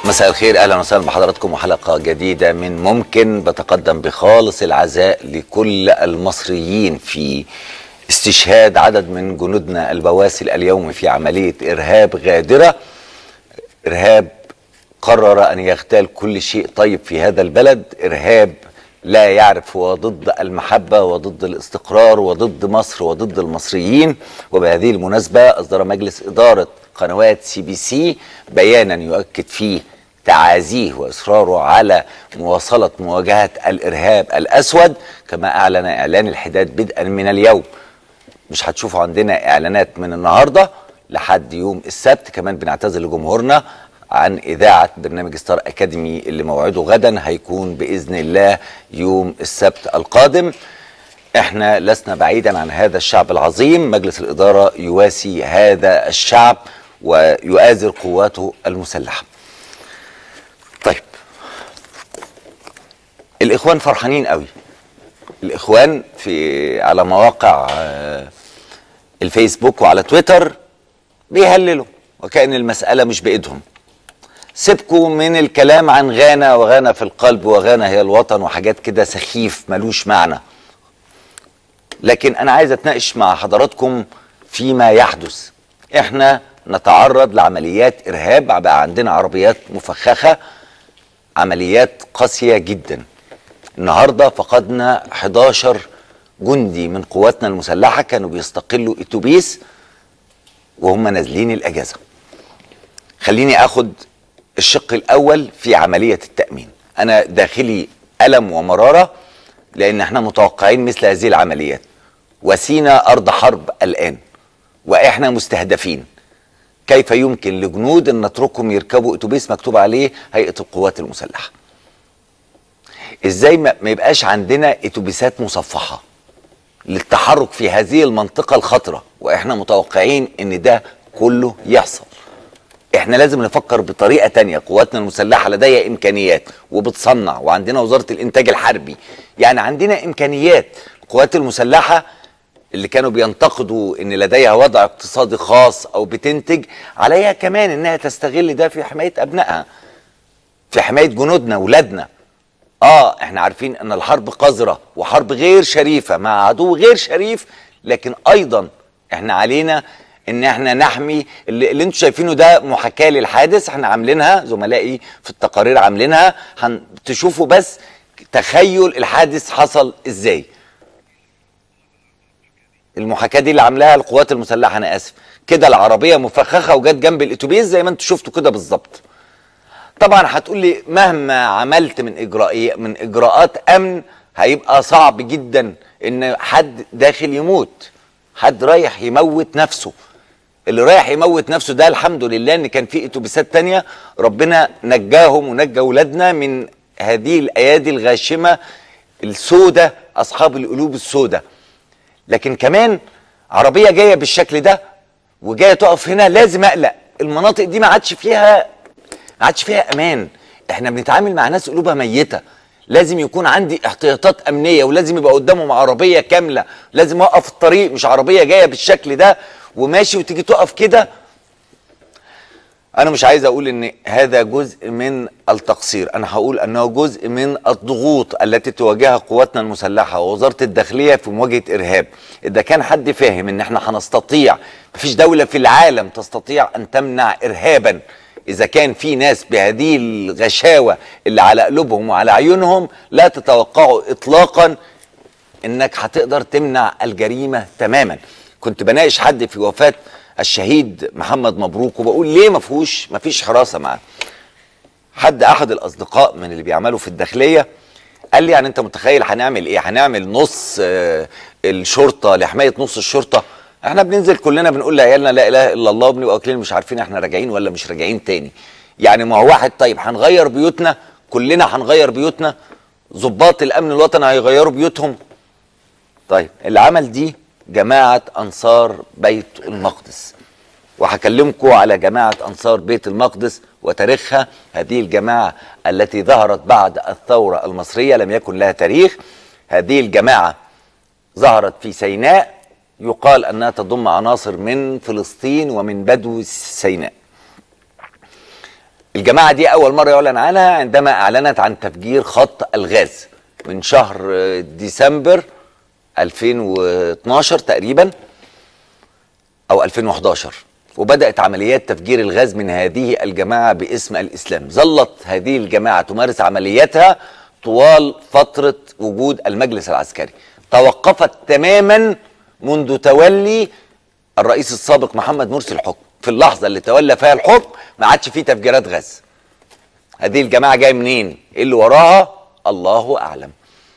مساء الخير اهلا وسهلا بحضراتكم وحلقه جديده من ممكن بتقدم بخالص العزاء لكل المصريين في استشهاد عدد من جنودنا البواسل اليوم في عمليه ارهاب غادره ارهاب قرر ان يغتال كل شيء طيب في هذا البلد ارهاب لا يعرف هو ضد المحبه وضد الاستقرار وضد مصر وضد المصريين وبهذه المناسبه اصدر مجلس اداره قنوات سي بي سي بيانا يؤكد فيه تعازيه واصراره على مواصله مواجهه الارهاب الاسود كما اعلن اعلان الحداد بدءا من اليوم مش هتشوفوا عندنا اعلانات من النهارده لحد يوم السبت كمان بنعتذر لجمهورنا عن اذاعه برنامج ستار اكاديمي اللي موعده غدا هيكون باذن الله يوم السبت القادم احنا لسنا بعيدا عن هذا الشعب العظيم مجلس الاداره يواسي هذا الشعب ويؤازر قواته المسلحه طيب الاخوان فرحانين قوي الاخوان في على مواقع آه، الفيسبوك وعلى تويتر بيهللوا وكأن المسألة مش بإيدهم سيبكوا من الكلام عن غانا وغانا في القلب وغانا هي الوطن وحاجات كده سخيف ملوش معنى لكن أنا عايز أتناقش مع حضراتكم فيما يحدث احنا نتعرض لعمليات إرهاب بقى عندنا عربيات مفخخة عمليات قاسية جدا النهارده فقدنا 11 جندي من قواتنا المسلحه كانوا بيستقلوا اتوبيس وهم نازلين الاجازه. خليني اخد الشق الاول في عمليه التامين. انا داخلي الم ومراره لان احنا متوقعين مثل هذه العمليات. وسينا ارض حرب الان واحنا مستهدفين. كيف يمكن لجنود ان نتركهم يركبوا اتوبيس مكتوب عليه هيئه القوات المسلحه؟ ازاي ما ما يبقاش عندنا اتوبيسات مصفحه للتحرك في هذه المنطقه الخطره واحنا متوقعين ان ده كله يحصل احنا لازم نفكر بطريقه تانية قواتنا المسلحه لديها امكانيات وبتصنع وعندنا وزاره الانتاج الحربي يعني عندنا امكانيات القوات المسلحه اللي كانوا بينتقدوا ان لديها وضع اقتصادي خاص او بتنتج عليها كمان انها تستغل ده في حمايه ابنائها في حمايه جنودنا ولادنا اه احنا عارفين ان الحرب قذره وحرب غير شريفه مع عدو غير شريف لكن ايضا احنا علينا ان احنا نحمي اللي, اللي انتم شايفينه ده محاكاه للحادث احنا عاملينها زملائي في التقارير عاملينها هن- تشوفوا بس تخيل الحادث حصل ازاي المحاكاه دي اللي عاملاها القوات المسلحه انا اسف كده العربيه مفخخه وجت جنب الاتوبيس زي ما انتم شفتوا كده بالظبط طبعا هتقول لي مهما عملت من اجرائي من اجراءات امن هيبقى صعب جدا ان حد داخل يموت حد رايح يموت نفسه اللي رايح يموت نفسه ده الحمد لله ان كان في اتوبيسات تانية ربنا نجاهم ونجى ولادنا من هذه الايادي الغاشمه السودة اصحاب القلوب السودة لكن كمان عربيه جايه بالشكل ده وجايه تقف هنا لازم اقلق المناطق دي ما عادش فيها ما عادش فيها امان احنا بنتعامل مع ناس قلوبها ميته لازم يكون عندي احتياطات امنيه ولازم يبقى قدامهم عربيه كامله لازم اوقف الطريق مش عربيه جايه بالشكل ده وماشي وتيجي تقف كده انا مش عايز اقول ان هذا جزء من التقصير انا هقول انه جزء من الضغوط التي تواجهها قواتنا المسلحه ووزاره الداخليه في مواجهه ارهاب اذا كان حد فاهم ان احنا هنستطيع مفيش دوله في العالم تستطيع ان تمنع ارهابا اذا كان في ناس بهذه الغشاوه اللي على قلوبهم وعلى عيونهم لا تتوقعوا اطلاقا انك هتقدر تمنع الجريمه تماما كنت بناقش حد في وفاه الشهيد محمد مبروك وبقول ليه ما فيهوش ما فيش حراسه معاه حد احد الاصدقاء من اللي بيعملوا في الداخليه قال لي يعني انت متخيل هنعمل ايه هنعمل نص آه، الشرطه لحمايه نص الشرطه احنا بننزل كلنا بنقول لعيالنا لا اله الا الله وبنبقى واكلين مش عارفين احنا راجعين ولا مش راجعين تاني يعني ما هو واحد طيب هنغير بيوتنا كلنا هنغير بيوتنا ضباط الامن الوطني هيغيروا بيوتهم طيب اللي عمل دي جماعه انصار بيت المقدس وهكلمكم على جماعة أنصار بيت المقدس وتاريخها هذه الجماعة التي ظهرت بعد الثورة المصرية لم يكن لها تاريخ هذه الجماعة ظهرت في سيناء يقال أنها تضم عناصر من فلسطين ومن بدو سيناء الجماعة دي أول مرة يعلن عنها عندما أعلنت عن تفجير خط الغاز من شهر ديسمبر 2012 تقريبا أو 2011 وبدأت عمليات تفجير الغاز من هذه الجماعة باسم الإسلام ظلت هذه الجماعة تمارس عملياتها طوال فترة وجود المجلس العسكري توقفت تماما منذ تولي الرئيس السابق محمد مرسي الحكم في اللحظة اللي تولى فيها الحكم ما عادش فيه تفجيرات غاز هذه الجماعة جاية منين ايه اللي وراها الله أعلم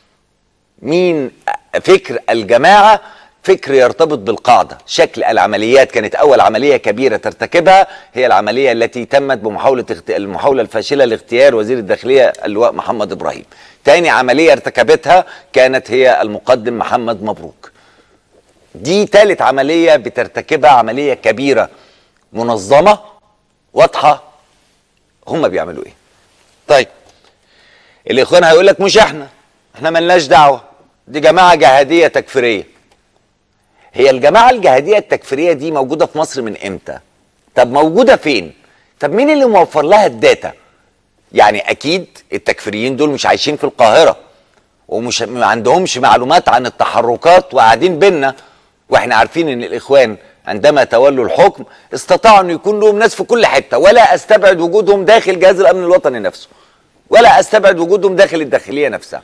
مين فكر الجماعة فكر يرتبط بالقاعدة شكل العمليات كانت أول عملية كبيرة ترتكبها هي العملية التي تمت بمحاولة اخت... المحاولة الفاشلة لاغتيال وزير الداخلية اللواء محمد إبراهيم تاني عملية ارتكبتها كانت هي المقدم محمد مبروك دي تالت عملية بترتكبها عملية كبيرة منظمة واضحة هم بيعملوا ايه طيب الاخوان هيقول لك مش احنا احنا ملناش دعوة دي جماعة جهادية تكفيرية هي الجماعة الجهادية التكفيرية دي موجودة في مصر من امتى طب موجودة فين طب مين اللي موفر لها الداتا يعني اكيد التكفيريين دول مش عايشين في القاهرة ومش ما عندهمش معلومات عن التحركات وقاعدين بينا واحنا عارفين ان الاخوان عندما تولوا الحكم استطاعوا ان يكون لهم ناس في كل حته ولا استبعد وجودهم داخل جهاز الامن الوطني نفسه ولا استبعد وجودهم داخل الداخليه نفسها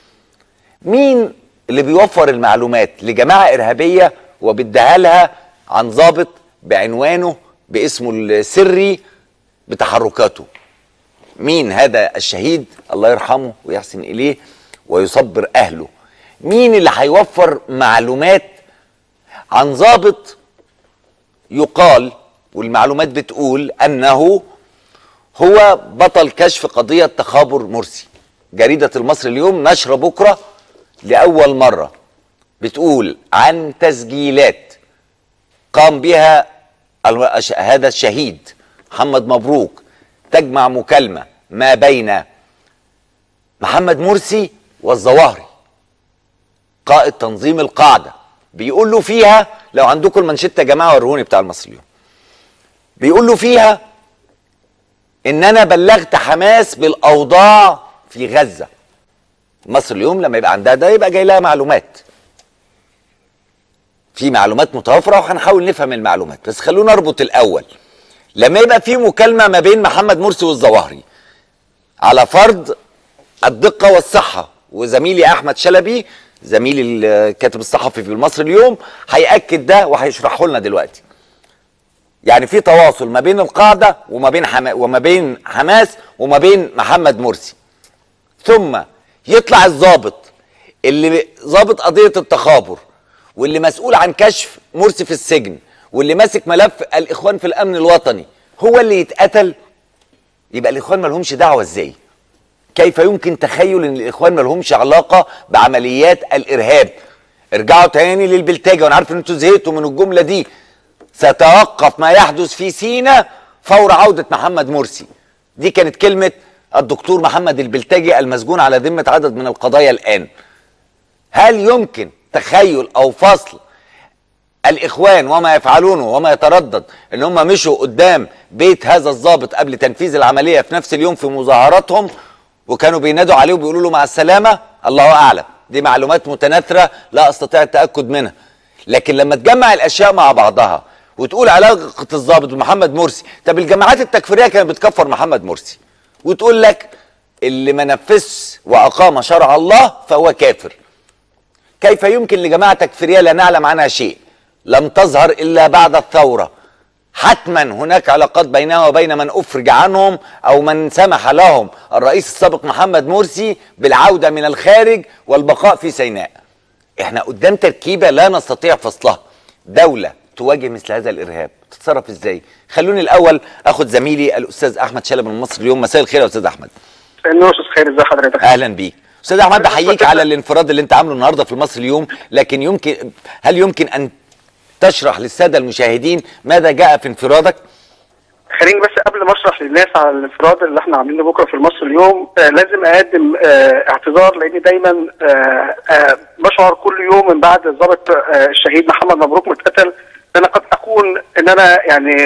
مين اللي بيوفر المعلومات لجماعه ارهابيه وبيديها لها عن ضابط بعنوانه باسمه السري بتحركاته مين هذا الشهيد الله يرحمه ويحسن اليه ويصبر اهله مين اللي هيوفر معلومات عن ضابط يقال والمعلومات بتقول انه هو بطل كشف قضيه تخابر مرسي جريده المصري اليوم نشره بكره لاول مره بتقول عن تسجيلات قام بها هذا الشهيد محمد مبروك تجمع مكالمه ما بين محمد مرسي والظواهري قائد تنظيم القاعده بيقول له فيها لو عندكم المانشيت يا جماعه وروني بتاع المصري اليوم بيقول له فيها ان انا بلغت حماس بالاوضاع في غزه مصر اليوم لما يبقى عندها ده يبقى جاي لها معلومات في معلومات متوفره وهنحاول نفهم المعلومات بس خلونا نربط الاول لما يبقى في مكالمه ما بين محمد مرسي والظواهري على فرض الدقه والصحه وزميلي احمد شلبي زميلي الكاتب الصحفي في المصري اليوم هياكد ده وهيشرحه لنا دلوقتي يعني في تواصل ما بين القاعده وما بين حما وما بين حماس وما بين محمد مرسي ثم يطلع الضابط اللي ضابط قضيه التخابر واللي مسؤول عن كشف مرسي في السجن واللي ماسك ملف الاخوان في الامن الوطني هو اللي يتقتل يبقى الاخوان ما لهمش دعوه ازاي كيف يمكن تخيل ان الاخوان ما لهمش علاقه بعمليات الارهاب ارجعوا تاني للبلتاجه وانا عارف ان انتوا زهقتوا من الجمله دي سيتوقف ما يحدث في سينا فور عوده محمد مرسي دي كانت كلمه الدكتور محمد البلتاجي المسجون على ذمه عدد من القضايا الان هل يمكن تخيل او فصل الاخوان وما يفعلونه وما يتردد ان هم مشوا قدام بيت هذا الضابط قبل تنفيذ العمليه في نفس اليوم في مظاهراتهم وكانوا بينادوا عليه وبيقولوا له مع السلامه الله اعلم دي معلومات متناثره لا استطيع التاكد منها لكن لما تجمع الاشياء مع بعضها وتقول علاقه الضابط بمحمد مرسي طب الجماعات التكفيريه كانت بتكفر محمد مرسي وتقول لك اللي ما نفذش واقام شرع الله فهو كافر كيف يمكن لجماعه تكفيريه لا نعلم عنها شيء لم تظهر الا بعد الثوره حتما هناك علاقات بينها وبين من افرج عنهم او من سمح لهم الرئيس السابق محمد مرسي بالعوده من الخارج والبقاء في سيناء. احنا قدام تركيبه لا نستطيع فصلها. دوله تواجه مثل هذا الارهاب تتصرف ازاي؟ خلوني الاول اخد زميلي الاستاذ احمد شلبي من مصر اليوم مساء الخير يا استاذ احمد. النور استاذ خير ازي حضرتك؟ اهلا بيك. استاذ احمد بحييك على الانفراد اللي انت عامله النهارده في المصري اليوم لكن يمكن هل يمكن ان تشرح للساده المشاهدين ماذا جاء في انفرادك؟ خليني بس قبل ما اشرح للناس على الانفراد اللي احنا عاملينه بكره في المصري اليوم آه لازم اقدم آه اعتذار لاني دايما آه آه بشعر كل يوم من بعد الضابط آه الشهيد محمد مبروك متقتل ان انا قد اكون ان انا يعني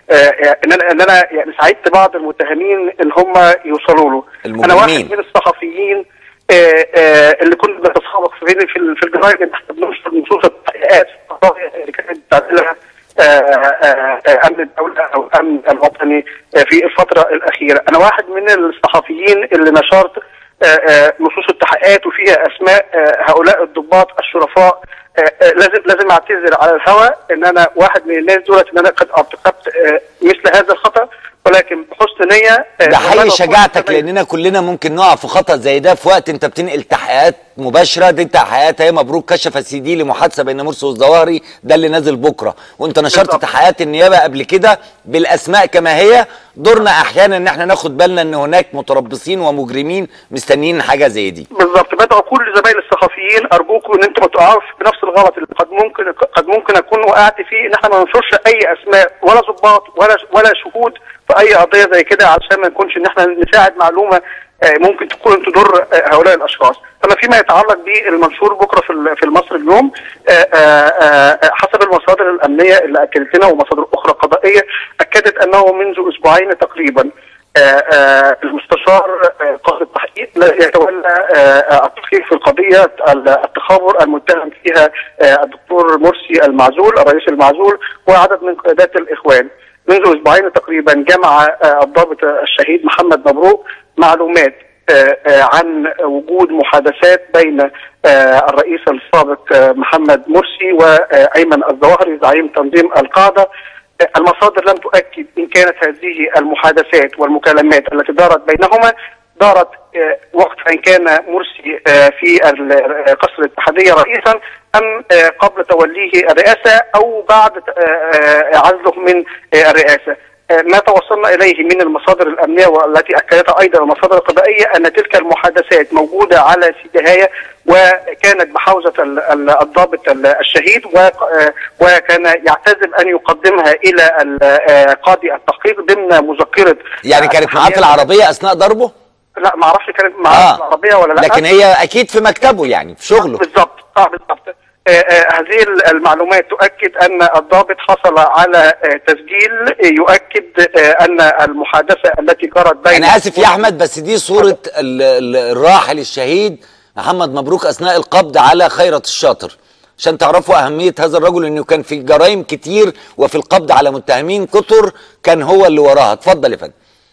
آه، ان انا ان انا يعني ساعدت بعض المتهمين ان هم يوصلوا له انا واحد المجرمين. من الصحفيين آه، آه، اللي كنت بتسابق في في ال- في الجرايد ان احنا بننشر نصوص التحقيقات في القضايا اللي كانت بتعملها آه، آه، آه، امن الدوله او الامن الوطني آه، في الفتره الاخيره انا واحد من الصحفيين اللي نشرت آه، آه، نصوص التحقيقات وفيها اسماء آه، هؤلاء الضباط الشرفاء آه، آه، لازم لازم اعتذر على الهواء ان انا واحد من الناس دولت ان انا قد ارتكبت آه، مثل هذا الخطا ولكن بحسن نيه آه، ده حقيقي وأنا شجاعتك أقول لاننا كلنا ممكن نقع في خطا زي ده في وقت انت بتنقل تحقيقات مباشره دي تحقيقات هي مبروك كشف سي دي لمحادثه بين مرسي والظواهري ده اللي نازل بكره وانت نشرت بالظبط. تحقيقات النيابه قبل كده بالاسماء كما هي دورنا احيانا ان احنا ناخد بالنا ان هناك متربصين ومجرمين مستنيين حاجه زي دي بالظبط بدعو كل زمايل الصحفيين ارجوكم ان انتم ما تقعوش بنفس الغلط اللي قد ممكن قد ممكن اكون وقعت فيه ان احنا ما ننشرش اي اسماء ولا ضباط ولا ولا شهود في اي قضيه زي كده علشان ما نكونش ان احنا نساعد معلومه آه، ممكن تكون تضر آه، هؤلاء الاشخاص اما فيما يتعلق بالمنشور بكره في ال- في المصري اليوم آه، آه، آه، حسب المصادر الامنيه اللي اكدت لنا ومصادر اخرى قضائيه اكدت انه منذ اسبوعين تقريبا آه، آه، المستشار آه، قاضي التحقيق لا يتولى آه، التحقيق في القضيه التخابر المتهم فيها آه، الدكتور مرسي المعزول الرئيس المعزول وعدد من قيادات الاخوان منذ اسبوعين تقريبا جمع آه، الضابط الشهيد محمد مبروك معلومات آه، آه، عن وجود محادثات بين آه، الرئيس السابق آه، محمد مرسي وايمن الظواهري زعيم تنظيم القاعده المصادر لم تؤكد ان كانت هذه المحادثات والمكالمات التي دارت بينهما دارت آه، وقت ان كان مرسي آه، في ال- آه، قصر الاتحاديه رئيسا ام آه، قبل توليه الرئاسه او بعد آه، آه، عزله من آه، الرئاسه. آه، ما توصلنا اليه من المصادر الامنيه والتي اكدتها ايضا المصادر القضائيه ان تلك المحادثات موجوده على سيدهايه وكانت بحوزه ال- ال- الضابط ال- الشهيد و- آه، وكان يعتزم ان يقدمها الى ال- آه، قاضي التحقيق ضمن مذكره يعني كانت معاه في العربيه اثناء ضربه لا ما اعرفش كانت معاه في العربيه ولا لا لكن هي اكيد في مكتبه يعني في شغله بالضبط اه بالضبط آه، آه، هذه المعلومات تؤكد ان الضابط حصل على آه، تسجيل يؤكد آه، ان المحادثه التي جرت بين انا اسف يا احمد بس دي صوره ال- ال- الراحل الشهيد محمد مبروك اثناء القبض على خيرت الشاطر عشان تعرفوا اهميه هذا الرجل انه كان في جرائم كتير وفي القبض على متهمين كتر كان هو اللي وراها اتفضل يا فندم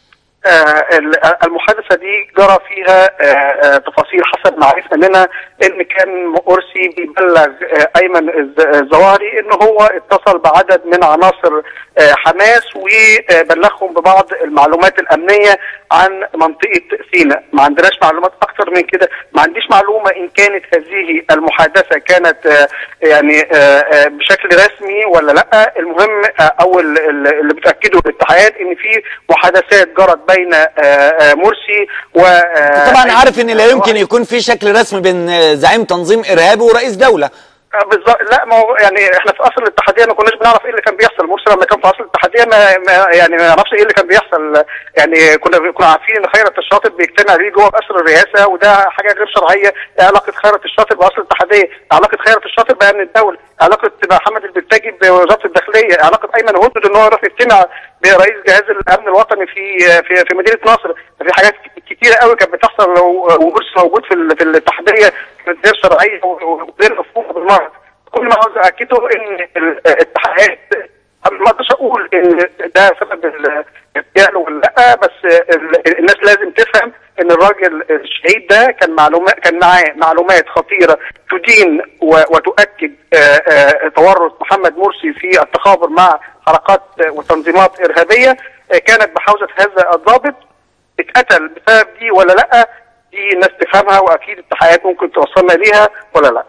آه، ال- المحادثه دي جرى فيها آه، آه، تفاصيل حسب ما عرفنا منها ان كان مرسي بيبلغ آه، ايمن الز- الزواري ان هو اتصل بعدد من عناصر آه، حماس وبلغهم ببعض المعلومات الامنيه عن منطقه سيناء ما عندناش معلومات اكتر من كده ما عنديش معلومه ان كانت هذه المحادثه كانت آه، يعني آه، آه، بشكل رسمي ولا لا المهم آه، او ال- ال- اللي بتاكده الاتحاد ان في محادثات جرت بين آه، آه، مرسي و آه، طبعا عارف ان لا يمكن يكون في شكل رسمي بين آه، زعيم تنظيم ارهابي ورئيس دوله آه، بالظبط لا ما هو يعني احنا في اصل الاتحاديه ما كناش بنعرف ايه اللي كان بيحصل مرسي لما كان في اصل الاتحاديه ما, ما يعني ما نعرفش ايه اللي كان بيحصل يعني كنا كنا عارفين ان خيرت الشاطر بيجتمع بيه جوه قصر الرئاسه وده حاجه غير شرعيه إيه علاقه خيرت الشاطر باصل الاتحاديه علاقه خيرت الشاطر بامن الدوله علاقه محمد البلتاجي بوزاره الداخليه علاقه ايمن هدد ان هو يروح يجتمع برئيس جهاز الامن الوطني في في في مدينه نصر في حاجات كتيره قوي كانت بتحصل لو ومرسي موجود في ال- في الاتحاديه كانت غير شرعيه وغير مفهومه بالمره كل ما عاوز اكده ان ال- الاتحاد ما اقدرش اقول ان ده سبب الاغتيال ولا لا بس ال- الناس لازم تفهم ان الراجل الشهيد ده كان معلومات كان معاه معلومات خطيره تدين و- وتؤكد آه، آه، تورط محمد مرسي في التخابر مع حركات وتنظيمات ارهابيه آه، كانت بحوزه هذا الضابط اتقتل بسبب دي ولا لا دي الناس تفهمها واكيد التحقيقات ممكن توصلنا ليها ولا لا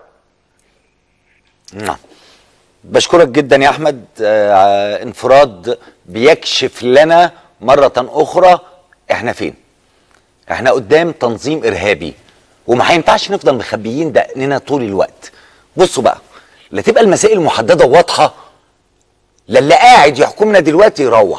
نعم بشكرك جدا يا احمد آه انفراد بيكشف لنا مره اخرى احنا فين احنا قدام تنظيم ارهابي وما هينفعش نفضل مخبيين دقننا طول الوقت بصوا بقى لا تبقى المسائل محدده وواضحه لا اللي قاعد يحكمنا دلوقتي يروح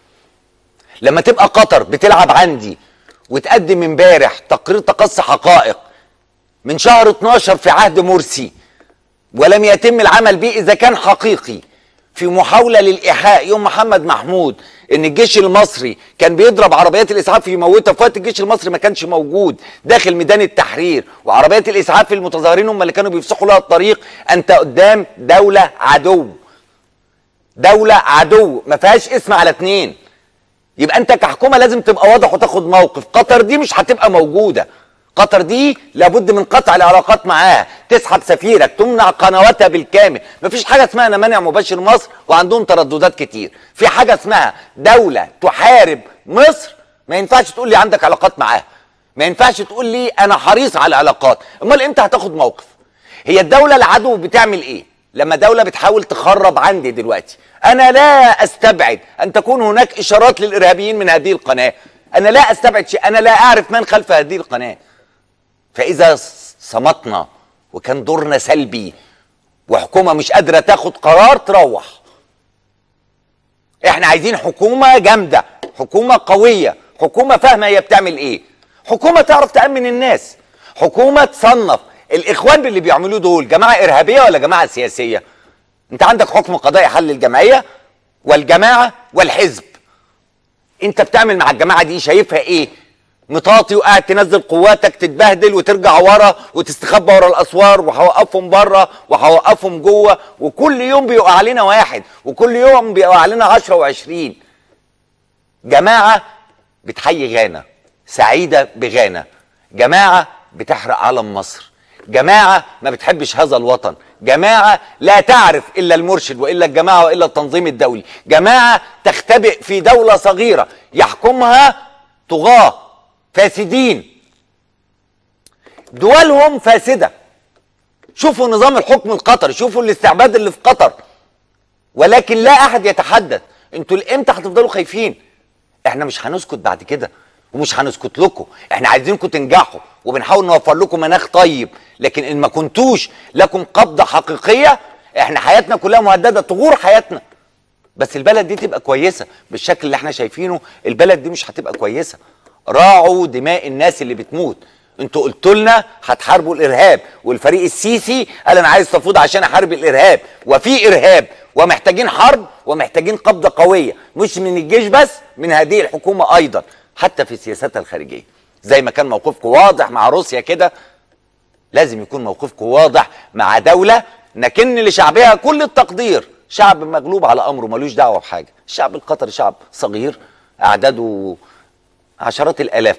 لما تبقى قطر بتلعب عندي وتقدم امبارح تقرير تقصي حقائق من شهر 12 في عهد مرسي ولم يتم العمل به اذا كان حقيقي في محاوله للايحاء يوم محمد محمود ان الجيش المصري كان بيضرب عربيات الاسعاف يموتها في وقت الجيش المصري ما كانش موجود داخل ميدان التحرير وعربيات الاسعاف المتظاهرين هم اللي كانوا بيفسحوا لها الطريق انت قدام دوله عدو دوله عدو ما فيهاش اسم على اتنين يبقى انت كحكومه لازم تبقى واضح وتاخد موقف قطر دي مش هتبقى موجوده قطر دي لابد من قطع العلاقات معاها تسحب سفيرك تمنع قنواتها بالكامل مفيش حاجه اسمها انا مانع مباشر مصر وعندهم ترددات كتير في حاجه اسمها دوله تحارب مصر ما ينفعش تقول لي عندك علاقات معاها ما ينفعش تقول لي انا حريص على العلاقات امال امتى هتاخد موقف هي الدوله العدو بتعمل ايه لما دولة بتحاول تخرب عندي دلوقتي أنا لا أستبعد أن تكون هناك إشارات للإرهابيين من هذه القناة أنا لا أستبعد شيء أنا لا أعرف من خلف هذه القناة فإذا صمتنا وكان دورنا سلبي وحكومة مش قادرة تاخد قرار تروح احنا عايزين حكومة جامدة حكومة قوية حكومة فاهمة هي بتعمل ايه حكومة تعرف تأمن الناس حكومة تصنف الاخوان اللي بيعملوه دول جماعة ارهابية ولا جماعة سياسية انت عندك حكم قضائي حل الجمعية والجماعة والحزب انت بتعمل مع الجماعة دي شايفها ايه مطاطي وقاعد تنزل قواتك تتبهدل وترجع ورا وتستخبى ورا الاسوار وهوقفهم بره وهوقفهم جوه وكل يوم بيقع علينا واحد وكل يوم بيقع علينا 10 و20 جماعه بتحيي غانا سعيده بغانا جماعه بتحرق علم مصر جماعه ما بتحبش هذا الوطن جماعه لا تعرف الا المرشد والا الجماعه والا التنظيم الدولي جماعه تختبئ في دوله صغيره يحكمها طغاه فاسدين دولهم فاسده شوفوا نظام الحكم القطري شوفوا الاستعباد اللي في قطر ولكن لا احد يتحدث انتوا امتى هتفضلوا خايفين احنا مش هنسكت بعد كده ومش هنسكت لكم احنا عايزينكم تنجحوا وبنحاول نوفر لكم مناخ طيب لكن ان ما كنتوش لكم قبضه حقيقيه احنا حياتنا كلها مهدده تغور حياتنا بس البلد دي تبقى كويسه بالشكل اللي احنا شايفينه البلد دي مش هتبقى كويسه راعوا دماء الناس اللي بتموت انتوا قلتوا لنا هتحاربوا الارهاب والفريق السيسي قال انا عايز تفوض عشان احارب الارهاب وفي ارهاب ومحتاجين حرب ومحتاجين قبضه قويه مش من الجيش بس من هذه الحكومه ايضا حتى في سياستها الخارجيه زي ما كان موقفكم واضح مع روسيا كده لازم يكون موقفكم واضح مع دوله نكن لشعبها كل التقدير شعب مغلوب على امره ملوش دعوه بحاجه الشعب القطري شعب صغير اعداده عشرات الالاف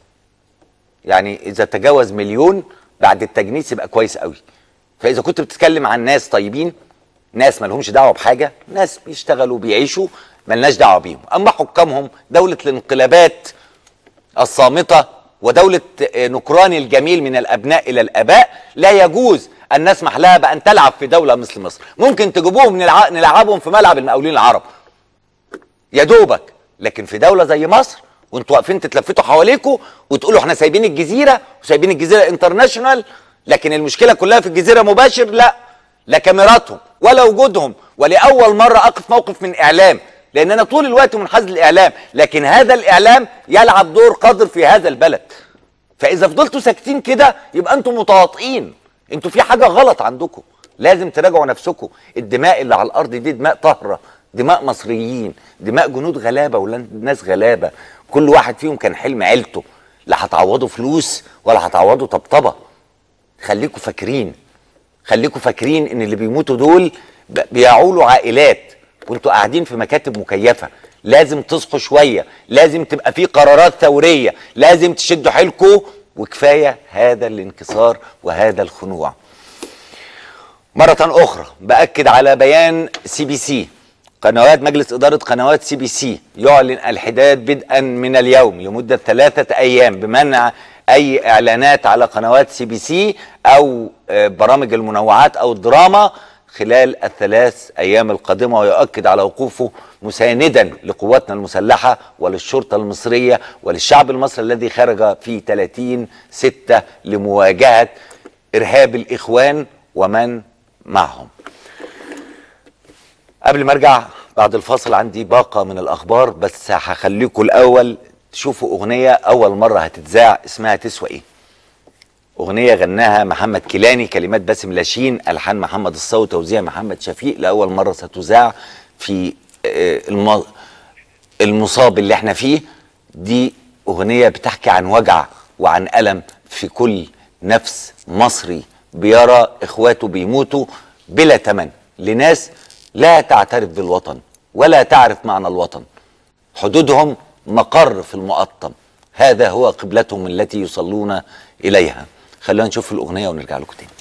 يعني اذا تجاوز مليون بعد التجنيس يبقى كويس قوي فاذا كنت بتتكلم عن ناس طيبين ناس ما لهمش دعوه بحاجه ناس بيشتغلوا بيعيشوا ملناش دعوه بيهم اما حكامهم دوله الانقلابات الصامته ودوله نكران الجميل من الابناء الى الاباء لا يجوز ان نسمح لها بان تلعب في دوله مثل مصر ممكن تجيبوهم نلع... نلعبهم في ملعب المقاولين العرب يا دوبك لكن في دوله زي مصر وانتوا واقفين تتلفتوا حواليكوا وتقولوا احنا سايبين الجزيره وسايبين الجزيره انترناشونال لكن المشكله كلها في الجزيره مباشر لا لا كاميراتهم ولا وجودهم ولاول مره اقف موقف من اعلام لان انا طول الوقت منحاز للاعلام لكن هذا الاعلام يلعب دور قادر في هذا البلد فاذا فضلتوا ساكتين كده يبقى انتوا متواطئين انتوا في حاجه غلط عندكم لازم تراجعوا نفسكم الدماء اللي على الارض دي دماء طاهره دماء مصريين دماء جنود غلابه وناس غلابه كل واحد فيهم كان حلم عيلته لا هتعوضوا فلوس ولا هتعوضوا طبطبه خليكم فاكرين خليكم فاكرين ان اللي بيموتوا دول بيعولوا عائلات وانتوا قاعدين في مكاتب مكيفه لازم تصحوا شويه لازم تبقى في قرارات ثوريه لازم تشدوا حيلكم وكفايه هذا الانكسار وهذا الخنوع مرة أخرى بأكد على بيان سي بي سي قنوات مجلس إدارة قنوات سي بي سي يعلن الحداد بدءا من اليوم لمدة ثلاثة أيام بمنع أي إعلانات على قنوات سي بي سي أو برامج المنوعات أو الدراما خلال الثلاث أيام القادمة ويؤكد على وقوفه مساندا لقواتنا المسلحة وللشرطة المصرية وللشعب المصري الذي خرج في 30 ستة لمواجهة إرهاب الإخوان ومن معهم قبل ما ارجع بعد الفاصل عندي باقة من الأخبار بس هخليكم الأول تشوفوا أغنية أول مرة هتتذاع اسمها تسوى إيه اغنيه غناها محمد كيلاني كلمات باسم لاشين الحان محمد الصاوي توزيع محمد شفيق لاول مره ستذاع في آه، الم- المصاب اللي احنا فيه دي اغنيه بتحكي عن وجع وعن الم في كل نفس مصري بيرى اخواته بيموتوا بلا ثمن لناس لا تعترف بالوطن ولا تعرف معنى الوطن حدودهم مقر في المقطم هذا هو قبلتهم التي يصلون اليها خلونا نشوف الاغنيه ونرجع لكم تاني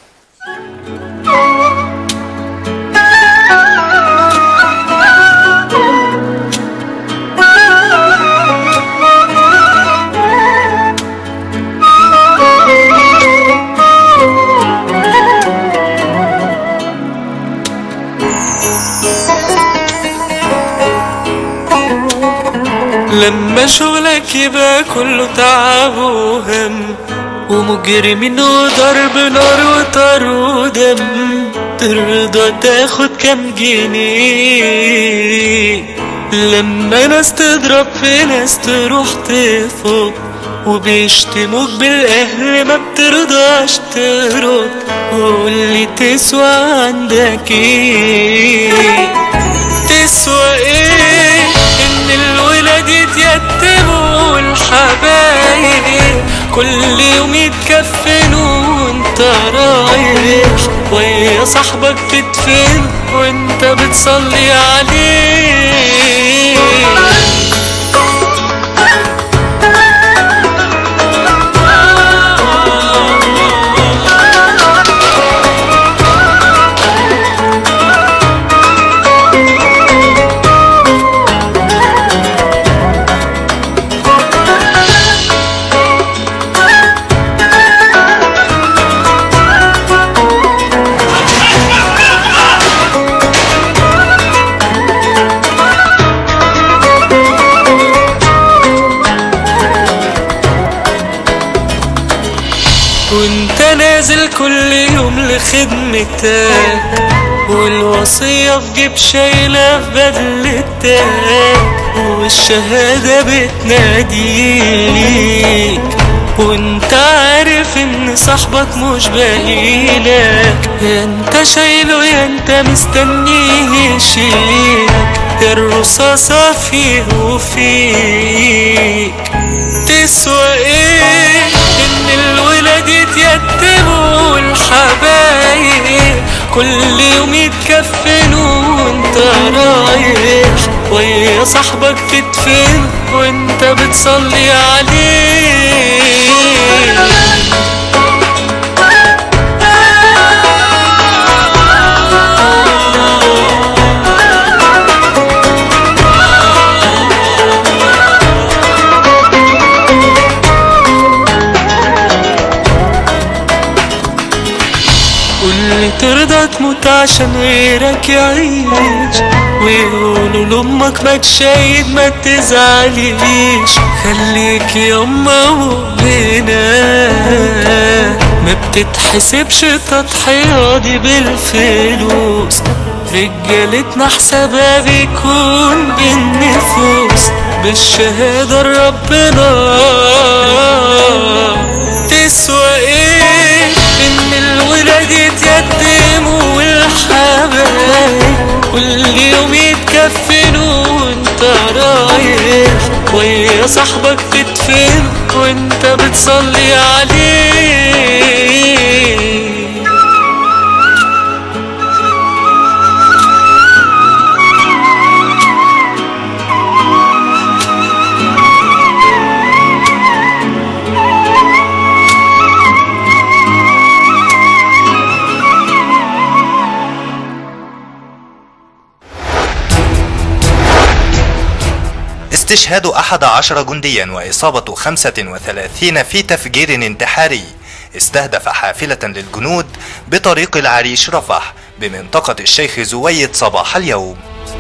لما شغلك يبقى كله تعب وهم ومجرمين وضرب نار وطار ودم ترضى تاخد كام جنيه لما ناس تضرب في ناس تروح تفوق وبيشتموك بالاهل ما بترضاش ترد واللي تسوى عندك ايه تسوى ايه ان الولاد يتيتموا والحبايب كل يوم يتكفنوا وانت رايح ويا صاحبك تدفن وانت بتصلي عليه وانت نازل كل يوم لخدمتك والوصية في جيب شايلة في بدلتك والشهادة بتناديك وانت عارف ان صاحبك مش باقيلك يا انت شايله يا انت مستنيه يشيلك يا الرصاصة فيه وفيك تسوى ايه ان الولاد يتيتموا والحبايب كل يوم يتكفنوا وانت رايح ويا صاحبك تدفن وانت بتصلي عليه واللي ترضى تموت عشان غيرك يعيش ويقولوا لأمك ما تشايد ما تزعليش خليك يما مؤمنة ما بتتحسبش التضحية دي بالفلوس رجالتنا حسابها بيكون بالنفوس بالشهادة لربنا تسوى ايه ان الولاد يتيتموا والحبايب كل يوم يتكفنوا وانت رايح ويا صاحبك تدفن وانت بتصلي عليه استشهاد أحد عشر جنديا وإصابة خمسة وثلاثين في تفجير انتحاري استهدف حافلة للجنود بطريق العريش رفح بمنطقة الشيخ زويد صباح اليوم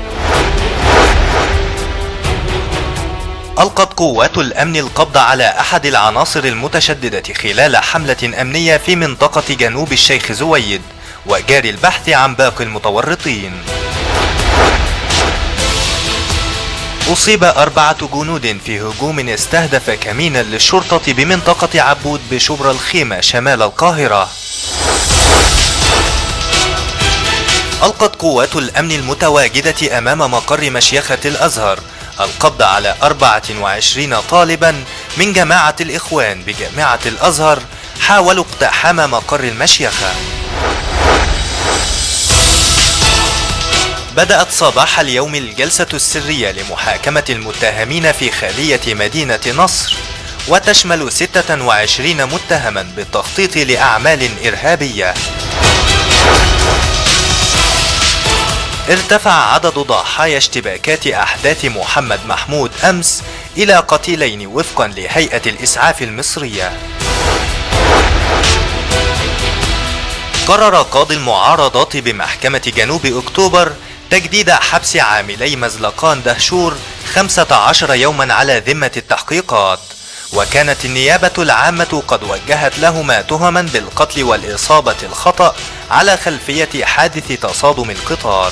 ألقت قوات الأمن القبض على أحد العناصر المتشددة خلال حملة أمنية في منطقة جنوب الشيخ زويد وجاري البحث عن باقي المتورطين أصيب أربعة جنود في هجوم استهدف كمينا للشرطة بمنطقة عبود بشبرا الخيمة شمال القاهرة ألقت قوات الأمن المتواجدة أمام مقر مشيخة الأزهر القبض على 24 طالبا من جماعة الإخوان بجامعة الأزهر حاولوا اقتحام مقر المشيخة بدأت صباح اليوم الجلسة السرية لمحاكمة المتهمين في خالية مدينة نصر وتشمل 26 متهما بالتخطيط لأعمال إرهابية ارتفع عدد ضحايا اشتباكات أحداث محمد محمود أمس إلى قتيلين وفقا لهيئة الإسعاف المصرية قرر قاضي المعارضات بمحكمة جنوب أكتوبر تجديد حبس عاملي مزلقان دهشور 15 يوما على ذمة التحقيقات وكانت النيابة العامة قد وجهت لهما تهما بالقتل والإصابة الخطأ على خلفية حادث تصادم القطار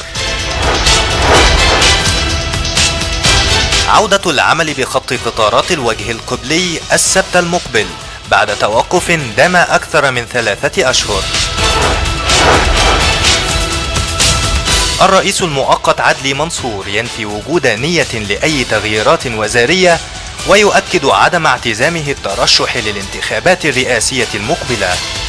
عودة العمل بخط قطارات الوجه القبلي السبت المقبل بعد توقف دام أكثر من ثلاثة أشهر الرئيس المؤقت عدلي منصور ينفي وجود نية لأي تغييرات وزارية ويؤكد عدم اعتزامه الترشح للانتخابات الرئاسية المقبلة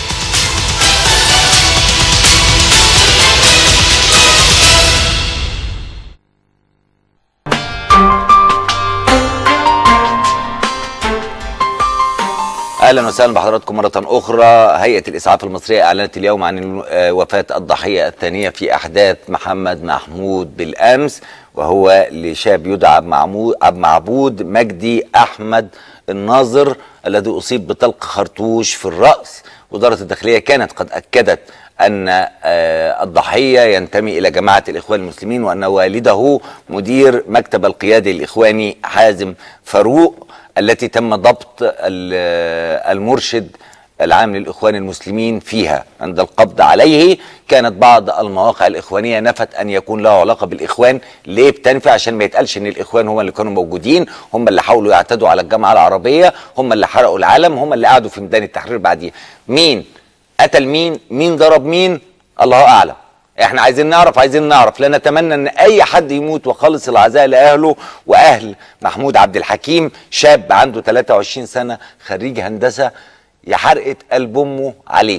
اهلا وسهلا بحضراتكم مره اخرى هيئه الاسعاف المصريه اعلنت اليوم عن آه، وفاه الضحيه الثانيه في احداث محمد محمود بالامس وهو لشاب يدعى عبد معمو- عبد معبود مجدي احمد الناظر الذي اصيب بطلق خرطوش في الراس وزاره الداخليه كانت قد اكدت ان آه، الضحيه ينتمي الى جماعه الاخوان المسلمين وان والده مدير مكتب القيادي الاخواني حازم فاروق التي تم ضبط ال- المرشد العام للإخوان المسلمين فيها عند القبض عليه كانت بعض المواقع الإخوانية نفت أن يكون له علاقة بالإخوان ليه بتنفي عشان ما يتقالش أن الإخوان هم اللي كانوا موجودين هم اللي حاولوا يعتدوا على الجامعة العربية هم اللي حرقوا العالم هم اللي قعدوا في ميدان التحرير بعديها مين قتل مين مين ضرب مين الله أعلم احنا عايزين نعرف عايزين نعرف لا نتمنى ان اي حد يموت وخالص العزاء لاهله واهل محمود عبد الحكيم شاب عنده 23 سنه خريج هندسه يا حرقه قلب امه عليه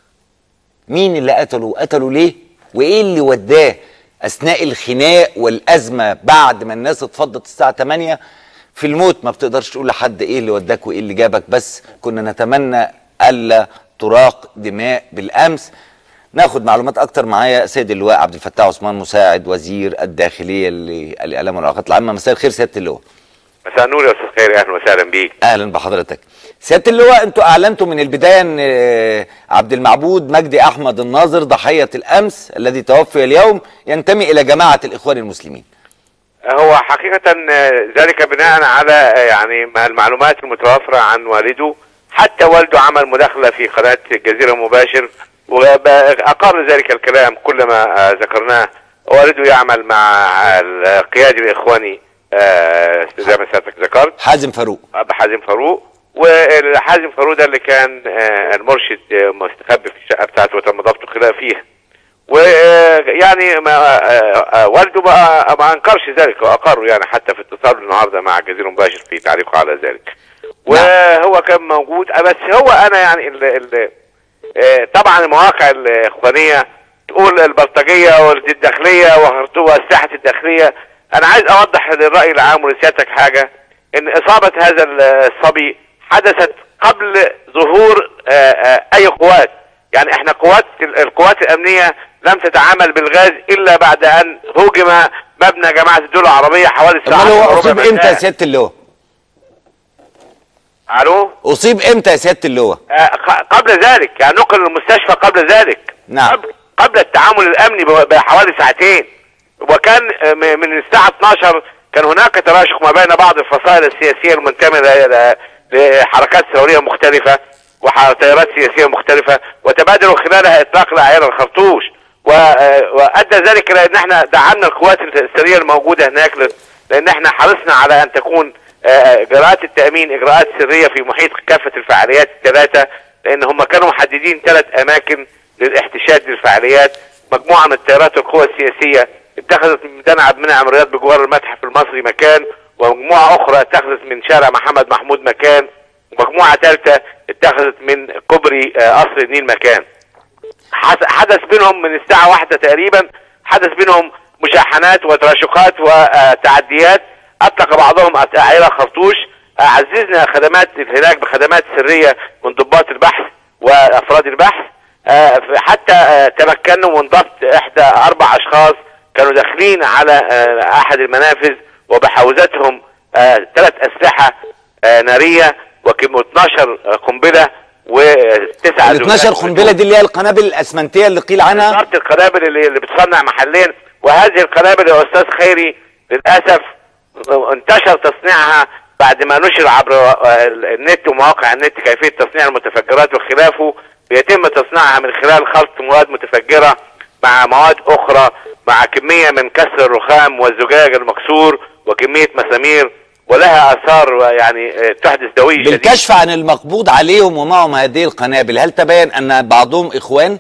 مين اللي قتله قتله ليه وايه اللي وداه اثناء الخناق والازمه بعد ما الناس اتفضت الساعه 8 في الموت ما بتقدرش تقول لحد ايه اللي وداك وايه اللي جابك بس كنا نتمنى الا تراق دماء بالامس ناخد معلومات اكتر معايا سيد اللواء عبد الفتاح عثمان مساعد وزير الداخليه للاعلام والعلاقات العامه مساء الخير سياده اللواء مساء النور يا استاذ خير اهلا وسهلا بيك اهلا بحضرتك سياده اللواء انتوا اعلنتوا من البدايه ان آه، عبد المعبود مجدي احمد الناظر ضحيه الامس الذي توفي اليوم ينتمي الى جماعه الاخوان المسلمين هو حقيقة آه، ذلك بناء على آه، يعني ما المعلومات المتوافرة عن والده حتى والده عمل مداخلة في قناة الجزيرة مباشر وأقر ذلك الكلام كل ما آه، ذكرناه والده يعمل مع القيادي الإخواني آه، زي ما سيادتك ذكرت حازم فاروق أبو حازم فاروق وحازم فاروق ده اللي كان آه، المرشد آه، مستخبي في الشقة بتاعته وتم ضبطه خلال فيها ويعني ما آه، آه، والده ما ما انكرش ذلك واقر يعني حتى في اتصال النهارده مع الجزيره المباشر في تعليقه على ذلك وهو كان موجود آه، بس هو انا يعني ال ال آه، طبعا المواقع الاخوانيه تقول البلطجيه والداخليه والساحه الداخليه انا عايز اوضح للراي العام ولسيادتك حاجه ان اصابه هذا الصبي حدثت قبل ظهور آه، آه، اي قوات يعني احنا قوات القوات الامنيه لم تتعامل بالغاز الا بعد ان هوجم مبنى جماعه الدول العربيه حوالي الساعه امال هو وربع اصيب امتى يا مساء. سياده اللواء الو اصيب امتى يا سياده اللواء آه، ق- قبل ذلك يعني نقل المستشفى قبل ذلك نعم. قبل, قبل التعامل الامني ب- بحوالي ساعتين وكان آه، م- من الساعه 12 كان هناك تراشق ما بين بعض الفصائل السياسيه المنتميه ل- لحركات ثوريه مختلفه وتيارات سياسيه مختلفه وتبادلوا خلالها اطلاق الاعيان الخرطوش و- آه، وادى ذلك الى ان احنا دعمنا القوات السريه الموجوده هناك لل- لان احنا حرصنا على ان تكون آه، اجراءات التامين اجراءات سريه في محيط كافه الفعاليات الثلاثه لان هم كانوا محددين ثلاث اماكن للاحتشاد للفعاليات مجموعه من التيارات والقوى السياسيه اتخذت من ميدان عبد المنعم رياض بجوار المتحف المصري مكان ومجموعه اخرى اتخذت من شارع محمد محمود مكان ومجموعه ثالثه اتخذت من كوبري آه، قصر النيل مكان حس- حدث بينهم من الساعة واحدة تقريبا حدث بينهم مشاحنات وتراشقات وتعديات أطلق بعضهم أعيرة خرطوش آه، عززنا خدمات الهناك بخدمات سرية من ضباط البحث وأفراد البحث آه، حتى آه، تمكنوا من ضبط إحدى أربع أشخاص كانوا داخلين على آه، أحد المنافذ وبحوزتهم ثلاث أسلحة آه، نارية وكم 12 قنبلة وتسعة ال 12 قنبله دي اللي هي القنابل الاسمنتيه اللي قيل عنها بالظبط القنابل اللي, اللي بتصنع محليا وهذه القنابل يا استاذ خيري للاسف انتشر تصنيعها بعد ما نشر عبر آه، النت ومواقع النت كيفيه تصنيع المتفجرات وخلافه بيتم تصنيعها من خلال خلط مواد متفجره مع مواد اخرى مع كميه من كسر الرخام والزجاج المكسور وكميه مسامير ولها اثار يعني آه، تحدث دويه شديدة. بالكشف عن المقبوض عليهم ومعهم هذه القنابل هل تبين ان بعضهم اخوان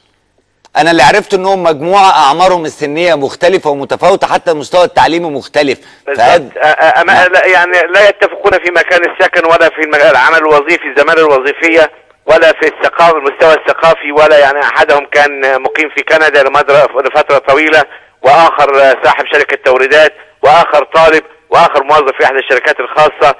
انا اللي عرفت انهم مجموعه اعمارهم السنيه مختلفه ومتفاوته حتى المستوى التعليمي مختلف فهد بالظبط. آه، آه، أما لا يعني لا يتفقون في مكان السكن ولا في المجال- العمل الوظيفي الزمالة الوظيفية ولا في الثقافة المستوى الثقافي ولا يعني أحدهم كان مقيم في كندا لمدر- لفترة طويلة وآخر آه، صاحب شركة توريدات وآخر طالب وآخر موظف في إحدى الشركات الخاصة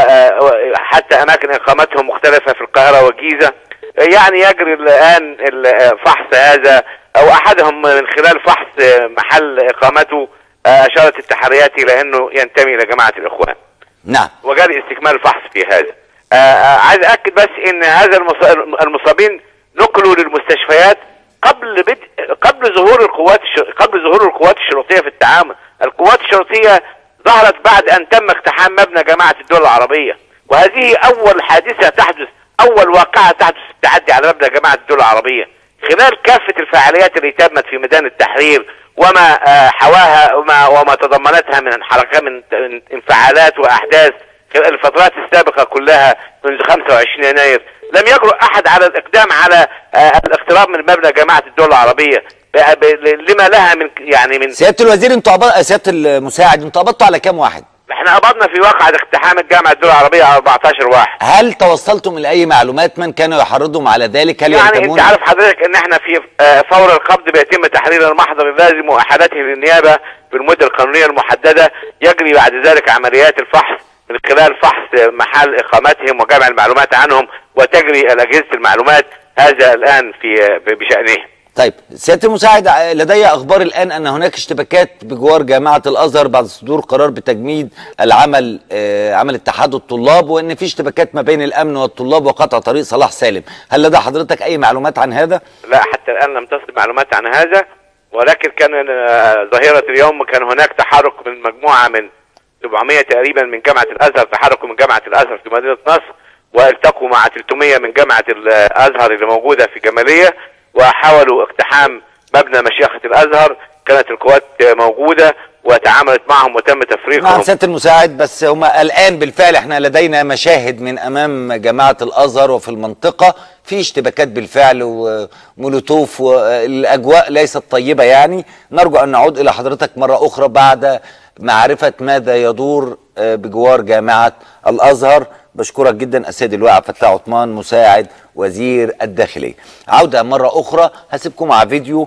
وحتى أماكن إقامتهم مختلفة في القاهرة والجيزة يعني يجري الآن ال- فحص هذا أو أحدهم من خلال فحص محل إقامته آه، أشارت التحريات إلى أنه ينتمي إلى جماعة الإخوان نعم وجري استكمال الفحص في هذا آه، آه، عايز أكد بس أن هذا المص- المصابين نقلوا للمستشفيات قبل بدء قبل ظهور القوات الش- قبل ظهور القوات الشرطية في التعامل القوات الشرطية ظهرت بعد أن تم اقتحام مبنى جماعة الدول العربية وهذه أول حادثة تحدث أول واقعة تحدث في التعدي على مبنى جماعة الدول العربية خلال كافة الفعاليات اللي تمت في ميدان التحرير وما آه، حواها وما, وما تضمنتها من حركات من من انفعالات وأحداث خلال الفترات السابقة كلها منذ 25 يناير لم يجرؤ أحد على الإقدام على آه، الاقتراب من مبنى جماعة الدول العربية ب- ب- لما لها من يعني من سياده الوزير انتوا عب... سياده المساعد انتوا قبضتوا على كام واحد احنا قبضنا في واقعة اقتحام الجامعة الدول العربية 14 واحد هل توصلتم لاي معلومات من كانوا يحرضهم على ذلك هل يعني انت ينتمون عارف حضرتك ان احنا في آه، فور القبض بيتم تحرير المحضر اللازم واحالته للنيابه بالمده القانونيه المحدده يجري بعد ذلك عمليات الفحص من خلال فحص محل اقامتهم وجمع المعلومات عنهم وتجري اجهزه المعلومات هذا الان في آه، بشانهم طيب سياده المساعد ع- لدي اخبار الان ان هناك اشتباكات بجوار جامعه الازهر بعد صدور قرار بتجميد العمل آه عمل اتحاد الطلاب وان في اشتباكات ما بين الامن والطلاب وقطع طريق صلاح سالم هل لدى حضرتك اي معلومات عن هذا لا حتى الان لم تصل معلومات عن هذا ولكن كان آه، ظاهره اليوم كان هناك تحرك من مجموعه من 700 تقريبا من جامعه الازهر تحركوا من جامعه الازهر في مدينه نصر والتقوا مع 300 من جامعه الازهر اللي موجوده في جماليه وحاولوا اقتحام مبنى مشيخه الازهر كانت القوات آه، موجوده وتعاملت معهم وتم تفريقهم نعم سياده المساعد بس هم الان بالفعل احنا لدينا مشاهد من امام جامعه الازهر وفي المنطقه في اشتباكات بالفعل ومولوتوف والاجواء ليست طيبه يعني نرجو ان نعود الى حضرتك مره اخرى بعد معرفه ماذا يدور آه، بجوار جامعه الازهر بشكرك جدا السيد اللواء عبد الفتاح عثمان مساعد وزير الداخليه عوده مره اخرى هسيبكم مع فيديو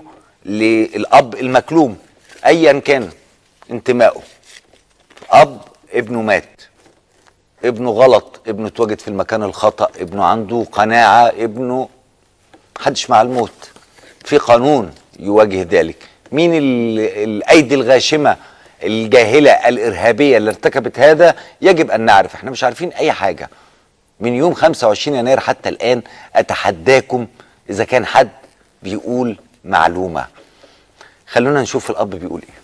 للاب المكلوم ايا كان انتمائه اب ابنه مات ابنه غلط ابنه اتوجد في المكان الخطأ ابنه عنده قناعة ابنه محدش مع الموت في قانون يواجه ذلك مين ال- الايدي الغاشمة الجاهلة الارهابية اللي ارتكبت هذا يجب ان نعرف احنا مش عارفين اي حاجة من يوم 25 يناير حتى الان اتحداكم اذا كان حد بيقول معلومة خلونا نشوف الاب بيقول ايه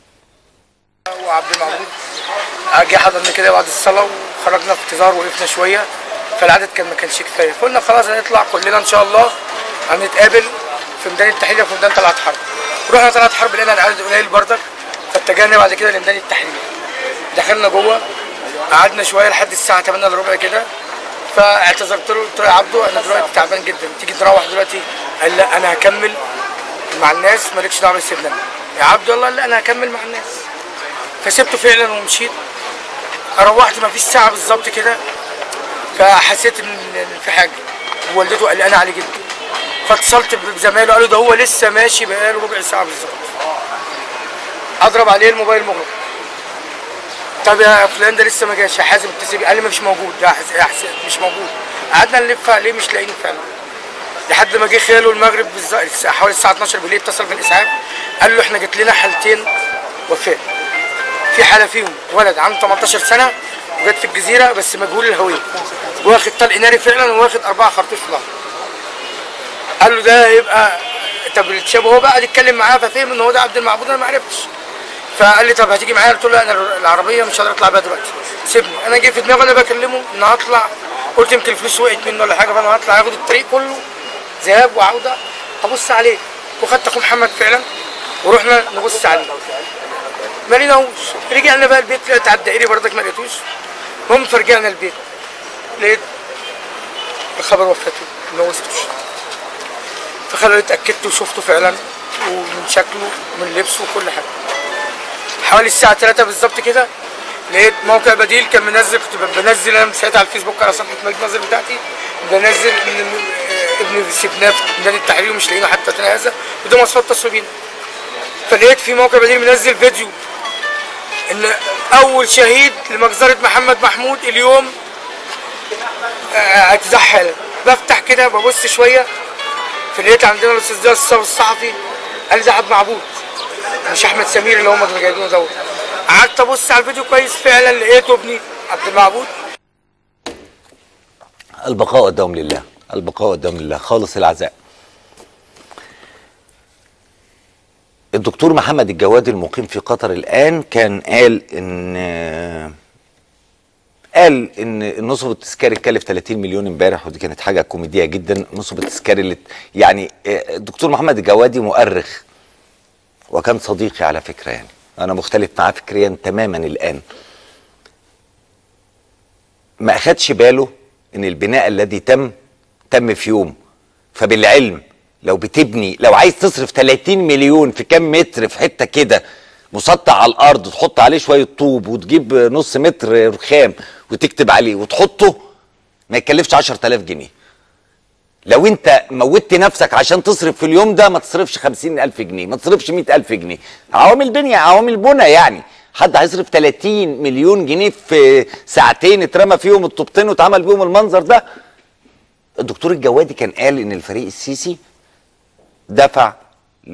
وعبد المعبود جه حضرنا كده بعد الصلاه وخرجنا في انتظار وقفنا شويه فالعدد كان ما كانش كفايه قلنا خلاص هنطلع كلنا ان شاء الله هنتقابل في ميدان التحرير في ميدان طلعت حرب رحنا طلعت حرب لقينا العدد قليل بردك فاتجهنا بعد كده لميدان التحرير دخلنا جوه قعدنا شويه لحد الساعه 8 الا ربع كده فاعتذرت له قلت له يا عبدو انا دلوقتي تعبان جدا تيجي تروح دلوقتي قال لا انا هكمل مع الناس مالكش دعوه بالسيبنا أنا. يا عبدو الله لا انا هكمل مع الناس فسبته فعلا ومشيت روحت ما فيش ساعه بالظبط كده فحسيت ان إن في حاجه والدته قلقانه عليه جدا فاتصلت بزمايله قالوا ده هو لسه ماشي بقاله ربع ساعه بالظبط اضرب عليه الموبايل مغلق طب يا فلان ده لسه ما جاش يا حازم اتصل بيه قال لي مش موجود يا حس- يا حسين مش موجود قعدنا نلف عليه مش لاقيين فعلا لحد ما جه خاله المغرب بالظبط حوالي الساعه 12 بالليل اتصل بالاسعاف قال له احنا جات لنا حالتين وفاه في حاله فيهم ولد عنده 18 سنه وجت في الجزيره بس مجهول الهويه واخد طلق ناري فعلا واخد اربعه خرطوش في ظهره قال له ده هيبقى طب الشاب هو بقى قعد يتكلم معاه ففهم ان هو ده عبد المعبود انا ما عرفتش فقال لي طب هتيجي معايا قلت له لا انا العربيه مش هقدر اطلع بيها دلوقتي سيبني انا جه في دماغي وانا بكلمه ان هطلع قلت يمكن الفلوس وقعت منه ولا حاجه فانا هطلع اخد الطريق كله ذهاب وعوده ابص عليه وخدت اخو محمد فعلا ورحنا نبص عليه ما لقيناهوش رجعنا بقى البيت لقيت على الدائري برضك ما لقيتوش المهم فرجعنا البيت لقيت الخبر وفاته ان هو استشهد فخلوني اتاكدت وشفته فعلا ومن شكله ومن لبسه وكل حاجه حوالي الساعه 3 بالظبط كده لقيت موقع بديل كان منزل كنت بنزل انا ساعتها على الفيسبوك على صفحه مجد نظر بتاعتي بنزل ان آه، ابني سيبناه في نادي التحرير ومش لاقيينه حتى وقتنا هذا وده مواصفات اتصلوا بينا فلقيت في موقع بديل منزل فيديو ان اول شهيد لمجزره محمد محمود اليوم آه، اعتزاح حالا بفتح كده ببص شويه فلقيت عندنا الاستاذ ده الصف- الصحفي قال لي ده عبد معبود مش احمد سمير اللي هم كانوا جايبينه دوت قعدت ابص على الفيديو كويس فعلا لقيته ابني عبد المعبود البقاء والدوام لله البقاء والدوام لله خالص العزاء الدكتور محمد الجوادي المقيم في قطر الآن كان قال إن قال إن النصب التذكاري اتكلف 30 مليون امبارح ودي كانت حاجة كوميدية جدا النصب التذكاري اللي يعني آه، الدكتور محمد الجوادي مؤرخ وكان صديقي على فكرة يعني أنا مختلف معاه فكريا تماما الآن ما اخدش باله ان البناء الذي تم تم في يوم فبالعلم لو بتبني لو عايز تصرف 30 مليون في كام متر في حته كده مسطح على الارض تحط عليه شويه طوب وتجيب نص متر رخام وتكتب عليه وتحطه ما يكلفش 10000 جنيه لو انت موتت نفسك عشان تصرف في اليوم ده ما تصرفش خمسين ألف جنيه ما تصرفش مئة ألف جنيه عوامل بنية عوامل بنى يعني حد هيصرف 30 مليون جنيه في ساعتين اترمى فيهم الطوبتين واتعمل بيهم المنظر ده الدكتور الجوادي كان قال ان الفريق السيسي دفع ل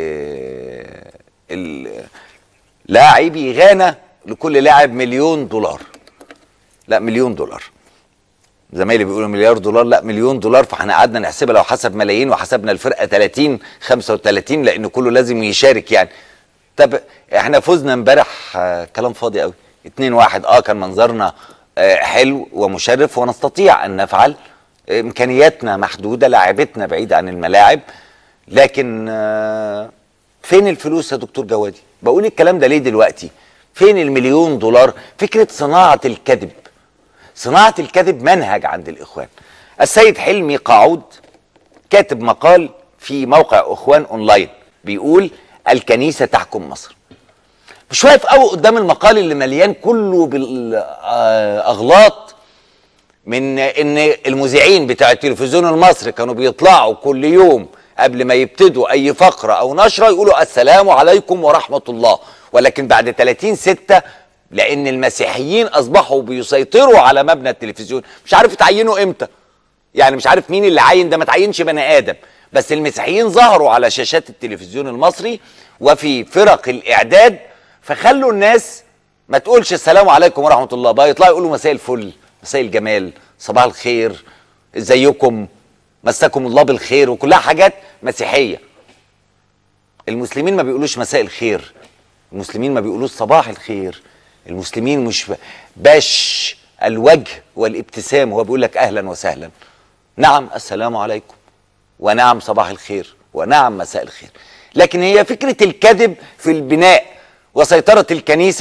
ال- لاعبي غانا لكل لاعب مليون دولار لا مليون دولار زمايلي بيقولوا مليار دولار لا مليون دولار فاحنا قعدنا نحسبها لو حسب ملايين وحسبنا الفرقه 30 35 لان كله لازم يشارك يعني طب احنا فزنا امبارح آه، كلام فاضي قوي 2 1 اه كان منظرنا آه، حلو ومشرف ونستطيع ان نفعل آه، امكانياتنا محدوده لاعبتنا بعيده عن الملاعب لكن آه، فين الفلوس يا دكتور جوادي بقول الكلام ده ليه دلوقتي فين المليون دولار فكره صناعه الكذب صناعة الكذب منهج عند الإخوان السيد حلمي قاعود كاتب مقال في موقع أخوان أونلاين بيقول الكنيسة تحكم مصر مش واقف قوي قدام المقال اللي مليان كله بالأغلاط من ان المذيعين بتاع التلفزيون المصري كانوا بيطلعوا كل يوم قبل ما يبتدوا اي فقره او نشره يقولوا السلام عليكم ورحمه الله ولكن بعد 30 6 لان المسيحيين اصبحوا بيسيطروا على مبنى التلفزيون مش عارف تعينوا امتى يعني مش عارف مين اللي عين ده ما تعينش بني ادم بس المسيحيين ظهروا على شاشات التلفزيون المصري وفي فرق الاعداد فخلوا الناس ما تقولش السلام عليكم ورحمه الله بقى يطلعوا يقولوا مساء الفل مساء الجمال صباح الخير ازيكم مساكم الله بالخير وكلها حاجات مسيحيه المسلمين ما بيقولوش مساء الخير المسلمين ما بيقولوش صباح الخير المسلمين مش باش الوجه والابتسام هو بيقول لك اهلا وسهلا نعم السلام عليكم ونعم صباح الخير ونعم مساء الخير لكن هي فكره الكذب في البناء وسيطره الكنيسه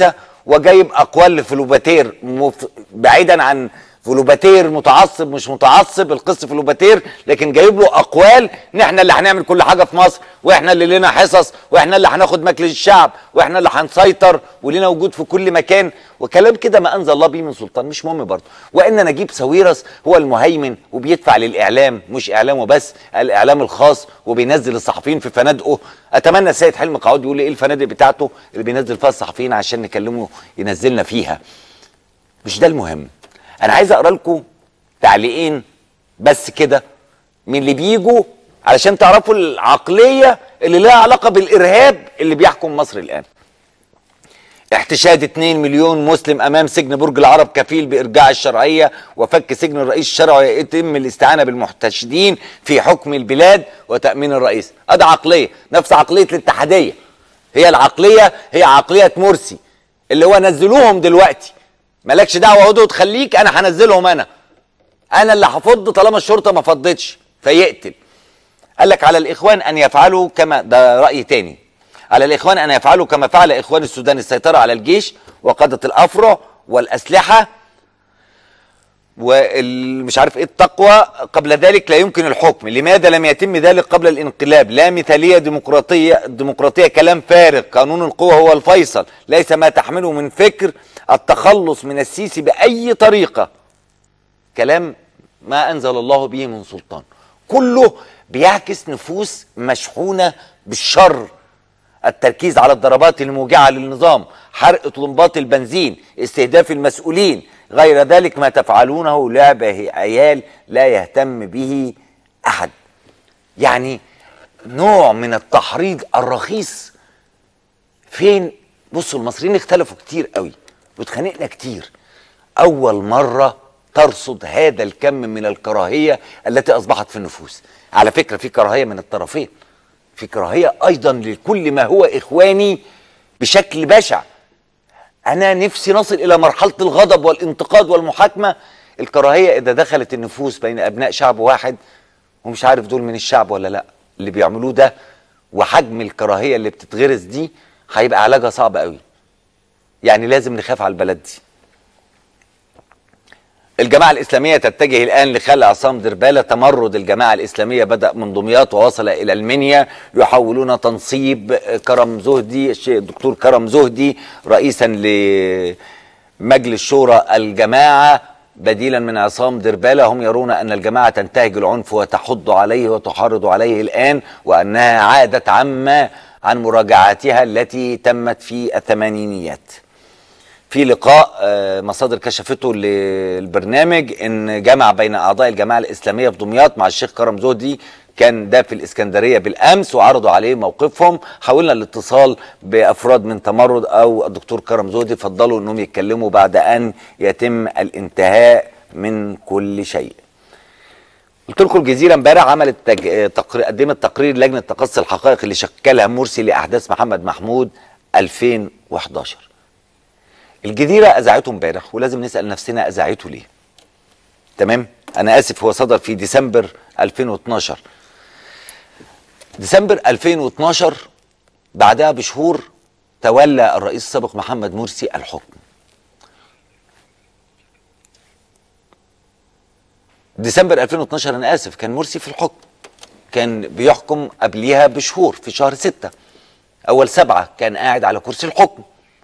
وجايب اقوال لفلوباتير مف... بعيدا عن فلوباتير متعصب مش متعصب القس فلوباتير لكن جايب له اقوال ان احنا اللي هنعمل كل حاجه في مصر واحنا اللي لنا حصص واحنا اللي هناخد مجلس الشعب واحنا اللي هنسيطر ولنا وجود في كل مكان وكلام كده ما انزل الله به من سلطان مش مهم برضه وان نجيب ساويرس هو المهيمن وبيدفع للاعلام مش اعلامه بس الاعلام الخاص وبينزل الصحفيين في فنادقه اتمنى السيد حلمي قعود يقول لي ايه الفنادق بتاعته اللي بينزل فيها الصحفيين عشان نكلمه ينزلنا فيها مش ده المهم انا عايز اقرا لكم تعليقين بس كده من اللي بيجوا علشان تعرفوا العقليه اللي لها علاقه بالارهاب اللي بيحكم مصر الان احتشاد 2 مليون مسلم امام سجن برج العرب كفيل بارجاع الشرعيه وفك سجن الرئيس الشرعي يتم الاستعانه بالمحتشدين في حكم البلاد وتامين الرئيس ادي عقليه نفس عقليه الاتحاديه هي العقليه هي عقليه مرسي اللي هو نزلوهم دلوقتي مالكش دعوه هدهد خليك انا هنزلهم انا انا اللي هفض طالما الشرطه ما فضتش فيقتل قال لك على الاخوان ان يفعلوا كما ده راي تاني على الاخوان ان يفعلوا كما فعل اخوان السودان السيطره على الجيش وقاده الافرع والاسلحه والمش عارف ايه التقوى قبل ذلك لا يمكن الحكم لماذا لم يتم ذلك قبل الانقلاب لا مثاليه ديمقراطيه ديمقراطيه كلام فارغ قانون القوه هو الفيصل ليس ما تحمله من فكر التخلص من السيسي باي طريقه كلام ما انزل الله به من سلطان كله بيعكس نفوس مشحونه بالشر التركيز على الضربات الموجعه للنظام حرق طلمبات البنزين استهداف المسؤولين غير ذلك ما تفعلونه لعب عيال لا يهتم به احد يعني نوع من التحريض الرخيص فين بصوا المصريين اختلفوا كتير قوي واتخانقنا كتير اول مره ترصد هذا الكم من الكراهيه التي اصبحت في النفوس على فكره في كراهيه من الطرفين في كراهيه ايضا لكل ما هو اخواني بشكل بشع انا نفسي نصل الى مرحله الغضب والانتقاد والمحاكمه الكراهيه اذا دخلت النفوس بين ابناء شعب واحد ومش عارف دول من الشعب ولا لا اللي بيعملوه ده وحجم الكراهيه اللي بتتغرس دي هيبقى علاجها صعب قوي يعني لازم نخاف على البلد دي الجماعة الإسلامية تتجه الآن لخلع عصام دربالة تمرد الجماعة الإسلامية بدأ من دمياط ووصل إلى المنيا يحاولون تنصيب كرم زهدي الدكتور كرم زهدي رئيسا لمجلس شورى الجماعة بديلا من عصام دربالة هم يرون أن الجماعة تنتهج العنف وتحض عليه وتحرض عليه الآن وأنها عادت عما عن مراجعاتها التي تمت في الثمانينيات في لقاء مصادر كشفته للبرنامج ان جمع بين اعضاء الجماعه الاسلاميه في دمياط مع الشيخ كرم زهدي كان ده في الاسكندريه بالامس وعرضوا عليه موقفهم حاولنا الاتصال بافراد من تمرد او الدكتور كرم زهدي فضلوا انهم يتكلموا بعد ان يتم الانتهاء من كل شيء قلت لكم الجزيره امبارح عملت تج... تقرير قدمت تقرير لجنه تقصي الحقائق اللي شكلها مرسي لاحداث محمد محمود 2011 الجزيرة أذاعته امبارح ولازم نسأل نفسنا أذاعته ليه تمام أنا آسف هو صدر في ديسمبر 2012 ديسمبر 2012 بعدها بشهور تولى الرئيس السابق محمد مرسي الحكم ديسمبر 2012 أنا آسف كان مرسي في الحكم كان بيحكم قبليها بشهور في شهر ستة أول سبعة كان قاعد على كرسي الحكم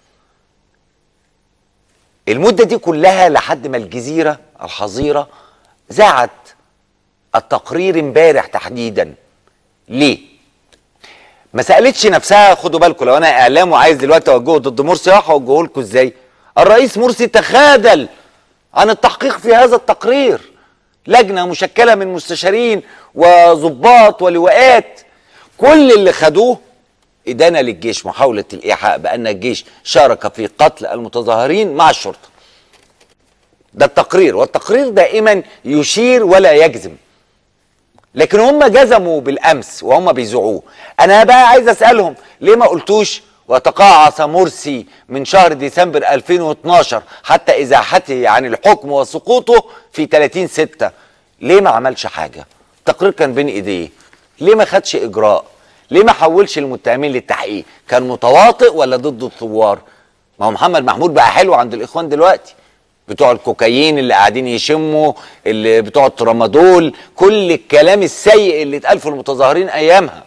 المدة دي كلها لحد ما الجزيرة الحظيرة ذاعت التقرير امبارح تحديدا ليه؟ ما سألتش نفسها خدوا بالكم لو انا اعلام وعايز دلوقتي اوجهه ضد مرسي راح اوجهه لكم ازاي؟ الرئيس مرسي تخاذل عن التحقيق في هذا التقرير لجنة مشكلة من مستشارين وضباط ولواءات كل اللي خدوه إدانة للجيش محاولة الإيحاء بأن الجيش شارك في قتل المتظاهرين مع الشرطة ده التقرير والتقرير دائما يشير ولا يجزم لكن هم جزموا بالأمس وهم بيزعوه أنا بقى عايز أسألهم ليه ما قلتوش وتقاعس مرسي من شهر ديسمبر 2012 حتى إزاحته عن الحكم وسقوطه في 30 ستة ليه ما عملش حاجة التقرير كان بين إيديه ليه ما خدش إجراء ليه ما حولش المتهمين للتحقيق كان متواطئ ولا ضد الثوار ما هو محمد محمود بقى حلو عند الاخوان دلوقتي بتوع الكوكايين اللي قاعدين يشموا اللي بتوع الترامادول كل الكلام السيء اللي اتقال في المتظاهرين ايامها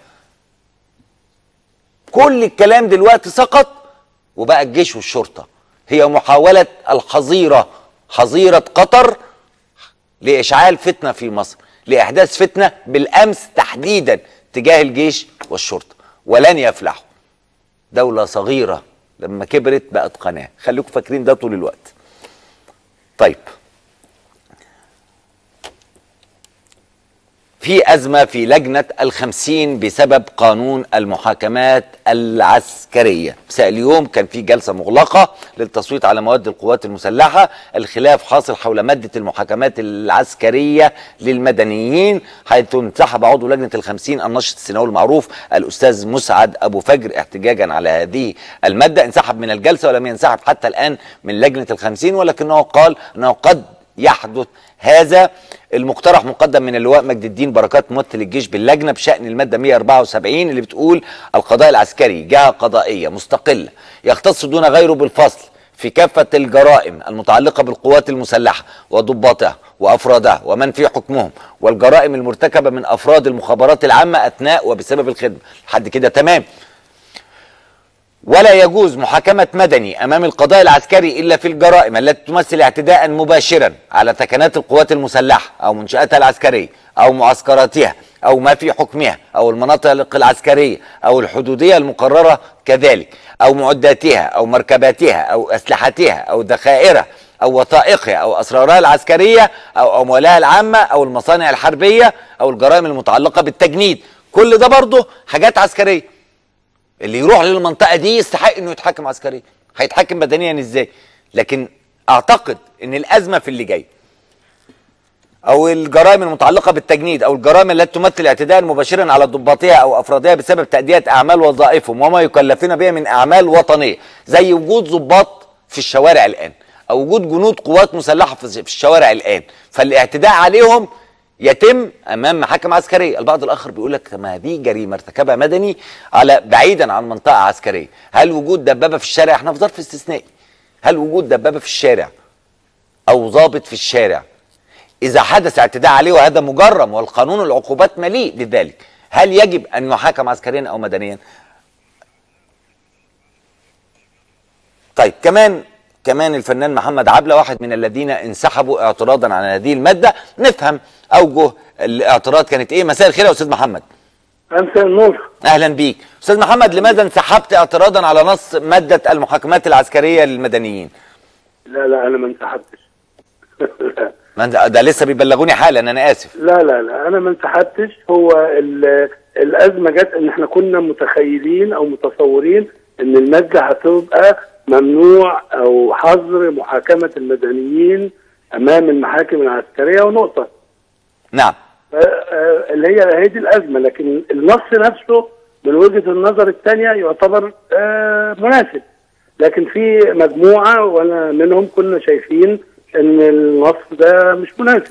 كل الكلام دلوقتي سقط وبقى الجيش والشرطه هي محاوله الحظيره حظيره قطر لاشعال فتنه في مصر لاحداث فتنه بالامس تحديدا تجاه الجيش والشرطه ولن يفلحوا دوله صغيره لما كبرت بقت قناه خليكم فاكرين ده طول الوقت طيب في أزمة في لجنة الخمسين بسبب قانون المحاكمات العسكرية مساء اليوم كان في جلسة مغلقة للتصويت على مواد القوات المسلحة الخلاف حاصل حول مادة المحاكمات العسكرية للمدنيين حيث انسحب عضو لجنة الخمسين الناشط السيناوي المعروف الأستاذ مسعد أبو فجر احتجاجا على هذه المادة انسحب من الجلسة ولم ينسحب حتى الآن من لجنة الخمسين ولكنه قال أنه قد يحدث هذا المقترح مقدم من اللواء مجد الدين بركات ممثل الجيش باللجنه بشان الماده 174 اللي بتقول القضاء العسكري جهه قضائيه مستقله يختص دون غيره بالفصل في كافة الجرائم المتعلقة بالقوات المسلحة وضباطها وأفرادها ومن في حكمهم والجرائم المرتكبة من أفراد المخابرات العامة أثناء وبسبب الخدمة لحد كده تمام ولا يجوز محاكمة مدني أمام القضاء العسكري إلا في الجرائم التي تمثل اعتداء مباشرا على تكنات القوات المسلحة أو منشآتها العسكرية أو معسكراتها أو ما في حكمها أو المناطق العسكرية أو الحدودية المقررة كذلك أو معداتها أو مركباتها أو أسلحتها أو ذخائرها أو وثائقها أو أسرارها العسكرية أو أموالها العامة أو المصانع الحربية أو الجرائم المتعلقة بالتجنيد كل ده برضه حاجات عسكرية اللي يروح للمنطقه دي يستحق انه يتحاكم عسكريا هيتحاكم بدنيا ازاي لكن اعتقد ان الازمه في اللي جاي او الجرائم المتعلقه بالتجنيد او الجرائم التي تمثل اعتداء مباشرا على ضباطها او افرادها بسبب تاديه اعمال وظائفهم وما يكلفون بها من اعمال وطنيه زي وجود ضباط في الشوارع الان او وجود جنود قوات مسلحه في في الشوارع الان فالاعتداء عليهم يتم امام محاكم عسكريه البعض الاخر بيقول لك ما هذه جريمه ارتكبها مدني على بعيدا عن منطقه عسكريه هل وجود دبابه في الشارع احنا في ظرف استثنائي هل وجود دبابه في الشارع او ضابط في الشارع اذا حدث اعتداء عليه وهذا مجرم والقانون العقوبات مليء بذلك هل يجب ان يحاكم عسكريا او مدنيا طيب كمان كمان الفنان محمد عبله واحد من الذين انسحبوا اعتراضا على هذه الماده نفهم اوجه الاعتراض كانت ايه مساء الخير يا استاذ محمد مساء النور اهلا بيك استاذ محمد لماذا انسحبت اعتراضا على نص ماده المحاكمات العسكريه للمدنيين لا لا انا ما انسحبتش ما انت- ده لسه بيبلغوني حالا انا اسف لا لا لا انا ما انسحبتش هو ال- الازمه جت ان احنا كنا متخيلين او متصورين ان الماده هتبقى ممنوع او حظر محاكمه المدنيين امام المحاكم العسكريه ونقطه نعم ف- آه، اللي هي هي دي الازمه لكن النص نفسه من وجهه النظر الثانيه يعتبر آه، مناسب لكن في مجموعه وانا منهم كنا شايفين ان النص ده مش مناسب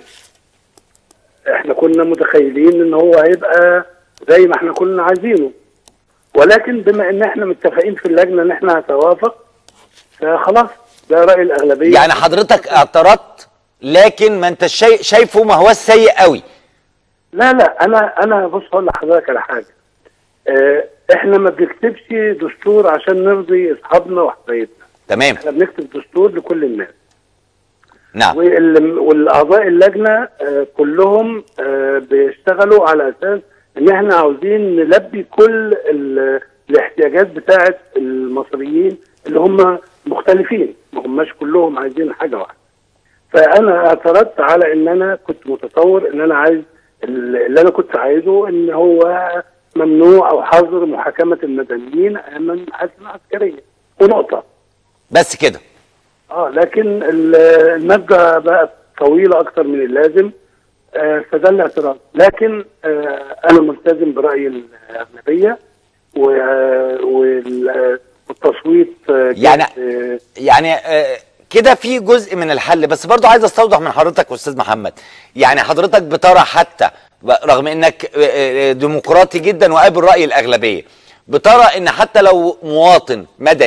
احنا كنا متخيلين ان هو هيبقى زي ما احنا كنا عايزينه ولكن بما ان احنا متفقين في اللجنه ان احنا هنتوافق فخلاص ده راي الاغلبيه يعني حضرتك اعترضت لكن ما انت شاي... شايفه ما هو سيء قوي لا لا انا انا بص هقول لحضرتك على حاجه اه احنا ما بنكتبش دستور عشان نرضي اصحابنا وحبايبنا تمام احنا بنكتب دستور لكل الناس نعم وال- والاعضاء اللجنه اه كلهم اه بيشتغلوا على اساس ان احنا عاوزين نلبي كل ال- الاحتياجات بتاعه المصريين اللي هم مختلفين ما هماش كلهم عايزين حاجه واحده فانا اعترضت على ان انا كنت متصور ان انا عايز اللي انا كنت عايزه ان هو ممنوع او حظر محاكمه المدنيين امام المحاكم العسكريه ونقطه بس كده اه لكن ال- الماده بقت طويله اكتر من اللازم آه فده الاعتراض لكن آه انا ملتزم براي الاغلبيه و- وال- والتصويت آه جه يعني- في- يعني آه، كده في جزء من الحل بس برضو عايز استوضح من حضرتك استاذ محمد يعني حضرتك بترى حتى ب- رغم انك آه، آه، ديمقراطي جدا وقابل راي الاغلبيه بترى ان حتى لو مواطن مدني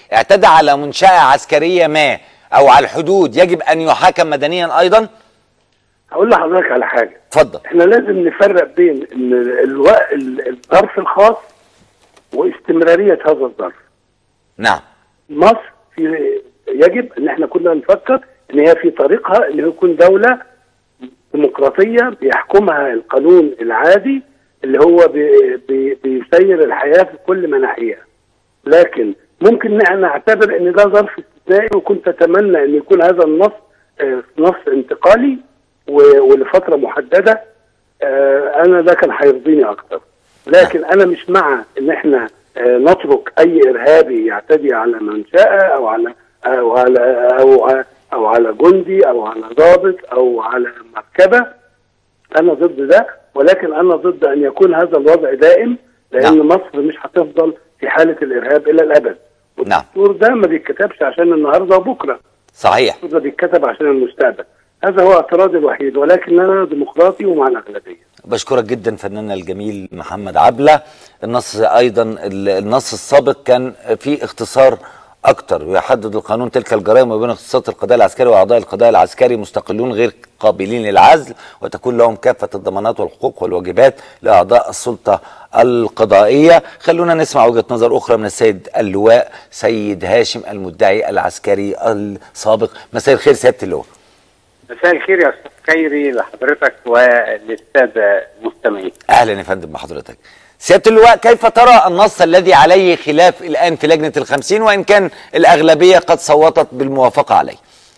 اعتدى على منشاه عسكريه ما او على الحدود يجب ان يحاكم مدنيا ايضا هقول لحضرتك على حاجه اتفضل احنا لازم نفرق بين ان الو... ال- الظرف الخاص واستمراريه هذا الظرف نعم مصر في يجب ان احنا كنا نفكر ان هي في طريقها ان يكون دوله ديمقراطيه بيحكمها القانون العادي اللي هو بي بي بيسير الحياه في كل مناحيها لكن ممكن ن- نعتبر ان ده ظرف استثنائي وكنت اتمنى ان يكون هذا النص آه، نص انتقالي و- ولفتره محدده آه، انا ده كان هيرضيني اكتر لكن انا مش مع ان احنا آه، نترك اي ارهابي يعتدي على منشاه او على او على او ع- او على جندي او على ضابط او على مركبه انا ضد ده ولكن انا ضد ان يكون هذا الوضع دائم لان نعم. مصر مش هتفضل في حاله الارهاب الى الابد نعم. والدستور ده ما بيتكتبش عشان النهارده وبكره صحيح الدستور ده بيتكتب عشان المستقبل هذا هو اعتراضي الوحيد ولكن انا ديمقراطي ومع الاغلبيه بشكرك جدا فناننا الجميل محمد عبله النص ايضا ال- النص السابق كان فيه اختصار اكتر ويحدد القانون تلك الجرائم وبين اختصاصات القضاء العسكري واعضاء القضاء العسكري مستقلون غير قابلين للعزل وتكون لهم كافه الضمانات والحقوق والواجبات لاعضاء السلطه القضائيه خلونا نسمع وجهه نظر اخرى من السيد اللواء سيد هاشم المدعي العسكري السابق مساء الخير سياده اللواء مساء الخير يا استاذ خيري لحضرتك وللساده المستمعين. اهلا يا فندم بحضرتك سياده اللواء كيف ترى النص الذي عليه خلاف الان في لجنه الخمسين وان كان الاغلبيه قد صوتت بالموافقه عليه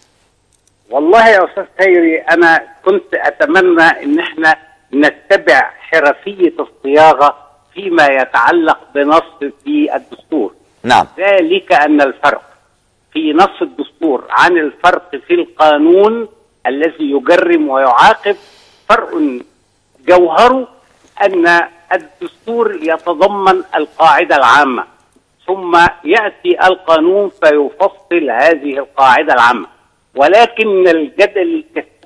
والله يا استاذ خيري انا كنت اتمنى ان احنا نتبع حرفيه الصياغه فيما يتعلق بنص في الدستور. نعم ذلك ان الفرق في نص الدستور عن الفرق في القانون الذي يجرم ويعاقب فرق جوهره ان الدستور يتضمن القاعده العامه ثم ياتي القانون فيفصل هذه القاعده العامه ولكن الجدل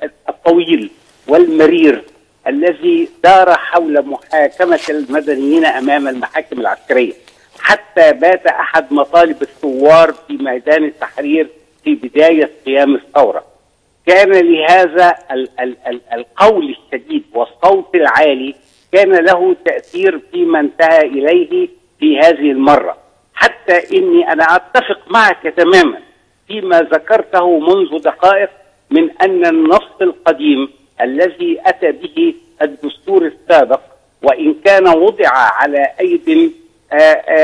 الطويل والمرير الذي دار حول محاكمه المدنيين امام المحاكم العسكريه حتى بات احد مطالب الثوار في ميدان التحرير في بدايه قيام الثوره. كان لهذا ال ال ال القول الشديد والصوت العالي كان له تاثير فيما انتهى اليه في هذه المره. حتى اني انا اتفق معك تماما فيما ذكرته منذ دقائق من ان النص القديم الذي اتى به الدستور السابق وان كان وضع على ايد آآ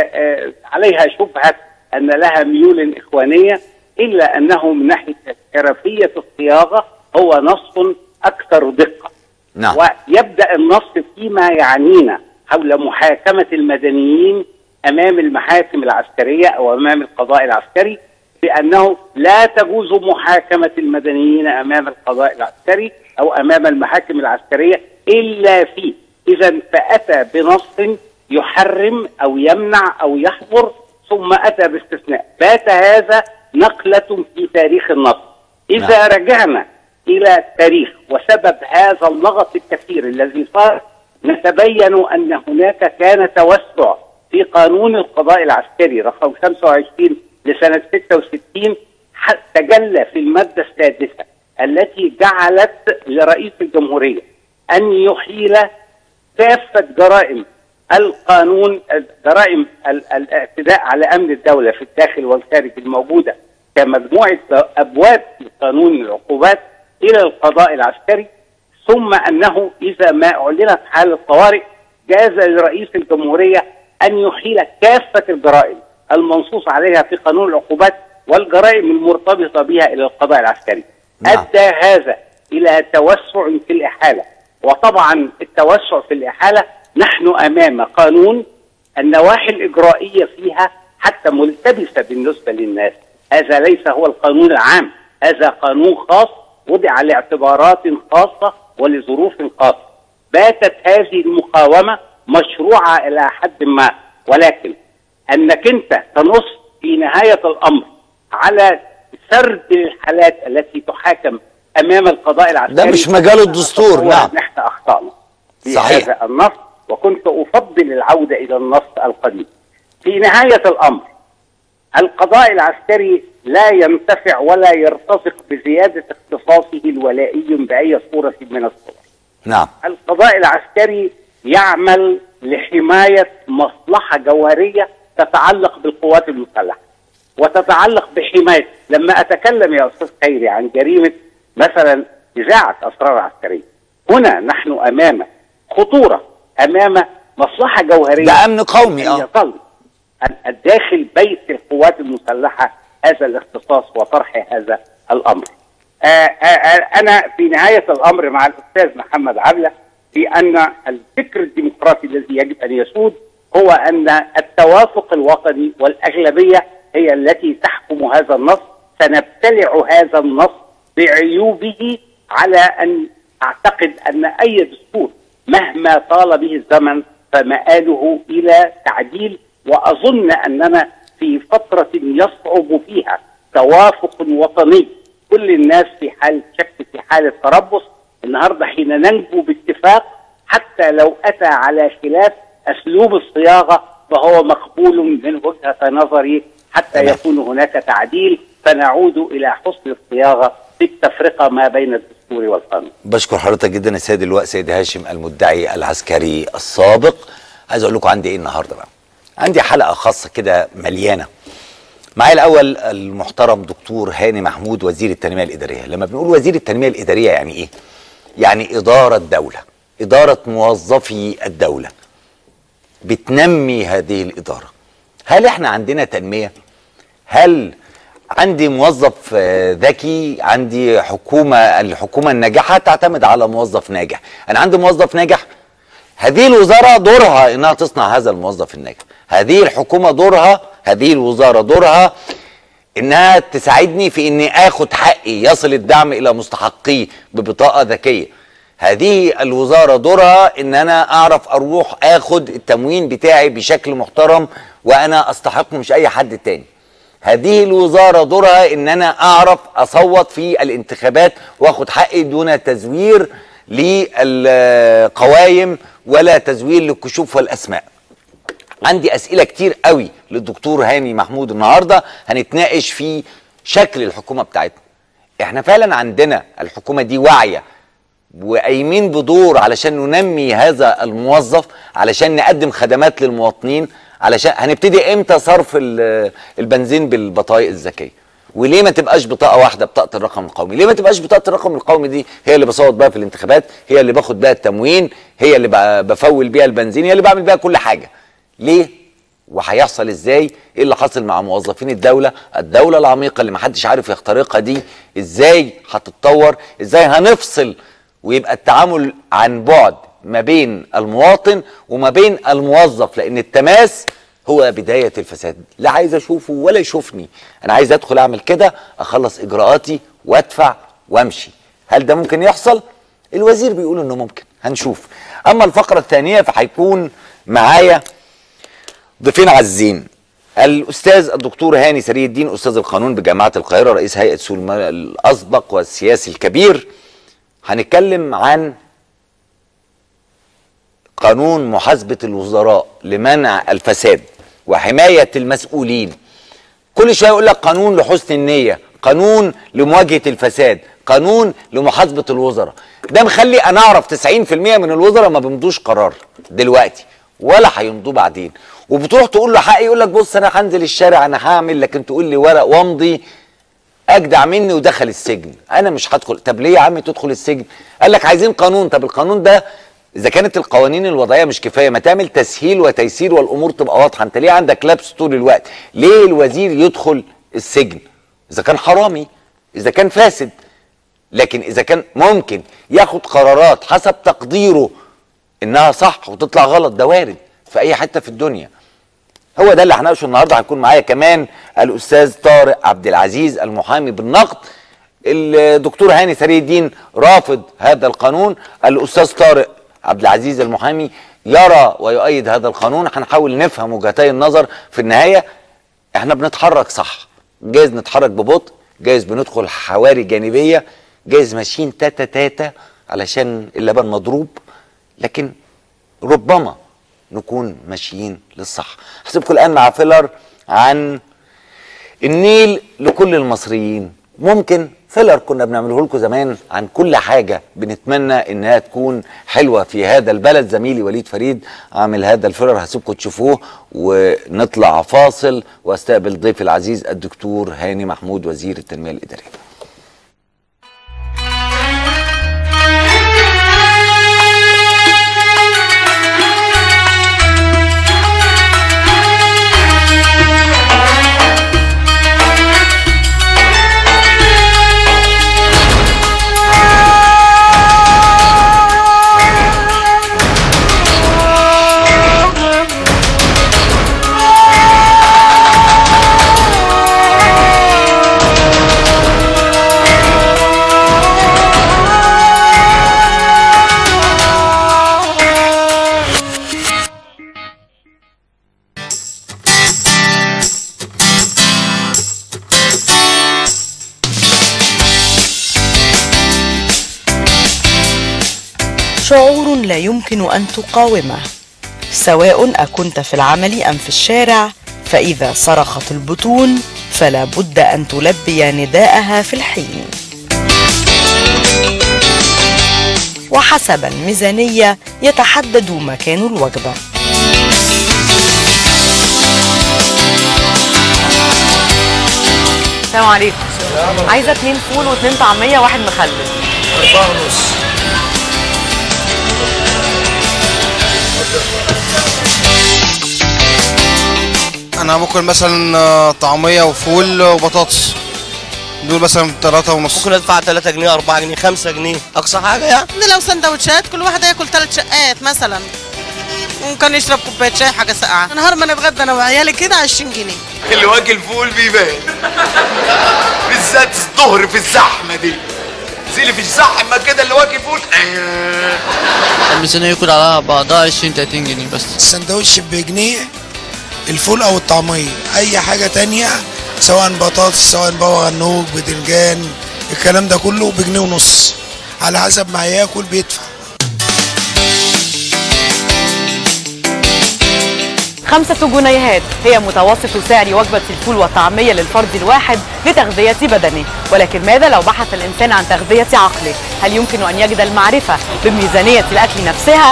آآ عليها شبهة أن لها ميول إخوانية إلا أنه من ناحية حرفية الصياغة هو نص أكثر دقة نعم ويبدأ النص فيما يعنينا حول محاكمة المدنيين أمام المحاكم العسكرية أو أمام القضاء العسكري بأنه لا تجوز محاكمة المدنيين أمام القضاء العسكري أو أمام المحاكم العسكرية إلا في إذا فأتى بنص يحرم او يمنع او يحظر ثم اتى باستثناء بات هذا نقله في تاريخ النص اذا نعم. رجعنا الى التاريخ وسبب هذا اللغط الكثير الذي صار نتبين ان هناك كان توسع في قانون القضاء العسكري رقم 25 لسنه 66 حتى تجلى في الماده السادسه التي جعلت لرئيس الجمهوريه ان يحيل كافه جرائم القانون جرائم ال- الاعتداء على امن الدوله في الداخل والخارج الموجوده كمجموعه ابواب في قانون العقوبات الى القضاء العسكري ثم انه اذا ما اعلنت حاله طوارئ جاز لرئيس الجمهوريه ان يحيل كافه الجرائم المنصوص عليها في قانون العقوبات والجرائم المرتبطه بها الى القضاء العسكري. نعم. ادى هذا الى توسع في الاحاله وطبعا التوسع في الاحاله نحن امام قانون النواحي الاجرائيه فيها حتى ملتبسه بالنسبه للناس هذا ليس هو القانون العام هذا قانون خاص وضع لاعتبارات خاصه ولظروف خاصه باتت هذه المقاومه مشروعه الى حد ما ولكن انك انت تنص في نهايه الامر على سرد الحالات التي تحاكم امام القضاء العسكري ده مش مجال الدستور، أتصور نعم. ان احنا اخطانا في صحيح. هذا النص وكنت افضل العوده الى النص القديم في نهايه الامر القضاء العسكري لا ينتفع ولا يرتزق بزياده اختصاصه الولائي باي صوره من الصور. نعم القضاء العسكري يعمل لحمايه مصلحه جوهريه تتعلق بالقوات المسلحه وتتعلق بحمايه لما اتكلم يا استاذ خيري عن جريمه مثلا اذاعه اسرار عسكريه هنا نحن امام خطوره امام مصلحه جوهريه ده امن قومي أن اه يظل ال- داخل بيت القوات المسلحة هذا الاختصاص وطرح هذا الأمر آه، آه، آه، أنا في نهاية الأمر مع الأستاذ محمد عبلة في أن الفكر الديمقراطي الذي يجب أن يسود هو أن التوافق الوطني والأغلبية هي التي تحكم هذا النص سنبتلع هذا النص بعيوبه على أن أعتقد أن أي دستور مهما طال به الزمن فمآله إلى تعديل وأظن أننا في فترة يصعب فيها توافق وطني كل الناس في حالة شك في حالة تربص النهاردة حين ننجو باتفاق حتى لو أتى على خلاف أسلوب الصياغة فهو مقبول من وجهة نظري حتى تمام. يكون هناك تعديل فنعود إلى حسن الصياغة في التفرقة ما بين الدستور والقانون بشكر حضرتك جدا السيد اللواء سيد هاشم المدعي العسكري السابق عايز اقول لكم عندي ايه النهارده بقى عندي حلقه خاصه كده مليانه معايا الاول المحترم دكتور هاني محمود وزير التنميه الاداريه لما بنقول وزير التنميه الاداريه يعني ايه يعني اداره دوله اداره موظفي الدوله بتنمي هذه الاداره هل احنا عندنا تنميه هل عندي موظف آه، ذكي عندي حكومه الحكومه الناجحه تعتمد على موظف ناجح انا عندي موظف ناجح هذه الوزاره دورها انها تصنع هذا الموظف الناجح هذه الحكومه دورها هذه الوزاره دورها انها تساعدني في اني اخد حقي يصل الدعم الى مستحقيه ببطاقه ذكيه هذه الوزاره دورها ان انا اعرف اروح اخد التموين بتاعي بشكل محترم وانا استحقه مش اي حد تاني هذه الوزارة دورها ان انا اعرف اصوت في الانتخابات واخد حقي دون تزوير للقوائم ولا تزوير للكشوف والاسماء عندي اسئله كتير قوي للدكتور هاني محمود النهارده هنتناقش في شكل الحكومه بتاعتنا احنا فعلا عندنا الحكومه دي واعيه وقايمين بدور علشان ننمي هذا الموظف علشان نقدم خدمات للمواطنين علشان هنبتدي امتى صرف ال- البنزين بالبطايق الذكيه وليه ما تبقاش بطاقه واحده بطاقه الرقم القومي ليه ما تبقاش بطاقه الرقم القومي دي هي اللي بصوت بيها في الانتخابات هي اللي باخد بيها التموين هي اللي ب- بفول بيها البنزين هي اللي بعمل بيها كل حاجه ليه وهيحصل ازاي ايه اللي حصل مع موظفين الدوله الدوله العميقه اللي محدش عارف يخترقها دي ازاي هتتطور ازاي هنفصل ويبقى التعامل عن بعد ما بين المواطن وما بين الموظف لان التماس هو بدايه الفساد لا عايز اشوفه ولا يشوفني انا عايز ادخل اعمل كده اخلص اجراءاتي وادفع وامشي هل ده ممكن يحصل الوزير بيقول انه ممكن هنشوف اما الفقره الثانيه فهيكون معايا ضيفين عزين الاستاذ الدكتور هاني سري الدين استاذ القانون بجامعه القاهره رئيس هيئه سوق المال الاسبق والسياسي الكبير هنتكلم عن قانون محاسبه الوزراء لمنع الفساد وحمايه المسؤولين كل شويه يقول لك قانون لحسن النيه قانون لمواجهه الفساد قانون لمحاسبه الوزراء ده مخلي انا اعرف 90% من الوزراء ما بيمضوش قرار دلوقتي ولا هيمضوه بعدين وبتروح تقول له حق يقول لك بص انا هنزل الشارع انا هعمل لكن تقول لي ورق وامضي اجدع مني ودخل السجن انا مش هدخل طب ليه يا عم تدخل السجن قال لك عايزين قانون طب القانون ده اذا كانت القوانين الوضعيه مش كفايه ما تعمل تسهيل وتيسير والامور تبقى واضحه انت ليه عندك لبس طول الوقت ليه الوزير يدخل السجن اذا كان حرامي اذا كان فاسد لكن اذا كان ممكن ياخد قرارات حسب تقديره انها صح وتطلع غلط ده وارد في اي حته في الدنيا هو ده اللي هناقشه النهارده هيكون معايا كمان الاستاذ طارق عبد العزيز المحامي بالنقد الدكتور هاني سري الدين رافض هذا القانون الاستاذ طارق عبد العزيز المحامي يرى ويؤيد هذا القانون هنحاول نفهم وجهتي النظر في النهايه احنا بنتحرك صح جايز نتحرك ببطء جايز بندخل حواري جانبيه جايز ماشيين تاتا تاتا علشان اللبن مضروب لكن ربما نكون ماشيين للصح هسيبكم الان مع فيلر عن النيل لكل المصريين ممكن فيلر كنا بنعمله لكم زمان عن كل حاجه بنتمنى انها تكون حلوه في هذا البلد زميلي وليد فريد عامل هذا الفيلر هسيبكم تشوفوه ونطلع فاصل واستقبل ضيفي العزيز الدكتور هاني محمود وزير التنميه الاداريه شعور لا يمكن ان تقاومه سواء اكنت في العمل ام في الشارع فاذا صرخت البطون فلا بد ان تلبي نداءها في الحين وحسب الميزانيه يتحدد مكان الوجبه السلام عليكم عايزه اتنين فول واتنين طعميه واحد مخلل أربعة ونص انا باكل مثلا آه، طعميه وفول وبطاطس دول مثلا ثلاثة ونص ممكن ادفع 3 جنيه 4 جنيه 5 جنيه اقصى حاجه يعني لو سندوتشات كل واحد هياكل ثلاث شقات مثلا ممكن يشرب كوبايه شاي حاجه ساقعه نهار ما نتغدى انا وعيالي كده 20 جنيه اللي واكل فول بيبان بالذات الظهر في الزحمه دي زيلي في الزحمه كده اللي واكل فول الميزانية يكون على بعضها 20 30 جنيه بس السندوتش بجنيه الفول او الطعميه اي حاجه تانية سواء بطاطس سواء بابا غنوج بدنجان الكلام ده كله بجنيه ونص على حسب ما ياكل بيدفع خمسة جنيهات هي متوسط سعر وجبة الفول والطعمية للفرد الواحد لتغذية بدنه ولكن ماذا لو بحث الإنسان عن تغذية عقله هل يمكن أن يجد المعرفة بميزانية الأكل نفسها؟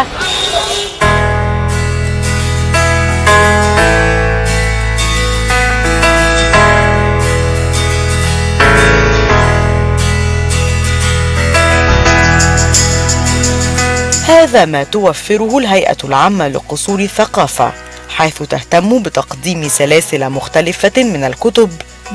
هذا ما توفره الهيئة العامة لقصور الثقافة حيث تهتم بتقديم سلاسل مختلفة من الكتب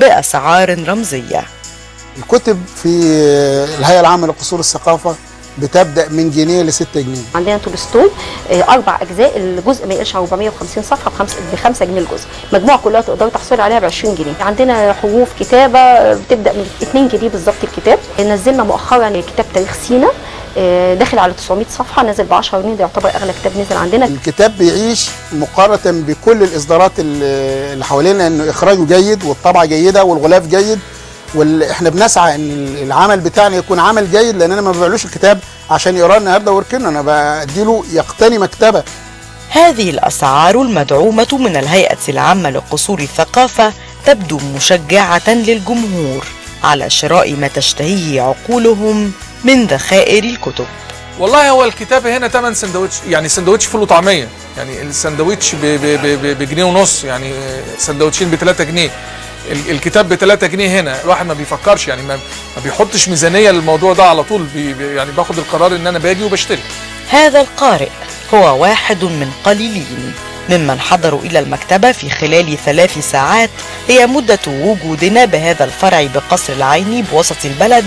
بأسعار رمزية الكتب في الهيئة العامة لقصور الثقافة بتبدأ من جنيه ل 6 جنيه عندنا تولستوي آه، اربع اجزاء الجزء ما يقلش عن 450 صفحه بخمسه ب 5 جنيه الجزء المجموعه كلها تقدروا تحصلوا عليها ب 20 جنيه عندنا حروف كتابه آه، بتبدا من 2 جنيه بالظبط الكتاب نزلنا مؤخرا كتاب تاريخ سينا آه، داخل على 900 صفحه نازل ب 10 جنيه ده يعتبر اغلى كتاب نزل عندنا الكتاب بيعيش مقارنة بكل الإصدارات اللي اللي حوالينا إنه إخراجه جيد والطبعة جيدة والغلاف جيد واحنا بنسعى ان العمل بتاعنا يكون عمل جيد لان انا ما ببيعلوش الكتاب عشان يقراه النهارده ويركنه انا بديله يقتني مكتبه هذه الأسعار المدعومة من الهيئة العامة لقصور الثقافة تبدو مشجعة للجمهور على شراء ما تشتهيه عقولهم من ذخائر الكتب والله هو الكتاب هنا تمن سندوتش يعني سندوتش فول وطعميه يعني السندوتش ب- ب- ب- ب- بجنيه ونص يعني سندوتشين ب 3 جنيه ال- الكتاب ب 3 جنيه هنا الواحد ما بيفكرش يعني ما, ما بيحطش ميزانيه للموضوع ده على طول بي بي- يعني باخد القرار ان انا باجي وبشتري هذا القارئ هو واحد من قليلين ممن حضروا إلى المكتبة في خلال ثلاث ساعات هي مدة وجودنا بهذا الفرع بقصر العيني بوسط البلد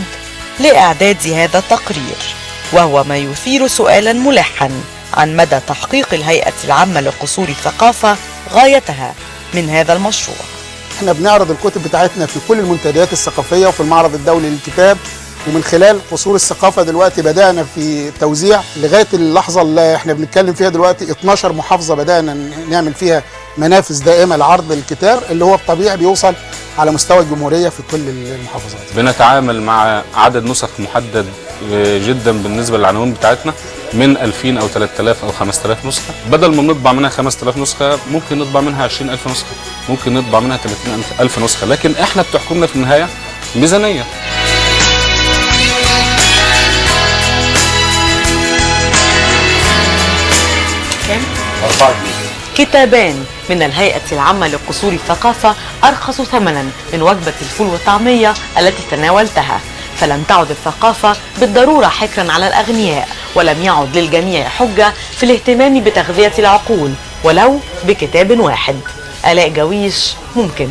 لإعداد هذا التقرير وهو ما يثير سؤالا ملحا عن مدى تحقيق الهيئة العامة لقصور الثقافة غايتها من هذا المشروع احنا بنعرض الكتب بتاعتنا في كل المنتديات الثقافيه وفي المعرض الدولي للكتاب ومن خلال قصور الثقافه دلوقتي بدانا في توزيع لغايه اللحظه اللي احنا بنتكلم فيها دلوقتي 12 محافظه بدانا نعمل فيها منافذ دائمه لعرض الكتاب اللي هو الطبيعي بيوصل على مستوى الجمهوريه في كل المحافظات بنتعامل مع عدد نسخ محدد جدا بالنسبه للعناوين بتاعتنا من 2000 او 3000 او 5000 نسخه بدل ما نطبع منها 5000 نسخه ممكن نطبع منها 20000 نسخه ممكن نطبع منها 30000 نسخه لكن احنا بتحكمنا في النهايه ميزانيه كتابان من الهيئة العامة لقصور الثقافة أرخص ثمنا من وجبة الفول والطعمية التي تناولتها فلم تعد الثقافة بالضرورة حكرا على الأغنياء ولم يعد للجميع حجة في الاهتمام بتغذية العقول ولو بكتاب واحد آلاء جويش ممكن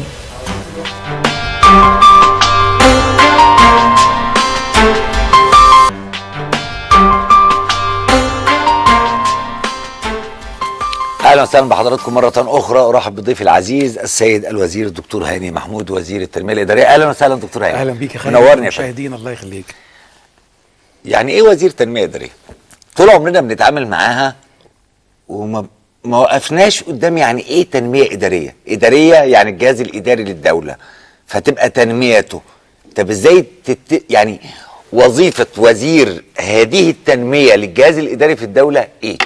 اهلا وسهلا بحضراتكم مره اخرى ارحب بضيفي العزيز السيد الوزير الدكتور هاني محمود وزير التنميه الاداريه اهلا وسهلا دكتور هاني اهلا بيك يا خالد منورني يا فندم مشاهدين الله يخليك يعني ايه وزير تنميه اداريه طول عمرنا بنتعامل معاها وما ما وقفناش قدام يعني ايه تنميه اداريه اداريه يعني الجهاز الاداري للدوله فتبقى تنميته طب ازاي تت... يعني وظيفه وزير هذه التنميه للجهاز الاداري في الدوله ايه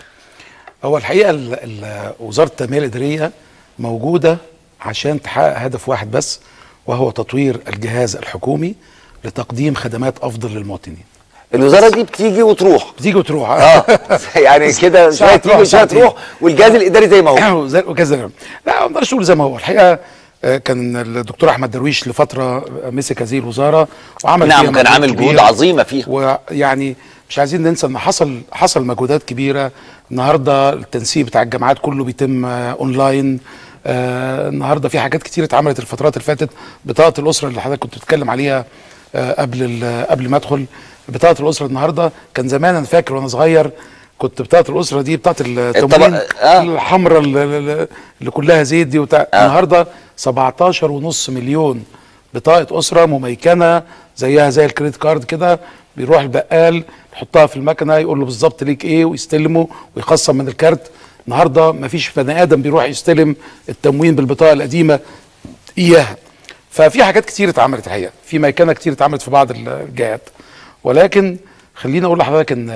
هو الحقيقه ال- ال- وزاره التنميه الاداريه موجوده عشان تحقق هدف واحد بس وهو تطوير الجهاز الحكومي لتقديم خدمات افضل للمواطنين الوزاره دي بتيجي وتروح بتيجي وتروح اه يعني كده شويه ساعة تيجي تروح، وشويه ساعة تروح تيجي. والجهاز الاداري زي ما هو زي وكذا لا ما نقدرش نقول زي ما هو الحقيقه آه، كان الدكتور احمد درويش لفتره مسك هذه الوزاره وعمل نعم، فيها كان مجهود عامل كبير. جهود عظيمة فيها. ويعني مش عايزين ننسى ان حصل حصل مجهودات كبيره النهارده التنسيق بتاع الجامعات كله بيتم آه، اونلاين آه النهارده في حاجات كتير اتعملت الفترات اللي فاتت بطاقه الاسره اللي حضرتك كنت بتتكلم عليها آه قبل ال- قبل ما ادخل بطاقه الاسره النهارده كان زمان انا فاكر وانا صغير كنت بطاقه الاسره دي بطاقه التموين آه. الحمراء اللي, اللي- اللي كلها زيت دي وبتاع آه. النهارده 17 ونص مليون بطاقه اسره مميكنه زيها زي الكريدت كارد كده بيروح البقال يحطها في المكنه يقول له بالظبط ليك ايه ويستلمه ويخصم من الكارت النهارده مفيش بني ادم بيروح يستلم التموين بالبطاقه القديمه اياها ففي حاجات كتير اتعملت الحقيقه في ميكنه كتير اتعملت في بعض الجهات ولكن خليني اقول لحضرتك ان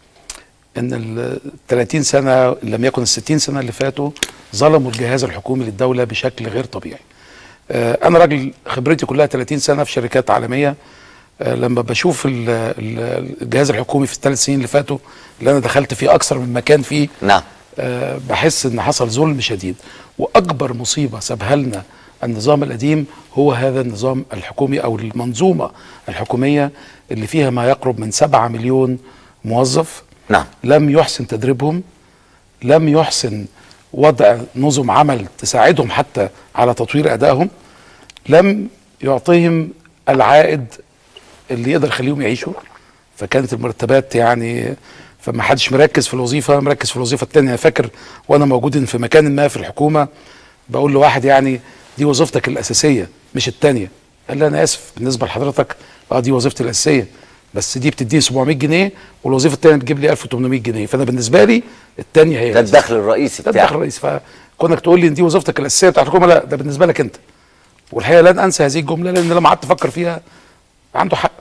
ان ال 30 سنه إن لم يكن ال 60 سنه اللي فاتوا ظلموا الجهاز الحكومي للدوله بشكل غير طبيعي. آه، انا راجل خبرتي كلها 30 سنه في شركات عالميه آه، لما بشوف ال- ال- الجهاز الحكومي في الثلاث سنين اللي فاتوا اللي انا دخلت فيه اكثر من مكان فيه نعم آه، بحس ان حصل ظلم شديد واكبر مصيبه سابها لنا النظام القديم هو هذا النظام الحكومي او المنظومه الحكوميه اللي فيها ما يقرب من 7 مليون موظف نعم لم يحسن تدريبهم لم يحسن وضع نظم عمل تساعدهم حتى على تطوير ادائهم لم يعطيهم العائد اللي يقدر يخليهم يعيشوا فكانت المرتبات يعني فما حدش مركز في الوظيفه مركز في الوظيفه الثانيه انا فاكر وانا موجود في مكان ما في الحكومه بقول لواحد يعني دي وظيفتك الاساسيه مش الثانيه قال لي انا اسف بالنسبه لحضرتك اه دي وظيفتي الاساسيه بس دي بتديني 700 جنيه والوظيفه الثانيه بتجيب لي 1800 جنيه فانا بالنسبه لي الثانيه هي ده الدخل الرئيسي ده بتاعك. الدخل الرئيسي فكونك تقول لي ان دي وظيفتك الاساسيه بتاعت الحكومه لا ده بالنسبه لك انت والحقيقه لن انسى هذه الجمله لان لما قعدت افكر فيها عنده حق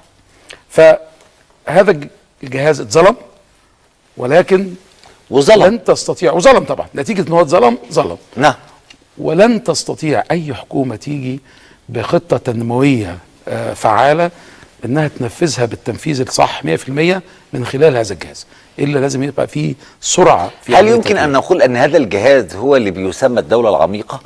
فهذا الج- الجهاز اتظلم ولكن وظلم لن تستطيع وظلم طبعا نتيجه ان هو اتظلم ظلم نعم ولن تستطيع اي حكومه تيجي بخطه تنمويه آه، فعاله انها تنفذها بالتنفيذ الصح 100% من خلال هذا الجهاز الا لازم يبقى فيه سرعه في هل عملية يمكن ان التنفيذ. نقول ان هذا الجهاز هو اللي بيسمى الدوله العميقه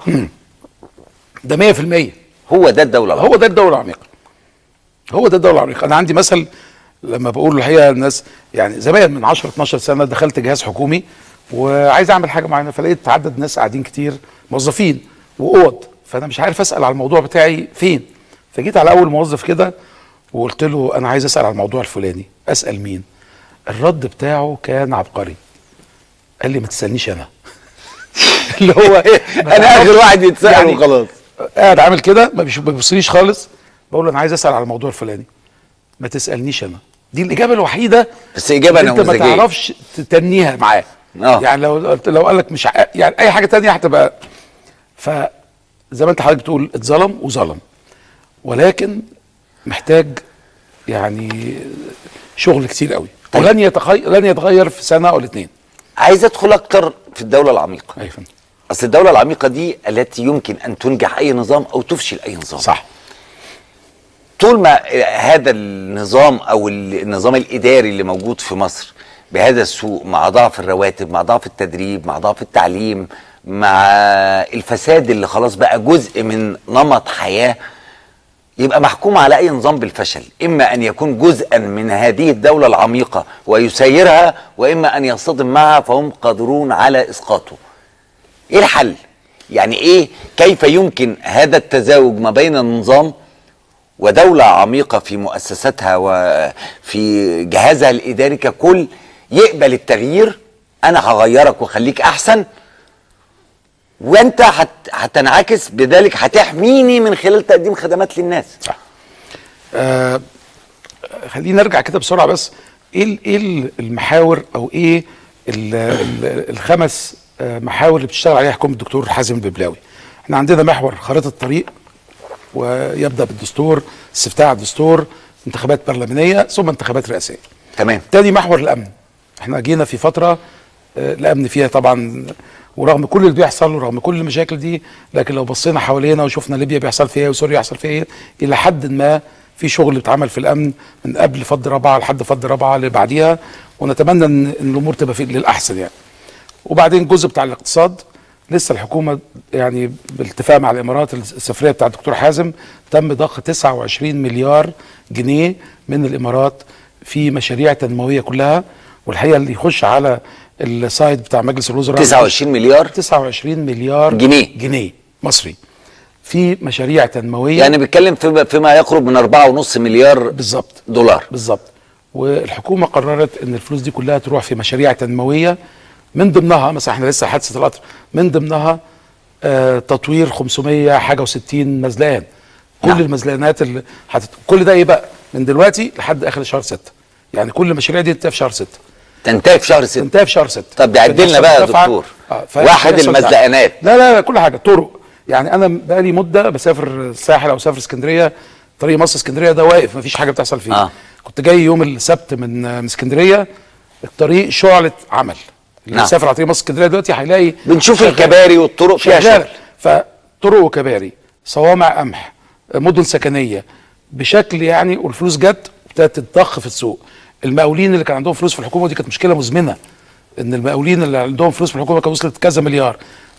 ده 100% هو ده الدوله العميقه هو ده الدوله العميقه هو ده الدوله العميقه انا عندي مثل لما بقول الحقيقه الناس يعني زمان من 10 12 سنه دخلت جهاز حكومي وعايز اعمل حاجه معينه فلقيت عدد ناس قاعدين كتير موظفين واوض فانا مش عارف اسال على الموضوع بتاعي فين فجيت على اول موظف كده وقلت له انا عايز اسال على الموضوع الفلاني اسال مين الرد بتاعه كان عبقري قال لي ما تسالنيش انا اللي هو ما أنا آخر تعرفش- واحد يتسأل وخلاص. قاعد عامل كده ما بيش- ما بيبصليش خالص بقول له انا عايز اسال على الموضوع الفلاني ما تسالنيش انا دي الاجابه الوحيده بس إجابة اللي انت ما نموذجية. تعرفش تتنيها معاه آه. يعني لو لو قال لك مش ع- يعني اي حاجه تانية هتبقى فزي ما انت حضرتك بتقول اتظلم وظلم ولكن محتاج يعني شغل كتير قوي ولن يتغير لن يتغير في سنه او الاثنين عايز ادخل اكتر في الدوله العميقه ايوه فندم. اصل الدوله العميقه دي التي يمكن ان تنجح اي نظام او تفشل اي نظام صح طول ما هذا النظام او النظام الاداري اللي موجود في مصر بهذا السوء مع ضعف الرواتب مع ضعف التدريب مع ضعف التعليم مع الفساد اللي خلاص بقى جزء من نمط حياه يبقى محكوم على اي نظام بالفشل اما ان يكون جزءا من هذه الدوله العميقه ويسيرها واما ان يصطدم معها فهم قادرون على اسقاطه ايه الحل يعني ايه كيف يمكن هذا التزاوج ما بين النظام ودولة عميقة في مؤسساتها وفي جهازها الإداري ككل يقبل التغيير أنا هغيرك وخليك أحسن وأنت هت... هتنعكس بذلك هتحميني من خلال تقديم خدمات للناس صح. آه خلينا نرجع كده بسرعه بس ايه ال- ايه المحاور او ايه ال- ال- الخمس آه، محاور اللي بتشتغل عليها حكومه الدكتور حازم الببلاوي احنا عندنا محور خريطه الطريق ويبدا بالدستور استفتاء على الدستور انتخابات برلمانيه ثم انتخابات رئاسيه تمام تاني محور الامن احنا جينا في فتره آه، الامن فيها طبعا ورغم كل اللي بيحصل ورغم كل المشاكل دي لكن لو بصينا حوالينا وشفنا ليبيا بيحصل فيها ايه وسوريا بيحصل فيها ايه الى حد ما في شغل بيتعمل في الامن من قبل فض رابعه لحد فض رابعه اللي بعديها ونتمنى ان إن الامور تبقى في للاحسن يعني وبعدين الجزء بتاع الاقتصاد لسه الحكومه يعني بالاتفاق مع الامارات السفريه بتاع الدكتور حازم تم ضخ 29 مليار جنيه من الامارات في مشاريع تنمويه كلها والحقيقه اللي يخش على السايت بتاع مجلس الوزراء 29 مليار 29 مليار جنيه. جنيه مصري في مشاريع تنمويه يعني بيتكلم في فيما يقرب من 4.5 مليار بالظبط دولار بالظبط والحكومه قررت ان الفلوس دي كلها تروح في مشاريع تنمويه من ضمنها مثلا احنا لسه حادثه القطر من ضمنها آه تطوير 500 حاجه و60 مزلقان كل نعم. المزلقانات اللي حتت... كل ده ايه بقى من دلوقتي لحد اخر شهر 6 يعني كل المشاريع دي تنتهي في شهر 6 تنتهي في شهر 6 تنتهي في شهر 6 طب ده لنا بقى يا دكتور آه واحد المزلقانات لا لا لا كل حاجه طرق يعني انا بقالي مده بسافر الساحل او اسافر اسكندريه طريق مصر اسكندريه ده واقف مفيش حاجه بتحصل فيه آه. كنت جاي يوم السبت من من اسكندريه الطريق شعله عمل اللي نعم. يسافر على طريق مصر اسكندريه دلوقتي هيلاقي بنشوف شغال. الكباري والطرق فيها شغالة. شغل فطرق وكباري صوامع قمح مدن سكنيه بشكل يعني والفلوس جت ابتدت تتضخ في السوق المقاولين اللي كان عندهم فلوس في الحكومه دي كانت مشكله مزمنه ان المقاولين اللي عندهم فلوس في الحكومه كانت وصلت كذا مليار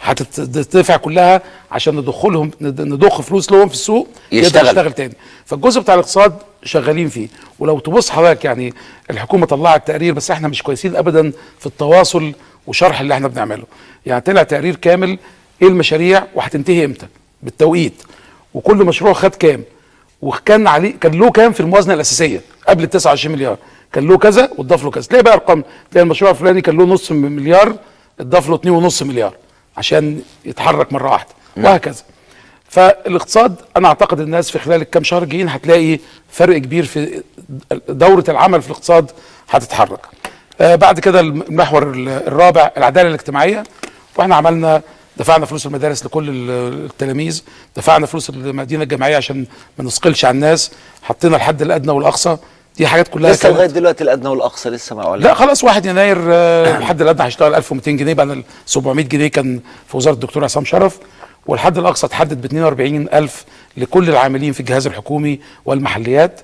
هتدفع كلها عشان ندخلهم نضخ فلوس لهم في السوق يقدر يشتغل. يشتغل تاني فالجزء بتاع الاقتصاد شغالين فيه ولو تبص حضرتك يعني الحكومه طلعت تقرير بس احنا مش كويسين ابدا في التواصل وشرح اللي احنا بنعمله يعني طلع تقرير كامل ايه المشاريع وهتنتهي امتى بالتوقيت وكل مشروع خد كام وكان عليه كان له كام في الموازنه الاساسيه قبل ال 29 مليار كان له كذا واتضاف له كذا تلاقي بقى ارقام تلاقي المشروع الفلاني كان له نص مليار اتضاف له 2.5 مليار عشان يتحرك مره واحده وهكذا فالاقتصاد انا اعتقد الناس في خلال الكام شهر الجايين هتلاقي فرق كبير في دوره العمل في الاقتصاد هتتحرك آه بعد كده المحور الرابع العداله الاجتماعيه واحنا عملنا دفعنا فلوس المدارس لكل ال- التلاميذ دفعنا فلوس المدينه الجامعيه عشان ما نثقلش على الناس حطينا الحد الادنى والاقصى دي حاجات كلها لسه كانت- لغايه دلوقتي الادنى والاقصى لسه ما اعلن لا خلاص 1 يناير آه، الحد الادنى هيشتغل 1200 جنيه بعد ال 700 جنيه كان في وزاره الدكتور عصام شرف والحد الاقصى اتحدد ب 42000 لكل العاملين في الجهاز الحكومي والمحليات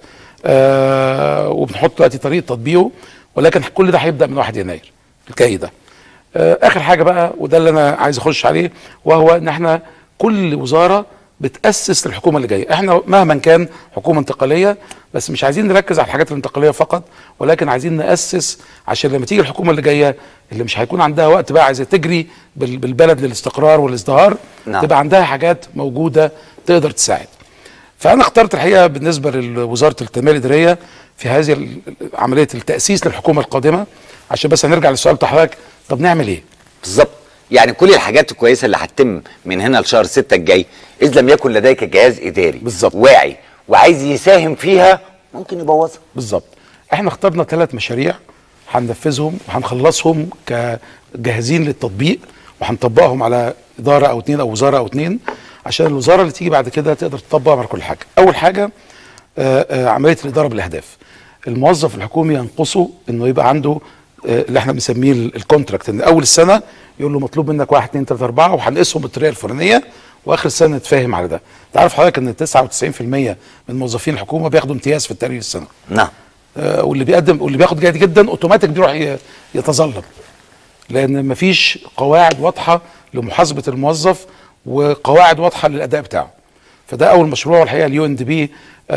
آه وبنحط دلوقتي طريقه تطبيقه ولكن كل ده هيبدا من 1 يناير الجاي ده آه اخر حاجه بقى وده اللي انا عايز اخش عليه وهو ان احنا كل وزاره بتاسس للحكومه اللي جايه احنا مهما كان حكومه انتقاليه بس مش عايزين نركز على الحاجات الانتقاليه فقط ولكن عايزين ناسس عشان لما تيجي الحكومه اللي جايه اللي مش هيكون عندها وقت بقى عايزه تجري بال- بالبلد للاستقرار والازدهار نعم. تبقى عندها حاجات موجوده تقدر تساعد فانا اخترت الحقيقه بالنسبه لوزاره التنميه الاداريه في هذه ال- عمليه التاسيس للحكومه القادمه عشان بس هنرجع للسؤال بتاع حضرتك طب نعمل ايه؟ بالظبط يعني كل الحاجات الكويسه اللي هتتم من هنا لشهر 6 الجاي اذا لم يكن لديك جهاز اداري بالظبط واعي وعايز يساهم فيها ممكن يبوظها بالظبط احنا اخترنا ثلاث مشاريع هننفذهم وهنخلصهم كجاهزين للتطبيق وهنطبقهم على اداره او اتنين او وزاره او اتنين عشان الوزاره اللي تيجي بعد كده تقدر تطبق على كل حاجه. اول حاجه آه، آه، عمليه الاداره بالاهداف الموظف الحكومي ينقصه انه يبقى عنده آه، اللي احنا بنسميه ال- الكونتراكت ان اول السنه يقول له مطلوب منك واحد اتنين تلاته اربعه وهنقسهم بالطريقه الفلانيه واخر السنه نتفاهم على ده. تعرف حضرتك ان 99% من موظفين الحكومه بياخدوا امتياز في التقرير السنه. نعم آه، واللي بيقدم واللي بياخد جيد جدا اوتوماتيك بيروح ي- يتظلم لان مفيش قواعد واضحه لمحاسبه الموظف وقواعد واضحه للاداء بتاعه فده اول مشروع والحقيقه اليو ان دي بي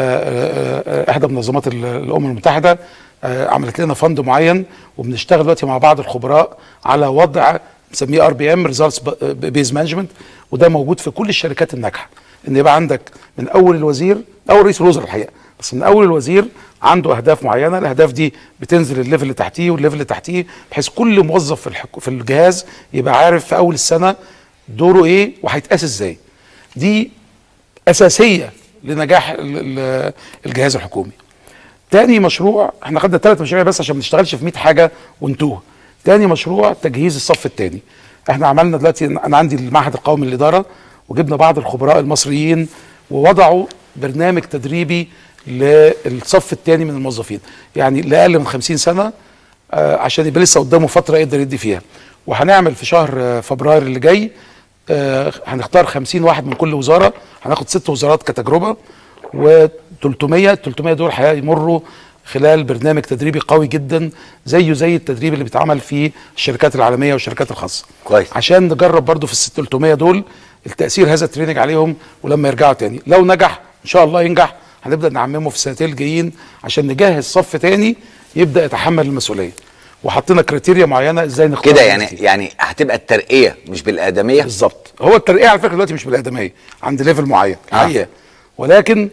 احدى منظمات ال- الامم المتحده آه، عملت لنا فند معين وبنشتغل دلوقتي مع بعض الخبراء على وضع بنسميه ار بي ام ريزلتس بيز مانجمنت وده موجود في كل الشركات الناجحه ان يبقى عندك من اول الوزير اول رئيس الوزراء الحقيقه بس من اول الوزير عنده اهداف معينه الاهداف دي بتنزل الليفل اللي تحتيه والليفل اللي تحتيه بحيث كل موظف في الحك... في الجهاز يبقى عارف في اول السنه دوره ايه وهيتقاس ازاي دي اساسيه لنجاح ال- ال- الجهاز الحكومي تاني مشروع احنا خدنا ثلاث مشاريع بس عشان ما نشتغلش في 100 حاجه ونتوه تاني مشروع تجهيز الصف الثاني احنا عملنا دلوقتي انا عندي المعهد القومي للاداره وجبنا بعض الخبراء المصريين ووضعوا برنامج تدريبي للصف الثاني من الموظفين يعني لاقل من 50 سنه آه، عشان يبقى لسه قدامه فتره يقدر يدي فيها وهنعمل في شهر آه، فبراير اللي جاي آه، هنختار 50 واحد من كل وزاره هناخد ست وزارات كتجربه و300 300 دول هيمروا خلال برنامج تدريبي قوي جدا زيه زي التدريب اللي بيتعمل في الشركات العالميه والشركات الخاصه كويس عشان نجرب برضو في ال 300 دول التاثير هذا التريننج عليهم ولما يرجعوا تاني لو نجح ان شاء الله ينجح هنبدا نعممه في السنتين الجايين عشان نجهز صف تاني يبدا يتحمل المسؤوليه وحطينا كريتيريا معينه ازاي نختار كده الناس يعني دي. يعني هتبقى الترقيه مش بالادميه بالظبط هو الترقيه على فكره دلوقتي مش بالادميه عند ليفل معين آه. حقيقه ولكن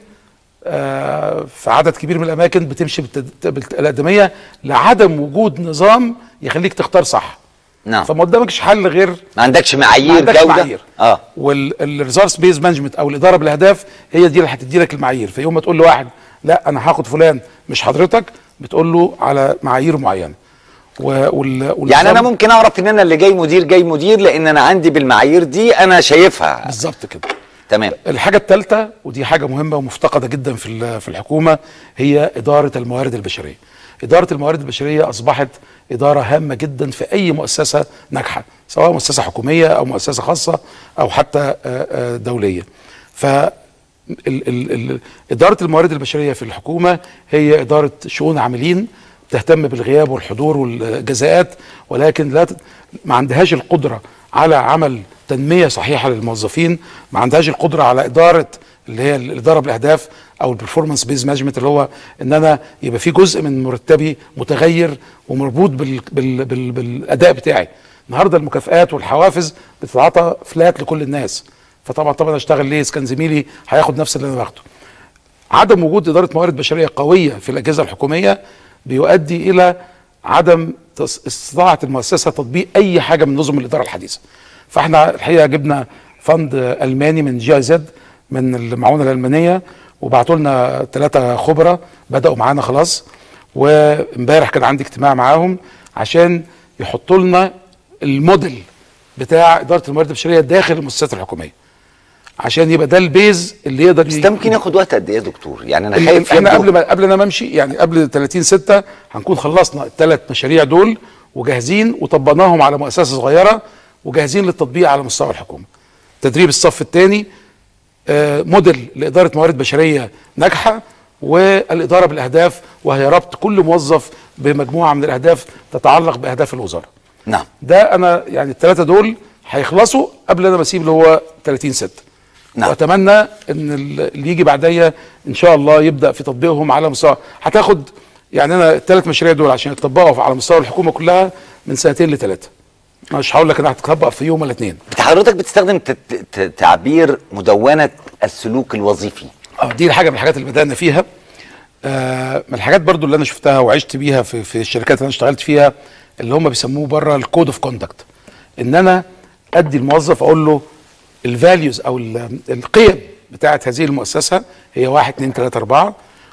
آه في عدد كبير من الاماكن بتمشي بالتد- بالادميه لعدم وجود نظام يخليك تختار صح نعم فما قدامكش حل غير ما عندكش معايير ما عندكش جوده معايير. اه والريسورس بيز مانجمنت او الاداره بالاهداف هي دي اللي هتدي لك المعايير فيوم ما تقول لواحد لا انا هاخد فلان مش حضرتك بتقول له على معايير معينه و- وال... والنظام- يعني انا ممكن اعرف ان انا اللي جاي مدير جاي مدير لان انا عندي بالمعايير دي انا شايفها بالظبط كده تمام الحاجة الثالثة ودي حاجة مهمة ومفتقدة جدا في ال- في الحكومة هي إدارة الموارد البشرية. إدارة الموارد البشرية أصبحت إدارة هامة جدا في أي مؤسسة ناجحة سواء مؤسسة حكومية أو مؤسسة خاصة أو حتى آه، آه، دولية. ف ال- ال- ال- إدارة الموارد البشرية في الحكومة هي إدارة شؤون عاملين تهتم بالغياب والحضور والجزاءات ولكن لا ت- ما عندهاش القدرة على عمل تنمية صحيحة للموظفين ما عندهاش القدرة على إدارة اللي هي الإدارة بالأهداف أو البرفورمانس بيز مانجمنت اللي هو إن أنا يبقى في جزء من مرتبي متغير ومربوط بال بال بال بالأداء بتاعي النهارده المكافآت والحوافز بتتعاطى فلات لكل الناس فطبعا طبعا اشتغل ليه إذا كان زميلي هياخد نفس اللي انا باخده عدم وجود اداره موارد بشريه قويه في الاجهزه الحكوميه بيؤدي الى عدم تص- استطاعه المؤسسه تطبيق اي حاجه من نظم الاداره الحديثه فاحنا الحقيقه جبنا فند الماني من جي اي زد من المعونه الالمانيه وبعتوا لنا ثلاثه خبراء بداوا معانا خلاص وامبارح كان عندي اجتماع معاهم عشان يحطوا لنا الموديل بتاع اداره الموارد البشريه داخل المؤسسات الحكوميه عشان يبقى ده البيز اللي يقدر بس ده ممكن ياخد وقت قد ايه يا دكتور يعني انا ال- خايف احنا يبدو- قبل ما قبل انا ما امشي يعني قبل 30 6 هنكون خلصنا الثلاث مشاريع دول وجاهزين وطبقناهم على مؤسسه صغيره وجاهزين للتطبيق على مستوى الحكومه. تدريب الصف الثاني آه، موديل لاداره موارد بشريه ناجحه والاداره بالاهداف وهي ربط كل موظف بمجموعه من الاهداف تتعلق باهداف الوزاره. نعم ده انا يعني الثلاثه دول هيخلصوا قبل انا ما اسيب اللي هو 30 6 نعم. واتمنى ان ال- اللي يجي بعديا ان شاء الله يبدا في تطبيقهم على مستوى هتاخد يعني انا الثلاث مشاريع دول عشان يتطبقوا على مستوى الحكومه كلها من سنتين لثلاثه مش هقول لك انها هتطبق في يوم ولا اتنين حضرتك بتستخدم ت- ت- تعبير مدونه السلوك الوظيفي اه دي حاجه من الحاجات اللي بدانا فيها آه من الحاجات برضو اللي انا شفتها وعشت بيها في, في الشركات اللي انا اشتغلت فيها اللي هم بيسموه بره الكود اوف كوندكت ان انا ادي الموظف اقول له الفاليوز او ال- القيم بتاعت هذه المؤسسه هي واحد اتنين تلاته اربعه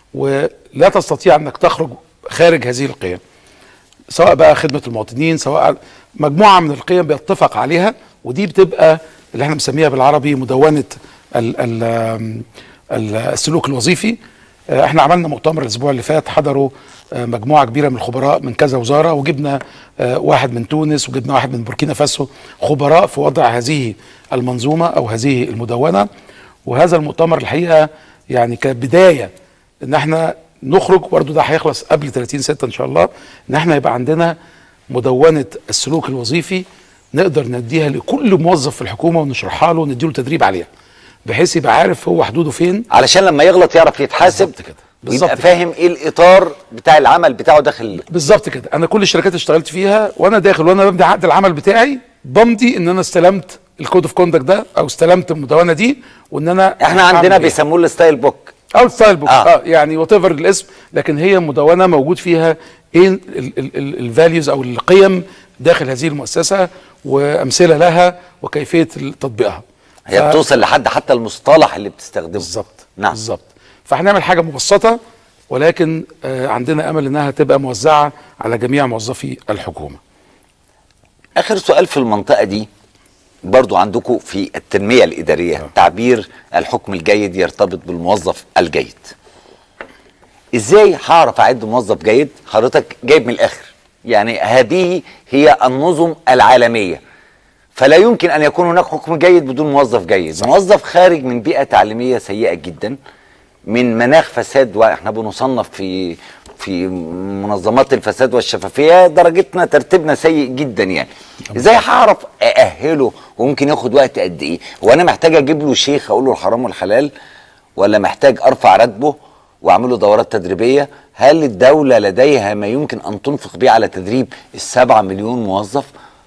ولا تستطيع انك تخرج خارج هذه القيم سواء بقى خدمه المواطنين سواء مجموعه من القيم بيتفق عليها ودي بتبقى اللي احنا بنسميها بالعربي مدونه ال ال ال السلوك الوظيفي آه، احنا عملنا مؤتمر الاسبوع اللي فات حضروا آه، مجموعه كبيره من الخبراء من كذا وزاره وجبنا آه، واحد من تونس وجبنا واحد من بوركينا فاسو خبراء في وضع هذه المنظومه او هذه المدونه وهذا المؤتمر الحقيقه يعني كبدايه ان احنا نخرج برضه ده هيخلص قبل 30 6 ان شاء الله ان احنا يبقى عندنا مدونه السلوك الوظيفي نقدر نديها لكل موظف في الحكومه ونشرحها له ونديله تدريب عليها بحيث يبقى عارف هو حدوده فين علشان لما يغلط يعرف يتحاسب بالظبط ويبقى كده. فاهم ايه الاطار بتاع العمل بتاعه داخل بالظبط كده انا كل الشركات اللي اشتغلت فيها وانا داخل وانا ببدا عقد العمل بتاعي بمضي ان انا استلمت الكود اوف كوندكت ده او استلمت المدونه دي وان انا احنا هعمل عندنا إيه. بيسموه الستايل بوك او الستايل بوك آه. اه, آه يعني وات ايفر الاسم لكن هي مدونه موجود فيها ايه الفاليوز او القيم داخل هذه المؤسسه وامثله لها وكيفيه تطبيقها هي ف- بتوصل لحد حتى المصطلح اللي بتستخدمه بالظبط نعم بالظبط فهنعمل حاجه مبسطه ولكن آه عندنا امل انها تبقى موزعه على جميع موظفي الحكومه اخر سؤال في المنطقه دي برضو عندكم في التنميه الاداريه تعبير الحكم الجيد يرتبط بالموظف الجيد ازاي هعرف اعد موظف جيد حضرتك جايب من الاخر يعني هذه هي النظم العالميه فلا يمكن ان يكون هناك حكم جيد بدون موظف جيد صح. موظف خارج من بيئه تعليميه سيئه جدا من مناخ فساد واحنا بنصنف في في منظمات الفساد والشفافيه درجتنا ترتيبنا سيء جدا يعني ازاي هعرف ااهله وممكن ياخد وقت قد ايه وانا محتاج اجيب له شيخ اقول له الحرام والحلال ولا محتاج ارفع راتبه واعمل له دورات تدريبيه هل الدوله لديها ما يمكن ان تنفق به على تدريب السبعة مليون موظف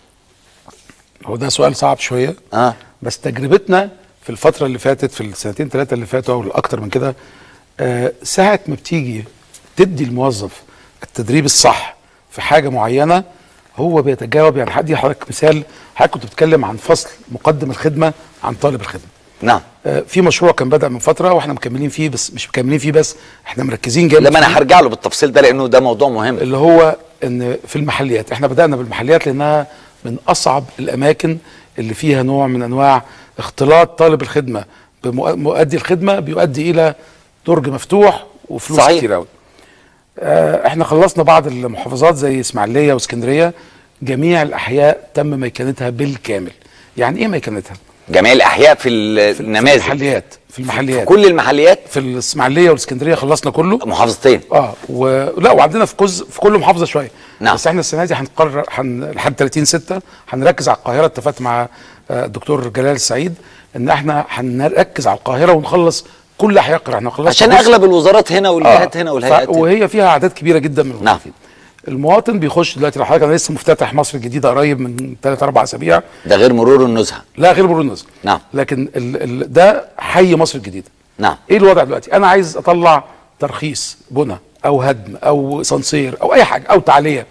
هو ده سؤال صعب شويه اه بس تجربتنا في الفتره اللي فاتت في السنتين ثلاثه اللي فاتوا او اكتر من كده آه ساعه ما بتيجي تدي الموظف التدريب الصح في حاجه معينه هو بيتجاوب يعني هدي حضرتك مثال حضرتك كنت بتتكلم عن فصل مقدم الخدمه عن طالب الخدمه نعم آه في مشروع كان بدا من فتره واحنا مكملين فيه بس مش مكملين فيه بس احنا مركزين جامد لما فيه. انا هرجع له بالتفصيل ده لانه ده موضوع مهم اللي هو ان في المحليات احنا بدانا بالمحليات لانها من اصعب الاماكن اللي فيها نوع من انواع اختلاط طالب الخدمه بمؤدي الخدمه بيؤدي الى درج مفتوح وفلوس صحيح. كتير قوي آه احنا خلصنا بعض المحافظات زي اسماعيليه واسكندريه جميع الاحياء تم ميكنتها بالكامل يعني ايه ميكنتها جميع الاحياء في النماذج في المحليات في المحليات في كل المحليات في الاسماعيليه والاسكندريه خلصنا كله محافظتين اه ولا وعندنا في كز في كل محافظه شويه نعم. بس احنا السنه دي هنقرر هن... لحد 30 6 هنركز على القاهره اتفقت مع آه، الدكتور جلال السعيد ان احنا هنركز على القاهره ونخلص كل احياء القاهره احنا خلصنا عشان جزء. اغلب الوزارات هنا والجهات هنا والهيئات ف... وهي فيها اعداد كبيره جدا من الموظفين المواطن بيخش دلوقتي لو حضرتك انا لسه مفتتح مصر الجديده قريب من 3 4 اسابيع ده غير مرور النزهه لا غير مرور النزهه نعم لكن ال... ال... ده حي مصر الجديده نعم ايه الوضع دلوقتي انا عايز اطلع ترخيص بنى او هدم او سنسير او اي حاجه او تعليه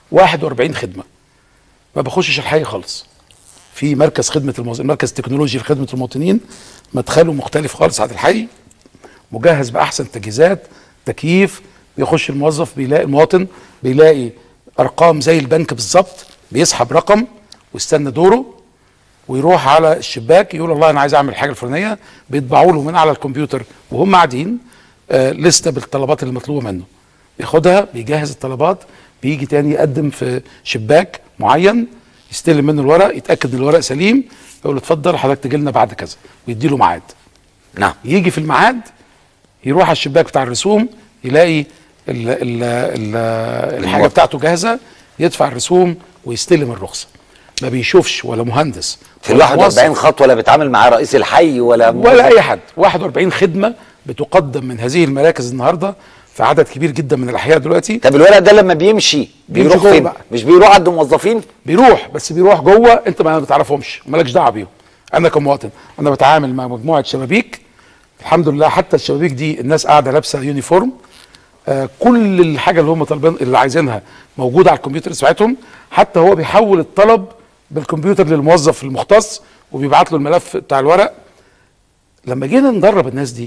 41 خدمه ما بخشش الحي خالص في مركز خدمه المواطنين مركز تكنولوجي لخدمه المواطنين مدخله مختلف خالص عن الحي مجهز باحسن تجهيزات تكييف بيخش الموظف بيلاقي المواطن بيلاقي ارقام زي البنك بالظبط بيسحب رقم ويستنى دوره ويروح على الشباك يقول والله انا عايز اعمل الحاجه الفلانيه بيطبعوا له من على الكمبيوتر وهم قاعدين آه لسته بالطلبات اللي مطلوبه منه بياخدها بيجهز الطلبات بيجي تاني يقدم في شباك معين يستلم منه الورق يتاكد ان الورق سليم يقول له اتفضل حضرتك تجي لنا بعد كذا ويدي له ميعاد نعم يجي في الميعاد يروح على الشباك بتاع الرسوم يلاقي ال ال ال الحاجه الموافق. بتاعته جاهزه يدفع الرسوم ويستلم الرخصه ما بيشوفش ولا مهندس في ال ولا 41 موظف خط ولا بيتعامل مع رئيس الحي ولا ولا اي حد 41 خدمه بتقدم من هذه المراكز النهارده في عدد كبير جدا من الاحياء دلوقتي طب الورق ده لما بيمشي بيروح جوه فين بقى. مش بيروح عند الموظفين بيروح بس بيروح جوه انت ما بتعرفهمش مالكش دعوه بيهم انا كمواطن انا بتعامل مع مجموعه شبابيك الحمد لله حتى الشبابيك دي الناس قاعده لابسه يونيفورم آه كل الحاجه اللي هم طالبين اللي عايزينها موجوده على الكمبيوتر بتاعتهم حتى هو بيحول الطلب بالكمبيوتر للموظف المختص وبيبعت له الملف بتاع الورق لما جينا ندرب الناس دي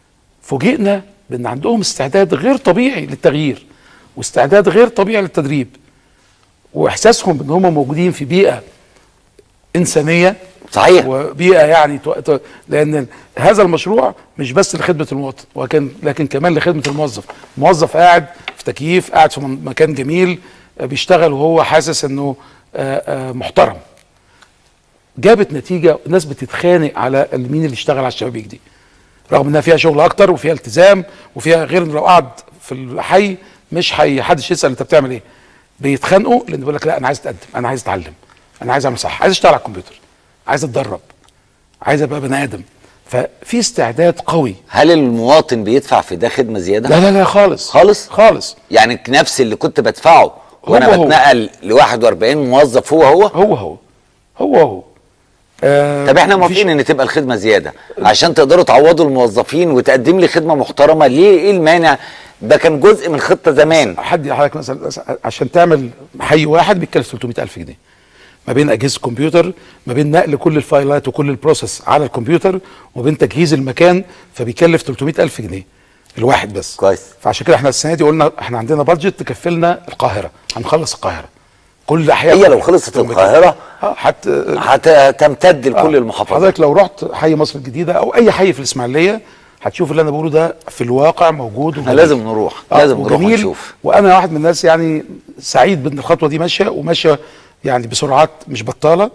فوجئنا بان عندهم استعداد غير طبيعي للتغيير واستعداد غير طبيعي للتدريب واحساسهم ان هم موجودين في بيئه انسانيه صحيح. وبيئه يعني تو... تو... لان هذا المشروع مش بس لخدمه المواطن وكان لكن كمان لخدمه الموظف الموظف قاعد في تكييف قاعد في من- مكان جميل آه، بيشتغل وهو حاسس انه آه، آه، محترم جابت نتيجه الناس بتتخانق على مين اللي اشتغل على الشبابيك دي رغم انها فيها شغل اكتر وفيها التزام وفيها غير إن لو قعد في الحي مش حي حدش يسال انت بتعمل ايه بيتخانقوا لان بيقول لك لا انا عايز اتقدم انا عايز اتعلم انا عايز اعمل صح عايز اشتغل على الكمبيوتر عايز اتدرب عايز ابقى بني ادم ففي استعداد قوي هل المواطن بيدفع في ده خدمه زياده لا لا لا خالص خالص خالص يعني نفس اللي كنت بدفعه وانا هو هو. بتنقل ل 41 موظف هو هو هو هو هو هو آه طب احنا مفيش- موافقين ان تبقى الخدمه زياده عشان تقدروا تعوضوا الموظفين وتقدم لي خدمه محترمه ليه ايه المانع ده كان جزء من خطه زمان حد حضرتك مثلا عشان تعمل حي واحد بيتكلف 300000 جنيه ما بين اجهزه كمبيوتر ما بين نقل كل الفايلات وكل البروسيس على الكمبيوتر وما بين تجهيز المكان فبيكلف 300000 جنيه الواحد بس كويس فعشان كده احنا السنه دي قلنا احنا عندنا بادجت تكفلنا القاهره هنخلص القاهره كل الاحياء هي لو خلصت القاهره حت هتمتد لكل آه. المحافظات حضرتك لو رحت حي مصر الجديده او اي حي في الاسماعيليه هتشوف اللي انا بقوله ده في الواقع موجود احنا وجميل. لازم نروح آه، لازم نروح وجميل. ونشوف وانا واحد من الناس يعني سعيد بان الخطوه دي ماشيه وماشيه يعني بسرعات مش بطاله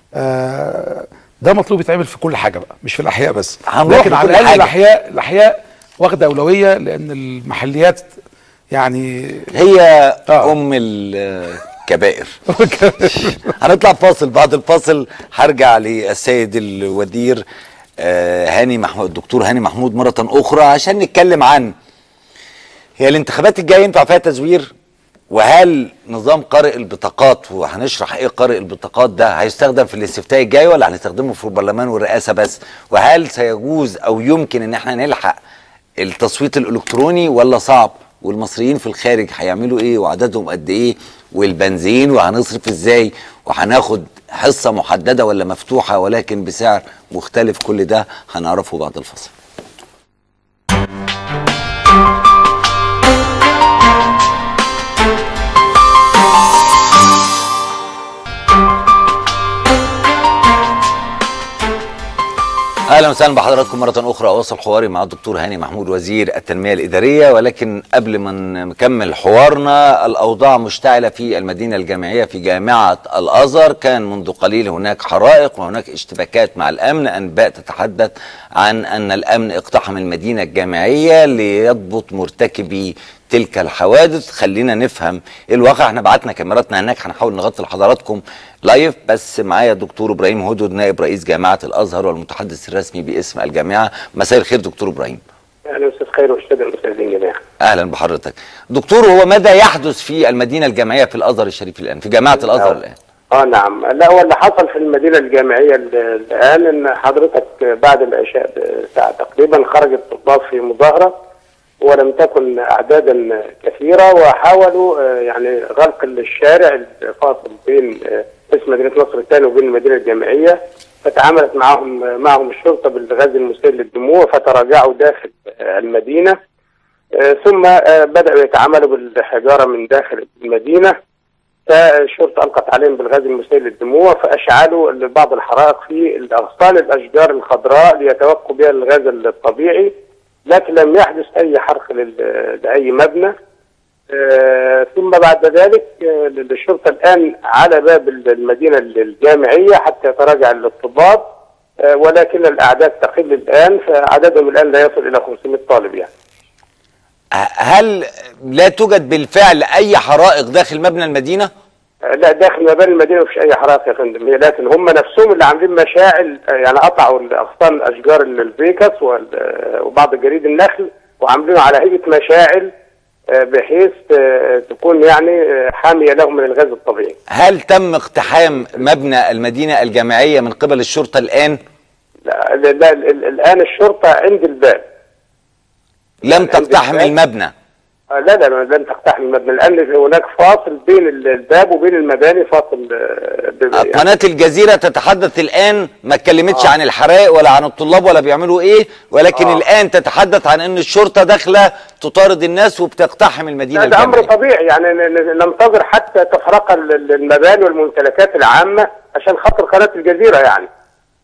آه ده مطلوب يتعمل في كل حاجه بقى مش في الاحياء بس هنروح لكن على لكل الاقل حاجة. الاحياء الاحياء واخده اولويه لان المحليات يعني هي ام الكبائر هنطلع فاصل بعد الفاصل هرجع للسيد الوزير آه، هاني محمود الدكتور هاني محمود مرة أخرى عشان نتكلم عن هي الانتخابات الجاية ينفع فيها تزوير وهل نظام قارئ البطاقات وهنشرح ايه قارئ البطاقات ده هيستخدم في الاستفتاء الجاي ولا هنستخدمه في البرلمان والرئاسة بس وهل سيجوز او يمكن ان احنا نلحق التصويت الالكتروني ولا صعب والمصريين في الخارج هيعملوا ايه وعددهم قد ايه والبنزين وهنصرف ازاي وهناخد حصة محددة ولا مفتوحة ولكن بسعر مختلف كل ده هنعرفه بعد الفصل اهلا وسهلا بحضراتكم مره اخرى اواصل حواري مع الدكتور هاني محمود وزير التنميه الاداريه ولكن قبل ما نكمل حوارنا الاوضاع مشتعله في المدينه الجامعيه في جامعه الازهر كان منذ قليل هناك حرائق وهناك اشتباكات مع الامن انباء تتحدث عن ان الامن اقتحم المدينه الجامعيه ليضبط مرتكبي تلك الحوادث خلينا نفهم ايه الواقع احنا بعتنا كاميراتنا هناك هنحاول نغطي لحضراتكم لايف بس معايا الدكتور ابراهيم هدود نائب رئيس جامعه الازهر والمتحدث الرسمي باسم الجامعه مساء الخير دكتور ابراهيم اهلا استاذ خير واستاذ المستاذين جميعا اهلا بحضرتك دكتور هو ماذا يحدث في المدينه الجامعيه في الازهر الشريف الان في جامعه الازهر الان اه نعم لا هو اللي حصل في المدينه الجامعيه ال- الان ان حضرتك بعد العشاء بساعه تقريبا خرج الطلاب في مظاهره ولم تكن اعدادا كثيره وحاولوا آه، يعني غلق الشارع الفاصل بين آه، اسم مدينه نصر الثاني وبين المدينه الجامعيه فتعاملت معهم معهم الشرطه بالغاز المسيل للدموع فتراجعوا داخل آه، المدينه آه، ثم آه، بداوا يتعاملوا بالحجاره من داخل المدينه فالشرطه القت عليهم بالغاز المسيل للدموع فاشعلوا بعض الحرائق في اغصان الاشجار الخضراء ليتوقوا بها الغاز الطبيعي لكن لم يحدث اي حرق لل- لاي مبنى آه، ثم بعد ذلك آه، الشرطه الان على باب المدينه الجامعيه حتى يتراجع الطلاب آه، ولكن الاعداد تقل الان فعددهم الان لا يصل الى 500 طالب يعني هل لا توجد بالفعل اي حرائق داخل مبنى المدينه لا داخل مباني المدينه مفيش اي حرائق يا فندم هي لكن هم نفسهم اللي عاملين مشاعل آه، يعني قطعوا اغصان اشجار الفيكس وال- آه، وبعض جريد النخل وعاملينه على هيئه مشاعل آه، بحيث آه، تكون يعني آه، حاميه لهم من الغاز الطبيعي. هل تم اقتحام مبنى المدينه الجامعيه من قبل الشرطه الان لا, لا, لا ال- ال- الان الشرطه عند الباب. لم تقتحم المبنى آه، لا لا لن تقتحم المبنى الان هناك فاصل بين ال- الباب وبين المباني فاصل آه، ب- يعني قناة الجزيرة تتحدث الآن ما اتكلمتش آه. عن الحرائق ولا عن الطلاب ولا بيعملوا إيه ولكن آه. الآن تتحدث عن أن الشرطة داخلة تطارد الناس وبتقتحم المدينة لا ده امر الجامعية طبيعي يعني ن- ن- ننتظر حتى تفرق ال- ال- المباني والممتلكات العامه عشان خاطر قناه الجزيره يعني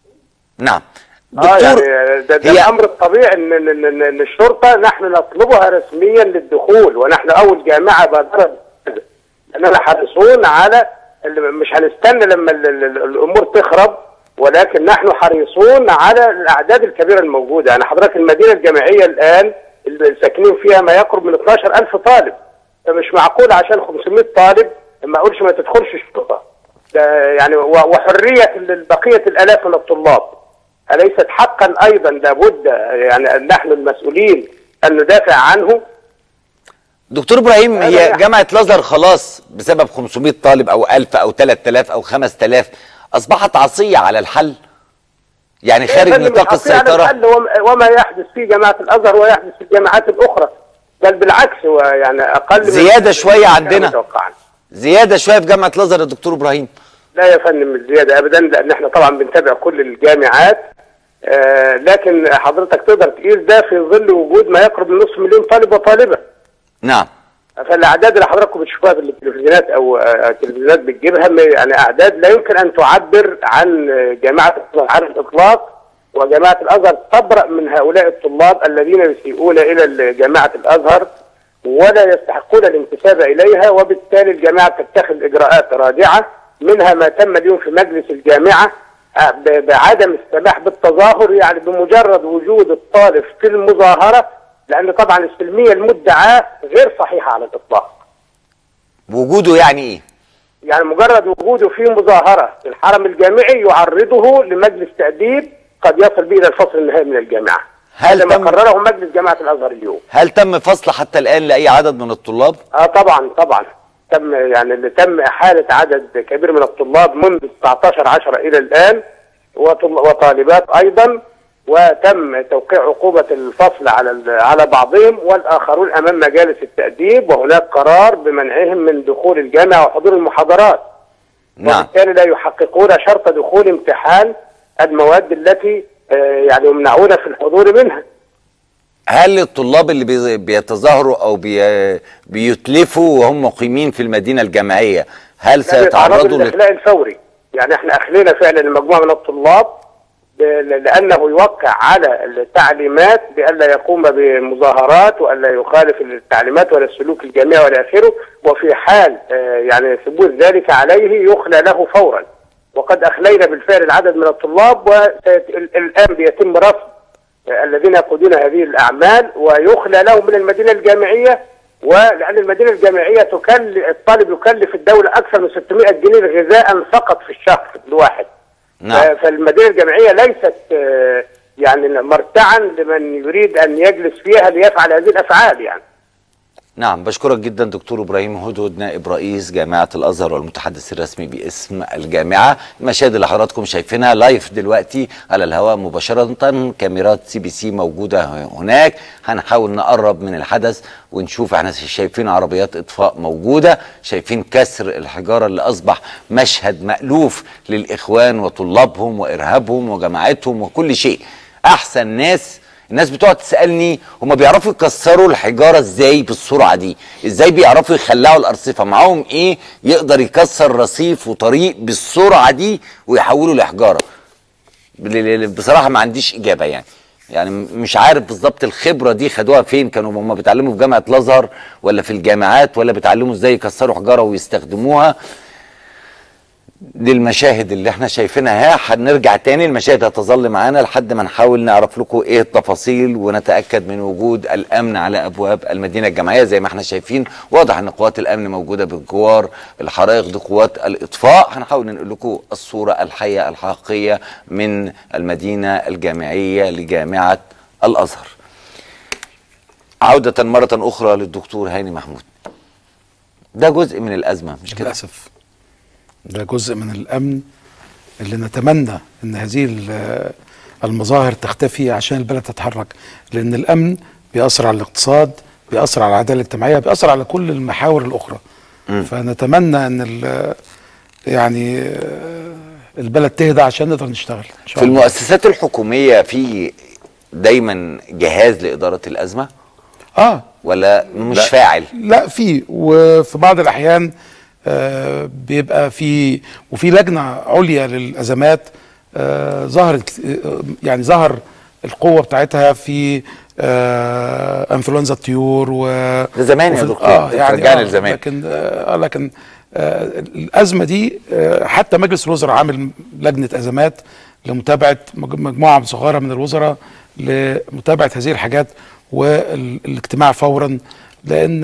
نعم اه دكتور يعني ده, ده هي- الامر الطبيعي ان ان ان إن الشرطه نحن نطلبها رسميا للدخول ونحن اول جامعه بادرت بهذا. لاننا حريصون على اللي مش هنستنى لما ال- ال- ال- الامور تخرب ولكن نحن حريصون على الاعداد الكبيره الموجوده يعني حضرتك المدينه الجامعيه الان اللي ساكنين فيها ما يقرب من 12000 طالب فمش معقول عشان 500 طالب ما اقولش ما تدخلش الشرطه ده يعني و- وحريه بقيه الالاف من الطلاب أليست حقا أيضا لابد يعني أن نحن المسؤولين أن ندافع عنه دكتور ابراهيم هذا هي يعني- جامعه الازهر خلاص بسبب 500 طالب او 1000 او 3000 او 5000 اصبحت عصيه على الحل يعني خارج فإن نطاق مش عارفين على السيطره الحل وما- وما يحدث في جامعة الأزهر ويحدث في الجامعات الأخرى بل بالعكس هو يعني أقل من- زيادة شوية كان عندنا. متوقعا. زياده شويه في جامعه الازهر يا دكتور ابراهيم لا يا فندم مش زيادة أبدا لأن احنا طبعا بنتابع كل الجامعات آه لكن حضرتك تقدر تقيس ده في ظل وجود ما يقرب من نصف مليون طالب وطالبة نعم فالاعداد اللي حضراتكم بتشوفوها في التلفزيونات او آه، التلفزيونات بتجيبها م- يعني اعداد لا يمكن ان تعبر عن آه، جامعه الازهر على الاطلاق وجامعه الازهر تبرا من هؤلاء الطلاب الذين يسيئون الى جامعه الازهر ولا يستحقون الانتساب اليها وبالتالي الجامعه تتخذ اجراءات رادعه منها ما تم اليوم في مجلس الجامعه آه، ب- بعدم السماح بالتظاهر يعني بمجرد وجود الطالب في المظاهره لان طبعا السلميه المدعاه غير صحيحه على الاطلاق وجوده يعني ايه يعني مجرد وجوده في مظاهره في الحرم الجامعي يعرضه لمجلس تاديب قد يصل به الى الفصل النهائي من الجامعه هل هذا ما تم- قرره مجلس جامعه الازهر اليوم هل تم فصل حتى الان لاي عدد من الطلاب اه طبعا طبعا تم يعني اللي تم احاله عدد كبير من الطلاب منذ 19 10 الى الان وطل- وطالبات ايضا وتم توقيع عقوبه الفصل على ال- على بعضهم والاخرون امام مجالس التاديب وهناك قرار بمنعهم من دخول الجامعه وحضور المحاضرات نعم وبالتالي لا يحققون شرط دخول امتحان المواد التي آه، يعني يمنعون في الحضور منها هل الطلاب اللي بي- بيتظاهروا او بي بيتلفوا وهم مقيمين في المدينه الجامعيه هل لا سيتعرضوا يتعرضوا ل... للاخلاء الفوري يعني احنا اخلينا فعلا مجموعه من الطلاب ب- لانه يوقع على التعليمات بألا يقوم بمظاهرات والا يخالف التعليمات ولا السلوك الجامعي ولا اخره وفي حال آه، يعني ثبوت ذلك عليه يخلى له فورا وقد اخلينا بالفعل العدد من الطلاب والان بيتم رفض آه، الذين يقودون هذه الاعمال ويخلى لهم من المدينه الجامعيه ولان المدينه الجامعيه تكلف الطالب يكلف الدوله اكثر من 600 جنيه غذاء فقط في الشهر الواحد نعم. ف- فالمدينه الجامعيه ليست آه، يعني مرتعا لمن يريد ان يجلس فيها ليفعل هذه الافعال يعني نعم بشكرك جدا دكتور ابراهيم هدهد نائب رئيس جامعه الازهر والمتحدث الرسمي باسم الجامعه المشاهد اللي حضراتكم شايفينها لايف دلوقتي على الهواء مباشره كاميرات سي بي سي موجوده هناك هنحاول نقرب من الحدث ونشوف احنا شايفين عربيات اطفاء موجوده شايفين كسر الحجاره اللي اصبح مشهد مالوف للاخوان وطلابهم وارهابهم وجماعتهم وكل شيء احسن ناس الناس بتقعد تسالني هما بيعرفوا يكسروا الحجاره ازاي بالسرعه دي ازاي بيعرفوا يخلعوا الارصفه معاهم ايه يقدر يكسر رصيف وطريق بالسرعه دي ويحوله لحجاره ل- ل- بصراحه ما عنديش اجابه يعني يعني م- مش عارف بالظبط الخبره دي خدوها فين كانوا هم بيتعلموا في جامعه الازهر ولا في الجامعات ولا بيتعلموا ازاي يكسروا حجاره ويستخدموها دي المشاهد اللي احنا شايفينها هنرجع تاني المشاهد هتظل معانا لحد ما نحاول نعرف لكم ايه التفاصيل ونتاكد من وجود الامن على ابواب المدينه الجامعيه زي ما احنا شايفين واضح ان قوات الامن موجوده بجوار الحرائق دي قوات الاطفاء هنحاول ننقل لكم الصوره الحيه الحقيقيه من المدينه الجامعيه لجامعه الازهر عوده مره اخرى للدكتور هاني محمود ده جزء من الازمه مش كده للاسف ده جزء من الامن اللي نتمنى ان هذه ال- المظاهر تختفي عشان البلد تتحرك لان الامن بيأثر على الاقتصاد بيأثر على العداله الاجتماعيه بيأثر على كل المحاور الاخرى فنتمنى ان ال- يعني آه، البلد تهدى عشان نقدر نشتغل ان شاء في الله المؤسسات الحكوميه في دايما جهاز لاداره الازمه اه ولا مش لا. فاعل لا في وفي بعض الاحيان آه، بيبقى في وفي لجنه عليا للازمات آه، ظهرت كت- آه، يعني ظهر القوه بتاعتها في آه، انفلونزا الطيور و ده زمان يا وفي- دكتور، اه ده يعني رجعنا آه لزمان. لكن آه لكن آه الازمه دي آه حتى مجلس الوزراء عامل لجنه ازمات لمتابعه مج- مجموعه صغيره من الوزراء لمتابعه هذه الحاجات والاجتماع فورا لان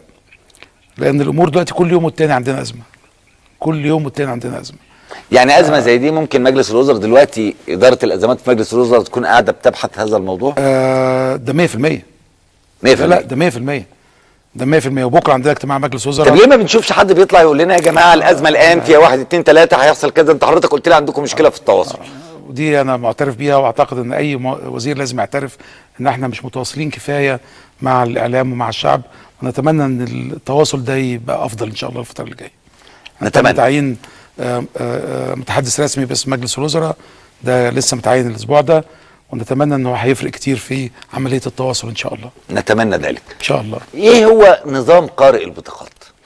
لان الامور دلوقتي كل يوم والتاني عندنا ازمه كل يوم والتاني عندنا ازمه يعني ازمه زي دي ممكن مجلس الوزراء دلوقتي اداره الازمات في مجلس الوزراء تكون قاعده بتبحث هذا الموضوع آه ده 100% 100% لا لا ده 100% ده 100% وبكره عندنا اجتماع مجلس وزراء طب ليه ما بنشوفش حد بيطلع يقول لنا يا جماعه الازمه الان فيها واحد اتنين تلاته هيحصل كذا انت حضرتك قلت لي عندكم مشكله في التواصل ودي انا معترف بيها واعتقد ان اي م- وزير لازم يعترف ان احنا مش متواصلين كفايه مع الاعلام ومع الشعب ونتمنى ان التواصل ده يبقى افضل ان شاء الله الفتره اللي جايه نتمنى. تعيين آه، آه، متحدث رسمي باسم مجلس الوزراء ده لسه متعين الاسبوع ده ونتمنى انه هيفرق كتير في عمليه التواصل ان شاء الله نتمنى ذلك ان شاء الله ايه هو نظام قارئ البطاقات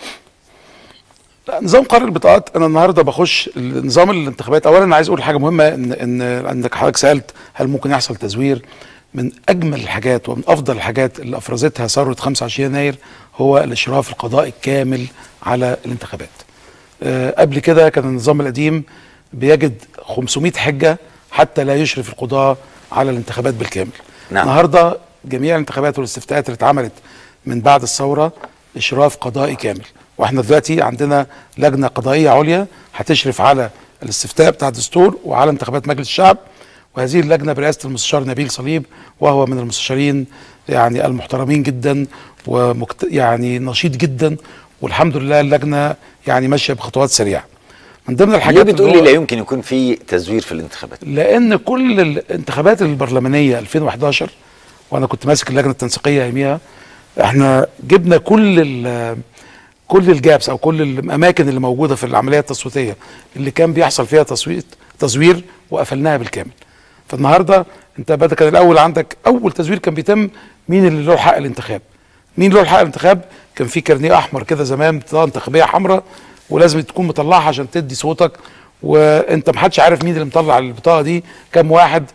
لا، نظام قرار البطاقات انا النهارده بخش نظام الانتخابات اولا انا عايز اقول حاجه مهمه ان ان انك حضرتك سالت هل ممكن يحصل تزوير من اجمل الحاجات ومن افضل الحاجات اللي افرزتها ثوره 25 يناير هو الاشراف القضائي الكامل على الانتخابات آه، قبل كده كان النظام القديم بيجد 500 حجه حتى لا يشرف القضاه على الانتخابات بالكامل نعم. النهارده جميع الانتخابات والاستفتاءات اللي اتعملت من بعد الثوره اشراف قضائي كامل واحنا دلوقتي عندنا لجنه قضائيه عليا هتشرف على الاستفتاء بتاع الدستور وعلى انتخابات مجلس الشعب وهذه اللجنه برئاسه المستشار نبيل صليب وهو من المستشارين يعني المحترمين جدا ومكت... يعني نشيط جدا والحمد لله اللجنه يعني ماشيه بخطوات سريعه من ضمن ليه الحاجات اللي بتقول لي هو- لا يمكن يكون في تزوير في الانتخابات لان كل الانتخابات البرلمانيه 2011 وانا كنت ماسك اللجنه التنسيقيه اياميها احنا جبنا كل ال- كل الجابس او كل الاماكن اللي موجوده في العمليه التصويتيه اللي كان بيحصل فيها تصويت تزوير وقفلناها بالكامل فالنهارده انت بدا كان الاول عندك اول تزوير كان بيتم مين اللي له حق الانتخاب مين له حق الانتخاب كان في كارنيه احمر كده زمان بطاقه انتخابيه حمراء ولازم تكون مطلعها عشان تدي صوتك وانت محدش عارف مين اللي مطلع البطاقه دي كام واحد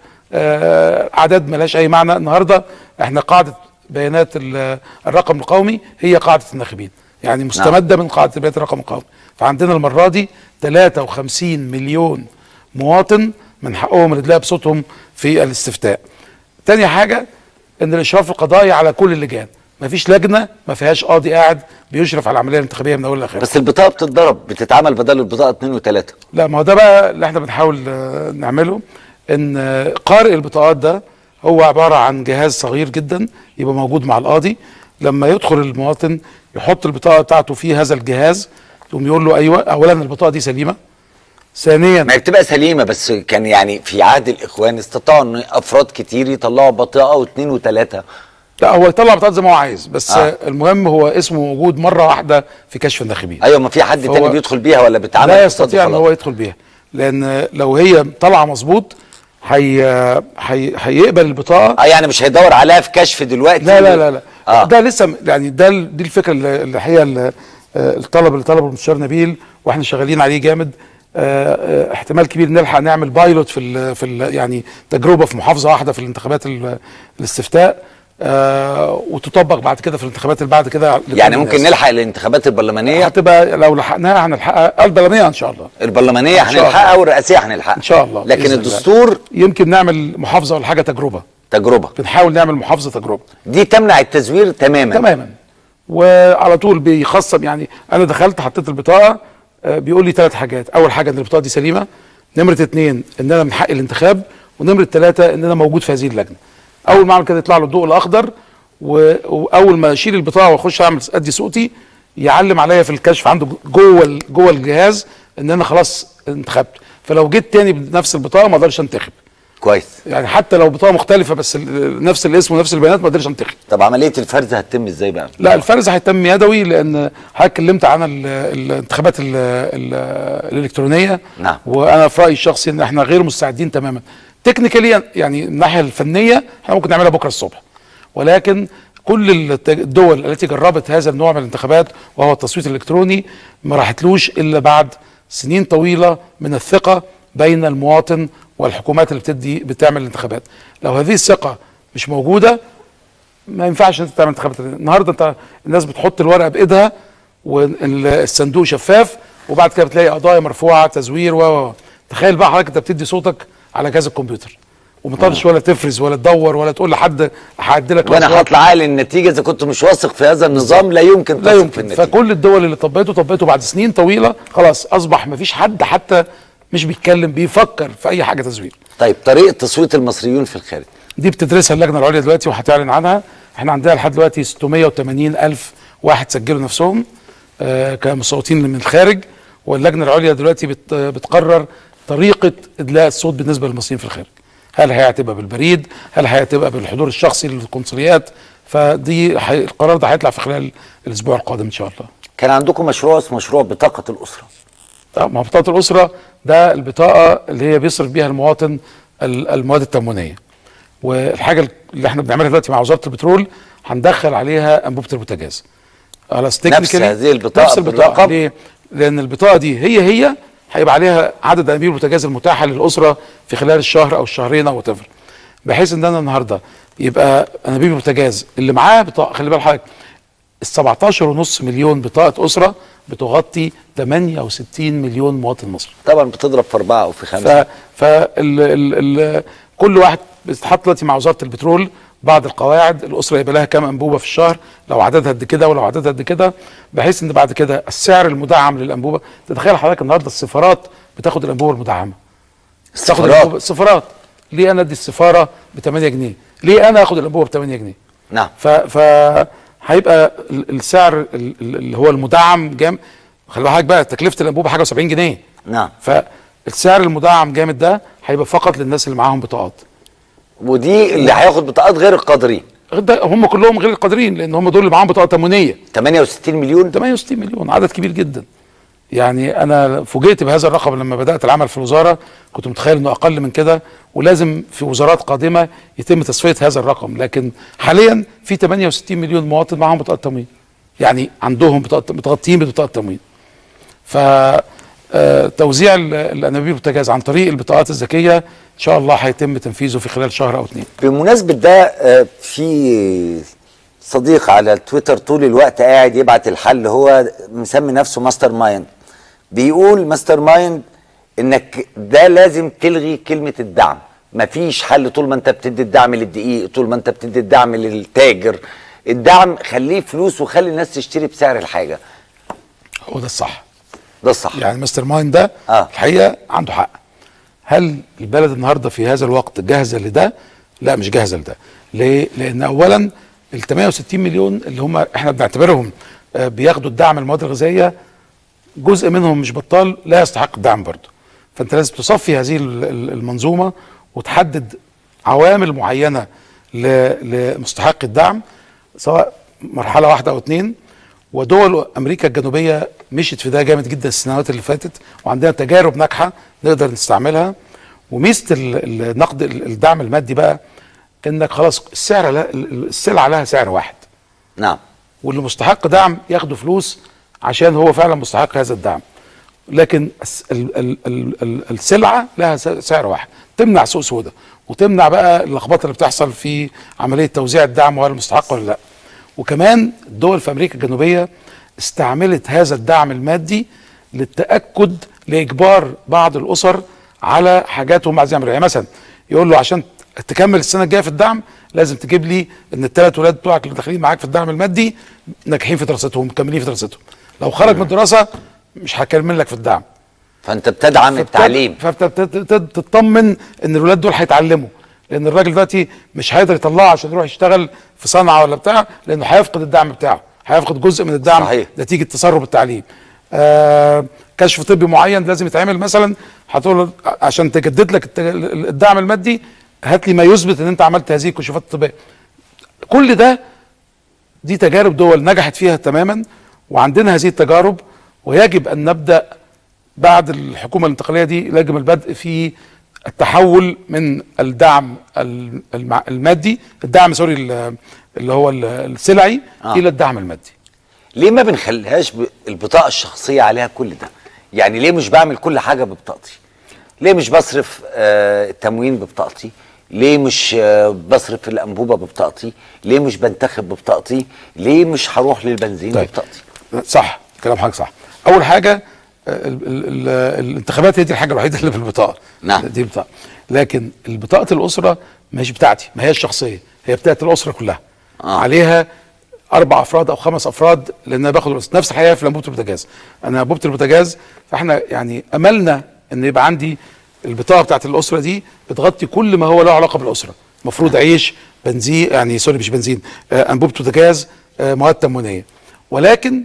آه اعداد ملهاش اي معنى النهارده احنا قاعده بيانات ال- الرقم القومي هي قاعده الناخبين يعني مستمده من قاعده بيانات الرقم القومي فعندنا المره دي 53 مليون مواطن من حقهم الادلاء بصوتهم في الاستفتاء تاني حاجه ان الاشراف القضائي على كل اللجان مفيش لجنه ما فيهاش قاضي قاعد بيشرف على العمليه الانتخابيه من اولها لاخرها بس البطاقه بتتضرب بتتعمل بدل البطاقه اتنين وتلاته لا ما هو ده بقى اللي احنا بنحاول آه، نعمله ان آه، قارئ البطاقات ده هو عباره عن جهاز صغير جدا يبقى موجود مع القاضي لما يدخل المواطن يحط البطاقه بتاعته في هذا الجهاز يقوم يقول له ايوه اولا البطاقه دي سليمه ثانيا ما هي بتبقى سليمه بس كان يعني في عهد الاخوان استطاعوا ان افراد كتير يطلعوا بطاقه واثنين وثلاثه لا هو يطلع بطاقه زي ما هو عايز بس آه. آه. المهم هو اسمه موجود مره واحده في كشف الناخبين ايوه ما في حد فهو تاني بيدخل بيها ولا بتعمل لا بالصدفة يستطيع ان خلاص؟ هو يدخل بيها لان لو هي طالعه مظبوط هي هي هيقبل البطاقه اه يعني مش هيدور عليها في كشف دلوقتي لا لا لا لا آه. ده لسه يعني ده ال- دي الفكره اللي اللي هي ال- آه، الطلب اللي طلبه المستشار نبيل واحنا شغالين عليه جامد آه، آه، احتمال كبير نلحق نعمل بايلوت في ال في ال يعني تجربه في محافظه واحده في الانتخابات ال- الاستفتاء آه وتطبق بعد كده في الانتخابات اللي بعد كده لكل يعني ممكن الناس. نلحق الانتخابات البرلمانيه هتبقى لو لحقناها هنلحقها البرلمانيه ان شاء الله البرلمانيه إن شاء هنلحقها الله. والرئاسيه هنلحقها ان شاء الله لكن بإذن الله. الدستور يمكن نعمل محافظه ولا حاجه تجربه تجربه بنحاول نعمل محافظه تجربه دي تمنع التزوير تماما تماما وعلى طول بيخصم يعني انا دخلت حطيت البطاقه آه، بيقول لي ثلاث حاجات اول حاجه ان البطاقه دي سليمه نمره اتنين ان انا من حق الانتخاب ونمره ثلاثه ان انا موجود في هذه اللجنه اول ما اعمل كده يطلع له الضوء الاخضر و- واول ما اشيل البطاقه واخش اعمل ادي صوتي يعلم عليا في الكشف عنده جوه ال- جوه الجهاز ان انا خلاص انتخبت فلو جيت تاني بنفس البطاقه ما اقدرش انتخب كويس يعني حتى لو بطاقه مختلفه بس ال- نفس الاسم ونفس البيانات ما اقدرش انتخب طب عمليه الفرز هتتم ازاي بقى لا الفرز هيتم يدوي لان حضرتك اتكلمت عن ال- الانتخابات ال- ال- الالكترونيه نعم وانا في رايي الشخصي ان احنا غير مستعدين تماما تكنيكاليا يعني من الناحيه الفنيه احنا ممكن نعملها بكره الصبح ولكن كل الت- الدول التي جربت هذا النوع من الانتخابات وهو التصويت الالكتروني ما راحتلوش الا بعد سنين طويله من الثقه بين المواطن والحكومات اللي بتدي بتعمل الانتخابات لو هذه الثقه مش موجوده ما ينفعش انت تعمل انتخابات النهارده انت الناس بتحط الورقه بايدها والصندوق شفاف وبعد كده بتلاقي قضايا مرفوعه تزوير و و- تخيل بقى حضرتك انت بتدي صوتك على جهاز الكمبيوتر وما تقدرش ولا تفرز ولا تدور ولا تقول لحد هعدلك وانا الأصوات. هطلع عالي النتيجه اذا كنت مش واثق في هذا النظام لا يمكن لا تثق في يمكن النتيجه فكل الدول اللي طبقته طبقته بعد سنين طويله خلاص اصبح ما فيش حد حتى مش بيتكلم بيفكر في اي حاجه تزوير طيب طريقه تصويت المصريين في الخارج دي بتدرسها اللجنه العليا دلوقتي وهتعلن عنها احنا عندنا لحد دلوقتي 680 الف واحد سجلوا نفسهم آه كمصوتين من الخارج واللجنه العليا دلوقتي بت بتقرر طريقه ادلاء الصوت بالنسبه للمصريين في الخارج هل هيعتبها بالبريد هل هيعتبها بالحضور الشخصي للقنصليات فدي حي... القرار ده هيطلع في خلال الاسبوع القادم ان شاء الله كان عندكم مشروع اسمه مشروع بطاقه الاسره آه، ما هو بطاقه الاسره ده البطاقه اللي هي بيصرف بيها المواطن ال- المواد التموينيه والحاجه اللي احنا بنعملها دلوقتي مع وزاره البترول هندخل عليها انبوبه البوتاجاز خلاص نفس technically هذه البطاقة نفس البطاقه بالرقم؟ ليه؟ لان البطاقه دي هي هي هيبقى عليها عدد انابيب البوتاجاز المتاحه للاسره في خلال الشهر او الشهرين او وات بحيث ان انا النهارده يبقى انابيب البوتاجاز اللي معاه بطاقه خلي بال حضرتك ال 17.5 مليون بطاقه اسره بتغطي 68 مليون مواطن مصري طبعا بتضرب في اربعه او في ف خمسه ف ال ال ال كل واحد بيتحط دلوقتي مع وزاره البترول بعض القواعد الاسره يبقى لها كام انبوبه في الشهر لو عددها قد كده ولو عددها قد كده بحيث ان بعد كده السعر المدعم للانبوبه تتخيل حضرتك النهارده السفارات بتاخد الانبوبه المدعمه تاخد السفارات؟ الأنبوبة- السفارات ليه انا ادي السفاره ب 8 جنيه ليه انا اخد الانبوبه ب 8 جنيه نعم ف ف هيبقى ال- السعر ال- ال- اللي هو المدعم جام خلي بالك بقى تكلفه الانبوبه حاجه و70 جنيه نعم فالسعر المدعم جامد ده هيبقى فقط للناس اللي معاهم بطاقات ودي اللي هياخد بطاقات غير القادرين ده هم كلهم غير القادرين لان هم دول اللي معاهم بطاقه تموينيه 68 مليون 68 مليون عدد كبير جدا يعني انا فوجئت بهذا الرقم لما بدات العمل في الوزاره كنت متخيل انه اقل من كده ولازم في وزارات قادمه يتم تصفيه هذا الرقم لكن حاليا في 68 مليون مواطن معاهم بطاقه تموين يعني عندهم بطاقه متغطيين ببطاقه تموين ف آه، توزيع ال- الانابيب البوتاجاز عن طريق البطاقات الذكيه ان شاء الله هيتم تنفيذه في خلال شهر او اتنين بمناسبه ده آه، في صديق على تويتر طول الوقت قاعد يبعت الحل هو مسمي نفسه ماستر مايند بيقول ماستر مايند انك ده لازم تلغي كلمه الدعم مفيش حل طول ما انت بتدي الدعم للدقيق طول ما انت بتدي الدعم للتاجر الدعم خليه فلوس وخلي الناس تشتري بسعر الحاجه هو ده الصح ده الصح يعني مستر مايند ده آه. الحقيقه عنده حق هل البلد النهارده في هذا الوقت جاهزه لده؟ لا مش جاهزه لده. ليه؟ لان اولا ال 68 مليون اللي هم احنا بنعتبرهم آه، بياخدوا الدعم المواد الغذائيه جزء منهم مش بطال لا يستحق الدعم برضه. فانت لازم تصفي هذه ال- ال- المنظومه وتحدد عوامل معينه ل- لمستحق الدعم سواء مرحله واحده او اتنين ودول امريكا الجنوبيه مشيت في ده جامد جدا السنوات اللي فاتت وعندنا تجارب ناجحه نقدر نستعملها وميزه ال- النقد ال- الدعم المادي بقى انك خلاص السعر لا- ال- السلعه لها سعر واحد نعم واللي مستحق دعم ياخدوا فلوس عشان هو فعلا مستحق هذا الدعم لكن الس- ال- ال- ال- ال- السلعه لها س- سعر واحد تمنع سوق سودا وتمنع بقى اللخبطه اللي بتحصل في عمليه توزيع الدعم وهل مستحق ولا لا وكمان الدول في امريكا الجنوبيه استعملت هذا الدعم المادي للتاكد لاجبار بعض الاسر على حاجات هم عايزين يعملوها يعني مثلا يقول له عشان تكمل السنه الجايه في الدعم لازم تجيب لي ان الثلاث ولاد بتوعك اللي داخلين معاك في الدعم المادي ناجحين في دراستهم مكملين في دراستهم لو خرج من الدراسه مش هكمل لك في الدعم فانت بتدعم التعليم فبتطمن ان الولاد دول هيتعلموا لان الراجل دلوقتي مش هيقدر يطلعه عشان يروح يشتغل في صنعه ولا بتاع لانه هيفقد الدعم بتاعه هيفقد جزء من الدعم صحيح. نتيجه تسرب التعليم آه كشف طبي معين لازم يتعمل مثلا هتقول له عشان تجدد لك الت- الدعم المادي هات لي ما يثبت ان انت عملت هذه الكشوفات الطبيه كل ده دي تجارب دول نجحت فيها تماما وعندنا هذه التجارب ويجب ان نبدا بعد الحكومه الانتقاليه دي يجب البدء في التحول من الدعم ال- المع- المادي الدعم سوري ال- اللي هو ال- السلعي آه. آه. الى الدعم المادي ليه ما بنخليهاش ب- البطاقه الشخصيه عليها كل ده يعني ليه مش بعمل كل حاجه ببطاقتي ليه مش بصرف آه التموين ببطاقتي ليه مش آه بصرف الانبوبه ببطاقتي ليه مش بنتخب ببطاقتي ليه مش هروح للبنزين طيب. ببطاقتي صح كلام حضرتك صح اول حاجه آه، ال ال ال الانتخابات هي دي الحاجه الوحيده اللي في البطاقه نعم دي بطاقه لكن بطاقه الاسره مش بتاعتي ما هي الشخصيه هي بتاعت الاسره كلها آه. عليها اربع افراد او خمس افراد لان انا باخد الأسرة. نفس الحقيقه في انبوبه البوتاجاز انا انبوبه البوتاجاز فاحنا يعني املنا ان يبقى عندي البطاقه بتاعت الاسره دي بتغطي كل ما هو له علاقه بالاسره المفروض عيش بنزين يعني سوري مش بنزين آه، انبوبه بوتاجاز آه، مواد تموينيه ولكن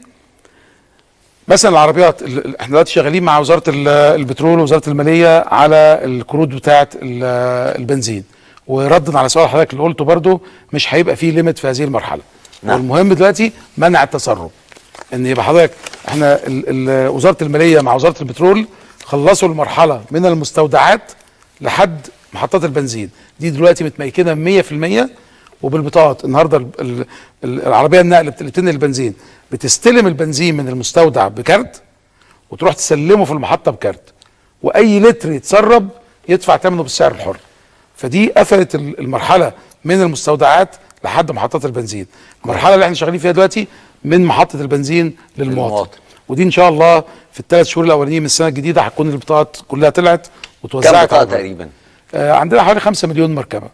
مثلا العربيات ال- ال- احنا دلوقتي شغالين مع وزاره ال- البترول ووزاره الماليه على الكروت بتاعه ال- البنزين وردا على سؤال حضرتك اللي قلته برضو مش هيبقى فيه ليميت في هذه المرحله نعم. والمهم دلوقتي منع التسرب ان يبقى حضرتك احنا ال ال وزاره الماليه مع وزاره البترول خلصوا المرحله من المستودعات لحد محطات البنزين دي دلوقتي متميكنه 100% وبالبطاقات النهارده ال- ال- ال- العربيه النقل بت- اللي بتنقل البنزين بتستلم البنزين من المستودع بكارت وتروح تسلمه في المحطه بكارت واي لتر يتسرب يدفع ثمنه بالسعر الحر فدي قفلت ال- المرحله من المستودعات لحد محطات البنزين المرحله اللي احنا شغالين فيها دلوقتي من محطه البنزين للمواطن ودي ان شاء الله في الثلاث شهور الاولانيين من السنه الجديده هتكون البطاقات كلها طلعت كم وتوزعت بطاقه على البلد. تقريبا آه عندنا حوالي 5 مليون مركبه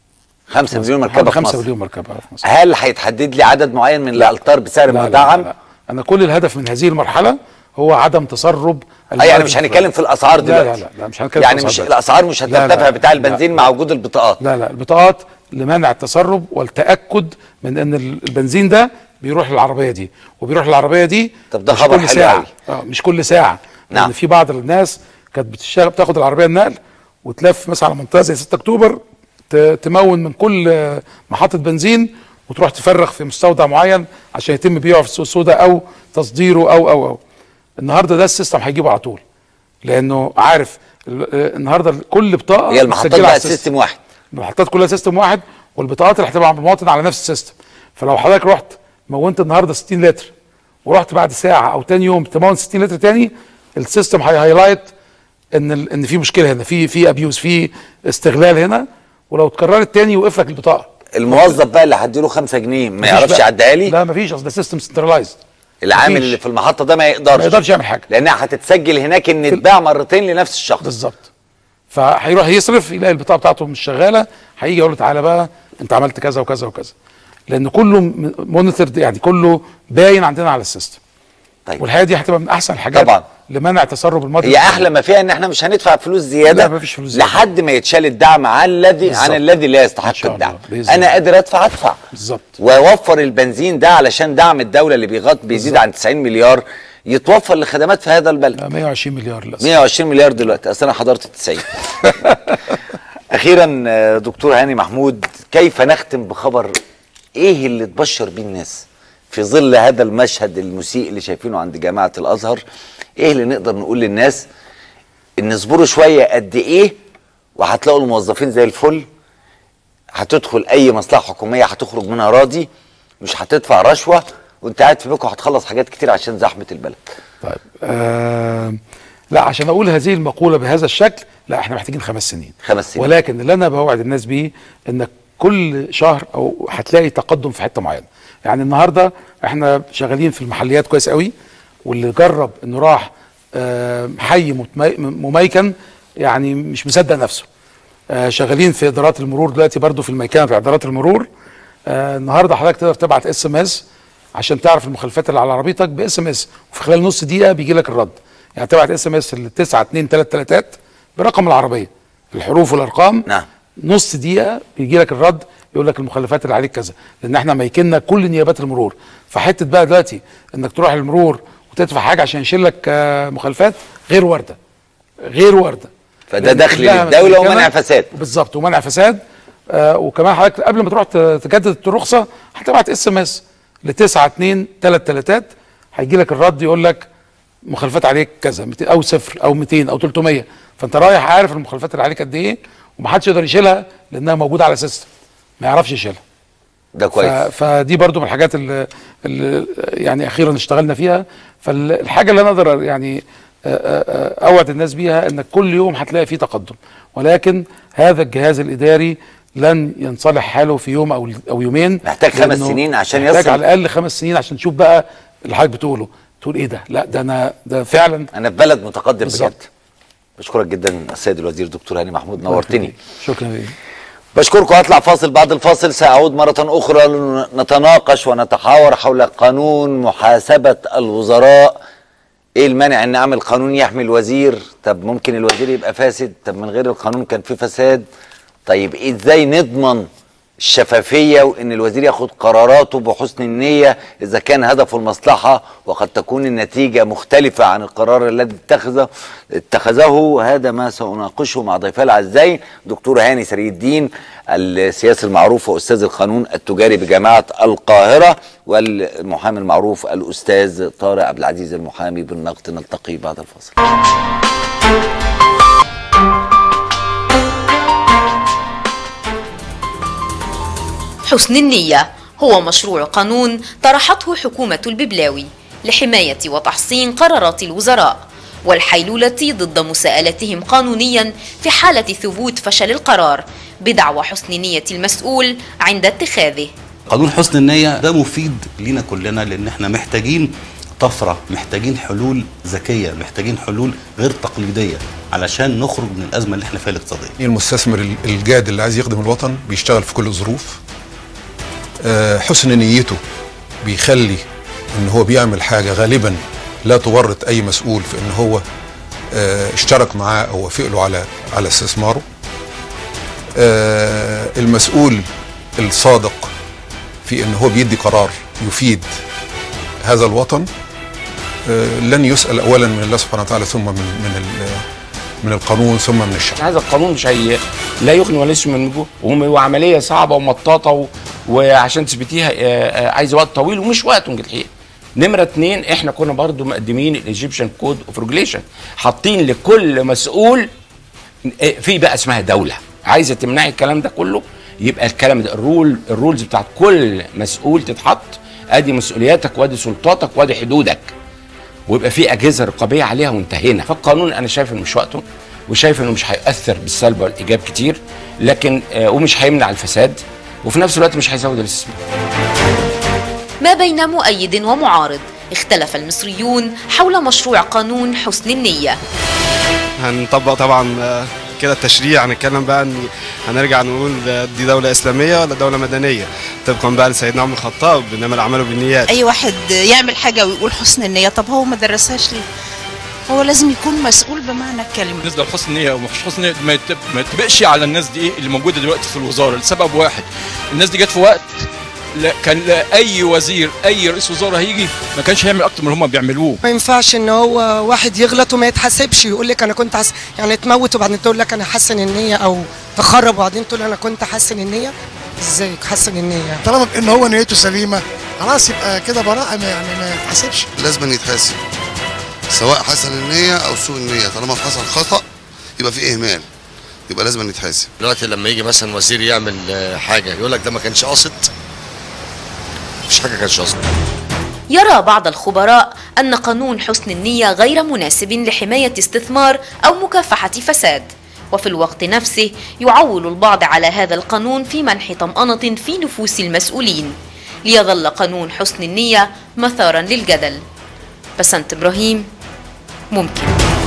5 مليون مركبه حوالي في 5 مصر مليون مركبه في مصر هل هيتحدد لي عدد معين من الالتار بسعر لا لا, مدعم لا, لا. انا كل الهدف من هذه المرحله هو عدم تسرب اي يعني مش هنتكلم في الاسعار لا دلوقتي لا لا, لا مش هنتكلم يعني في مش دلوقتي. الاسعار مش لا، لا، هترتفع بتاع لا، البنزين مع وجود البطاقات لا لا البطاقات لمنع التسرب والتاكد من ان ال- البنزين ده بيروح للعربيه دي وبيروح للعربيه دي طب ده مش خبر كل حلو ساعه أوي. آه مش كل ساعه نعم. لان في بعض الناس كانت بتشتغل بتاخد العربيه النقل وتلف مثلا على منطقه زي 6 اكتوبر ت- تمون من كل آه، محطه بنزين وتروح تفرغ في مستودع معين عشان يتم بيعه في السوق السوداء او تصديره او او او النهارده ده السيستم هيجيبه على طول لانه عارف ال- آه، النهارده كل بطاقه هي المحطات مسجلة على بقت سيستم واحد المحطات كلها سيستم واحد والبطاقات اللي هتبقى عند المواطن على نفس السيستم فلو حضرتك رحت مونت النهارده 60 لتر ورحت بعد ساعه او تاني يوم تمون 60 لتر تاني السيستم هي هايلايت ان ال- ان في مشكله هنا في في ابيوز في استغلال هنا ولو اتكررت تاني يوقف لك البطاقه الموظف بقى اللي هديله 5 جنيه ما مفيش يعرفش بقى. يعديها لي لا مفيش اصل ده سيستم سنترلايزد العامل مفيش. اللي في المحطه ده ما يقدرش ما يقدرش يعمل حاجه لانها هتتسجل هناك ان اتباع مرتين لنفس الشخص بالظبط فهيروح يصرف يلاقي البطاقه بتاعته مش شغاله هيجي يقول له تعالى بقى انت عملت كذا وكذا وكذا لان كله مونيتورد يعني كله باين عندنا على السيستم طيب والحقيقه دي هتبقى من احسن الحاجات طبعا. لمنع تسرب المواد هي احلى ما فيها ان احنا مش هندفع فلوس زياده لا، مفيش فلوس زيادة. لحد ما يتشال الدعم عن الذي عن بالظبط. الذي لا يستحق الدعم بإذن انا الله. قادر ادفع ادفع بالظبط واوفر البنزين ده علشان دعم الدوله اللي بيغطي بيزيد عن 90 مليار يتوفر لخدمات في هذا البلد 120 مليار للاسف 120 مليار دلوقتي اصل انا حضرت 90 اخيرا آه، دكتور هاني محمود كيف نختم بخبر ايه اللي تبشر بيه الناس في ظل هذا المشهد المسيء اللي شايفينه عند جامعه الازهر ايه اللي نقدر نقول للناس ان اصبروا شويه قد ايه وهتلاقوا الموظفين زي الفل هتدخل اي مصلحه حكوميه هتخرج منها راضي مش هتدفع رشوه وانت قاعد في بيتكم هتخلص حاجات كتير عشان زحمه البلد طيب آه لا عشان اقول هذه المقوله بهذا الشكل لا احنا محتاجين خمس سنين خمس سنين ولكن اللي انا بوعد الناس بيه انك كل شهر او هتلاقي تقدم في حته معينه يعني النهارده احنا شغالين في المحليات كويس قوي واللي جرب انه راح آه، حي متمي- مميكن يعني مش مصدق نفسه آه، شغالين في ادارات المرور دلوقتي برضو في الميكنه في ادارات المرور آه، النهارده حضرتك تقدر تبعت اس ام اس عشان تعرف المخالفات اللي على عربيتك باس ام اس وفي خلال نص دقيقه بيجي لك الرد يعني تبعت اس ام اس ل 9 2 3 3 برقم العربيه الحروف والارقام نعم نص دقيقه بيجي لك الرد يقول لك المخالفات اللي عليك كذا لان احنا ميكنا كل نيابات المرور فحته بقى دلوقتي انك تروح المرور وتدفع حاجه عشان يشيل لك آه، مخالفات غير وارده غير وارده فده لأن دخل كلها للدوله متمكنة. ومنع فساد بالظبط ومنع فساد آه وكمان حضرتك قبل ما تروح ت- تجدد الرخصه هتبعت اس ام اس ل 9 2 3 3 هيجي لك الرد يقول لك مخالفات عليك كذا 200 او صفر او 200 او 300 فانت رايح عارف المخالفات اللي عليك قد ايه ومحدش يقدر يشيلها لانها موجوده على سيستم ما يعرفش يشيلها ده كويس ف- فدي برضو من الحاجات اللي, اللي يعني اخيرا اشتغلنا فيها فالحاجه اللي انا اقدر يعني آه، آه، اوعد الناس بيها انك كل يوم هتلاقي فيه تقدم ولكن هذا الجهاز الاداري لن ينصلح حاله في يوم او او يومين محتاج خمس لأنه سنين عشان محتاج يصل. على الاقل خمس سنين عشان تشوف بقى اللي حضرتك بتقوله تقول ايه ده لا ده انا ده فعلا انا في بلد متقدم بالظبط. بجد بشكرك جدا السيد الوزير دكتور هاني محمود نورتني شكرا لك بشكركم هطلع فاصل بعد الفاصل سأعود مرة أخرى نتناقش ونتحاور حول قانون محاسبة الوزراء ايه المانع ان اعمل قانون يحمي الوزير طب ممكن الوزير يبقى فاسد طب من غير القانون كان في فساد طيب إيه ازاي نضمن الشفافية وان الوزير ياخد قراراته بحسن النية اذا كان هدفه المصلحة وقد تكون النتيجة مختلفة عن القرار الذي اتخذه اتخذه هذا ما سأناقشه مع ضيفي الأعزائي دكتور هاني سري الدين السياسي المعروف وأستاذ القانون التجاري بجامعة القاهرة والمحامي المعروف الأستاذ طارق عبد العزيز المحامي بالنقد نلتقي بعد الفاصل حسن النية هو مشروع قانون طرحته حكومة الببلاوي لحماية وتحصين قرارات الوزراء والحيلولة ضد مساءلتهم قانونيا في حالة ثبوت فشل القرار بدعوى حسن نية المسؤول عند اتخاذه قانون حسن النية ده مفيد لينا كلنا لأن احنا محتاجين طفرة محتاجين حلول ذكية محتاجين حلول غير تقليدية علشان نخرج من الأزمة اللي احنا فيها الاقتصادية المستثمر الجاد اللي عايز يخدم الوطن بيشتغل في كل الظروف آه، حسن نيته بيخلي ان هو بيعمل حاجة غالبا لا تورط اي مسؤول في ان هو آه، اشترك معاه او وافق له على على استثماره آه، المسؤول الصادق في ان هو بيدي قرار يفيد هذا الوطن آه، لن يسأل اولا من الله سبحانه وتعالى ثم من من ال- من القانون ثم من الشعب هذا القانون مش هي لا يغني ولا يسمن من جوه وهم- وعمليه صعبه ومطاطه و... وعشان تثبتيها آه، آه، عايزه وقت طويل ومش وقت الحقيقه نمره اتنين احنا كنا برضو مقدمين الايجيبشن كود اوف ريجوليشن حاطين لكل مسؤول آه، في بقى اسمها دوله عايزه تمنعي الكلام ده كله يبقى الكلام ده الرول الرولز بتاعت كل مسؤول تتحط ادي مسؤولياتك وادي سلطاتك وادي حدودك ويبقى في اجهزه رقابيه عليها وانتهينا فالقانون انا شايف انه مش وقته وشايف انه مش هيأثر بالسلب والايجاب كتير لكن آه، ومش هيمنع الفساد وفي نفس الوقت مش هيزود الاستثمار ما بين مؤيد ومعارض اختلف المصريون حول مشروع قانون حسن النية هنطبق طبعا آه، كده التشريع هنتكلم بقى ان هنرجع نقول آه، دي دولة إسلامية ولا دولة مدنية طبقا بقى لسيدنا عمر الخطاب إنما الأعمال بالنيات اي واحد يعمل حاجه ويقول حسن النيه طب هو ما درسهاش ليه هو لازم يكون مسؤول بمعنى الكلمه بالنسبه لحسن النيه ومش حسن النيه ما يتب- ما يتبقش على الناس دي إيه اللي موجوده دلوقتي في الوزاره لسبب واحد الناس دي جت في وقت لا كان لا اي وزير اي رئيس وزراء هيجي ما كانش هيعمل اكتر من اللي هم بيعملوه ما ينفعش ان هو واحد يغلط وما يتحاسبش يقول لك انا كنت حس... يعني تموت وبعدين تقول لك انا حسن النيه او تخرب وبعدين تقول انا كنت حسن النيه ازاي حسن النيه طالما ان هو نيته سليمه خلاص يبقى كده براءه ما- يعني ما يتحاسبش لازم يتحاسب سواء حسن النية أو سوء النية طالما حصل خطأ يبقى في إهمال يبقى لازم يتحاسب دلوقتي لما يجي مثلا وزير يعمل آه، حاجه يقول لك ده ما كانش قاصد مش حاجه كانش قاصد يرى بعض الخبراء أن قانون حسن النية غير مناسب لحماية استثمار أو مكافحة فساد وفي الوقت نفسه يعول البعض على هذا القانون في منح طمأنة في نفوس المسؤولين ليظل قانون حسن النية مثارا للجدل بسنت إبراهيم ممكن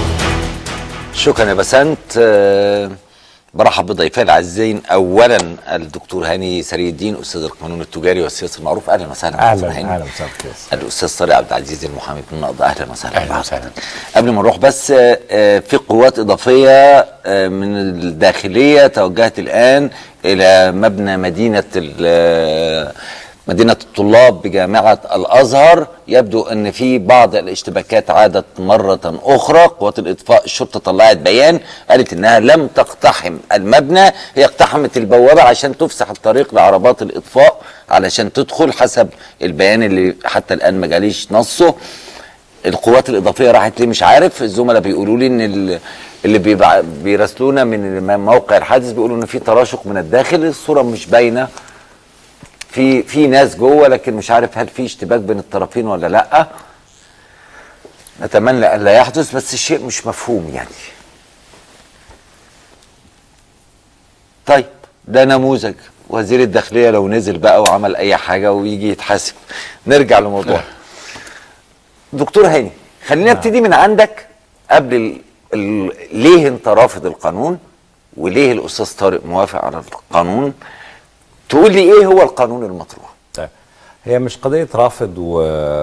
شكرا يا بسنت آه، برحب بضيفي العزيزين اولا الدكتور هاني سري الدين استاذ القانون التجاري والسياسه المعروف اهلا وسهلا اهلا دكتور هاني. اهلا وسهلا الاستاذ طارق عبد العزيز المحامي بالنقض اهلا وسهلا اهلا وسهلا قبل ما نروح بس آه، آه، في قوات اضافيه آه، من الداخليه توجهت الان الى مبنى مدينه ال- آه، مدينة الطلاب بجامعة الأزهر يبدو أن في بعض الاشتباكات عادت مرة أخرى قوات الإطفاء الشرطة طلعت بيان قالت أنها لم تقتحم المبنى هي اقتحمت البوابة عشان تفسح الطريق لعربات الإطفاء علشان تدخل حسب البيان اللي حتى الآن ما جاليش نصه القوات الإضافية راحت ليه مش عارف الزملاء بيقولوا لي أن ال- اللي بيبع- بيراسلونا من موقع الحادث بيقولوا أن في تراشق من الداخل الصورة مش باينة في في ناس جوه لكن مش عارف هل في اشتباك بين الطرفين ولا لا نتمنى الا يحدث بس الشيء مش مفهوم يعني طيب ده نموذج وزير الداخليه لو نزل بقى وعمل اي حاجه ويجي يتحاسب نرجع لموضوع دكتور هاني خلينا نبتدي من عندك قبل ال... ال... ليه انت رافض القانون وليه الاستاذ طارق موافق على القانون تقول لي ايه هو القانون المطروح طيب هي مش قضيه رافض و...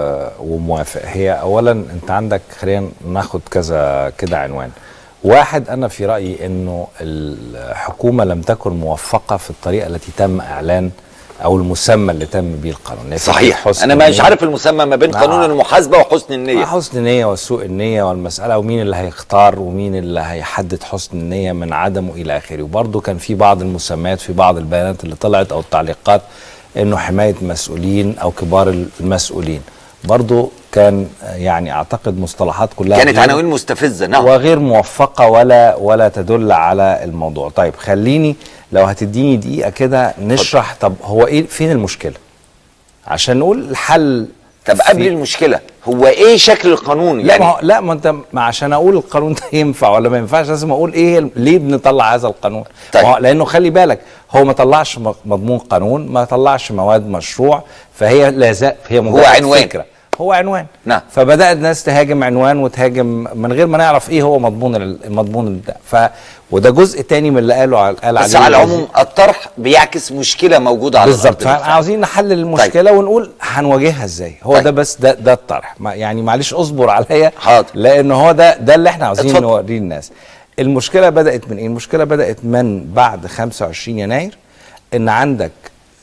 وموافق هي اولا انت عندك خلينا ناخد كذا كده عنوان واحد انا في رايي انه الحكومه لم تكن موفقه في الطريقه التي تم اعلان او المسمى اللي تم به القانون يعني صحيح حسن انا مش النية. عارف المسمى ما بين آه. قانون المحاسبه وحسن النيه مع حسن النية وسوء النية والمسألة ومين اللي هيختار ومين اللي هيحدد حسن النية من عدمه إلى آخره وبرضه كان في بعض المسميات في بعض البيانات اللي طلعت أو التعليقات إنه حماية مسؤولين أو كبار المسؤولين برضه كان آه، يعني أعتقد مصطلحات كلها كانت غير- عناوين مستفزه نعم وغير موفقة ولا ولا تدل على الموضوع طيب خليني لو هتديني دقيقة كده نشرح طب هو ايه فين المشكلة عشان نقول الحل طب قبل المشكله هو ايه شكل القانون لا ما هو لا ما انت ما عشان اقول القانون ده ينفع ولا ما ينفعش لازم اقول ايه ليه بنطلع هذا القانون طيب. ما هو لانه خلي بالك هو ما طلعش م- مضمون قانون ما طلعش مواد مشروع فهي لا زال هي مجرد عنوان. فكره هو عنوان نعم فبدات الناس تهاجم عنوان وتهاجم من غير ما نعرف ايه هو مضمون ال- المضمون ده ف وده جزء تاني من اللي قاله على- قال بس عليه على الوزير. العموم الطرح بيعكس مشكله موجوده على بالظبط الأرض فاحنا عاوزين نحلل المشكله طيب. ونقول هنواجهها ازاي هو طيب. ده بس ده ده الطرح ما يعني معلش اصبر عليا حاضر لان هو ده ده اللي احنا عاوزين اتفضل. نوريه الناس المشكله بدات من ايه المشكله بدات من بعد 25 يناير ان عندك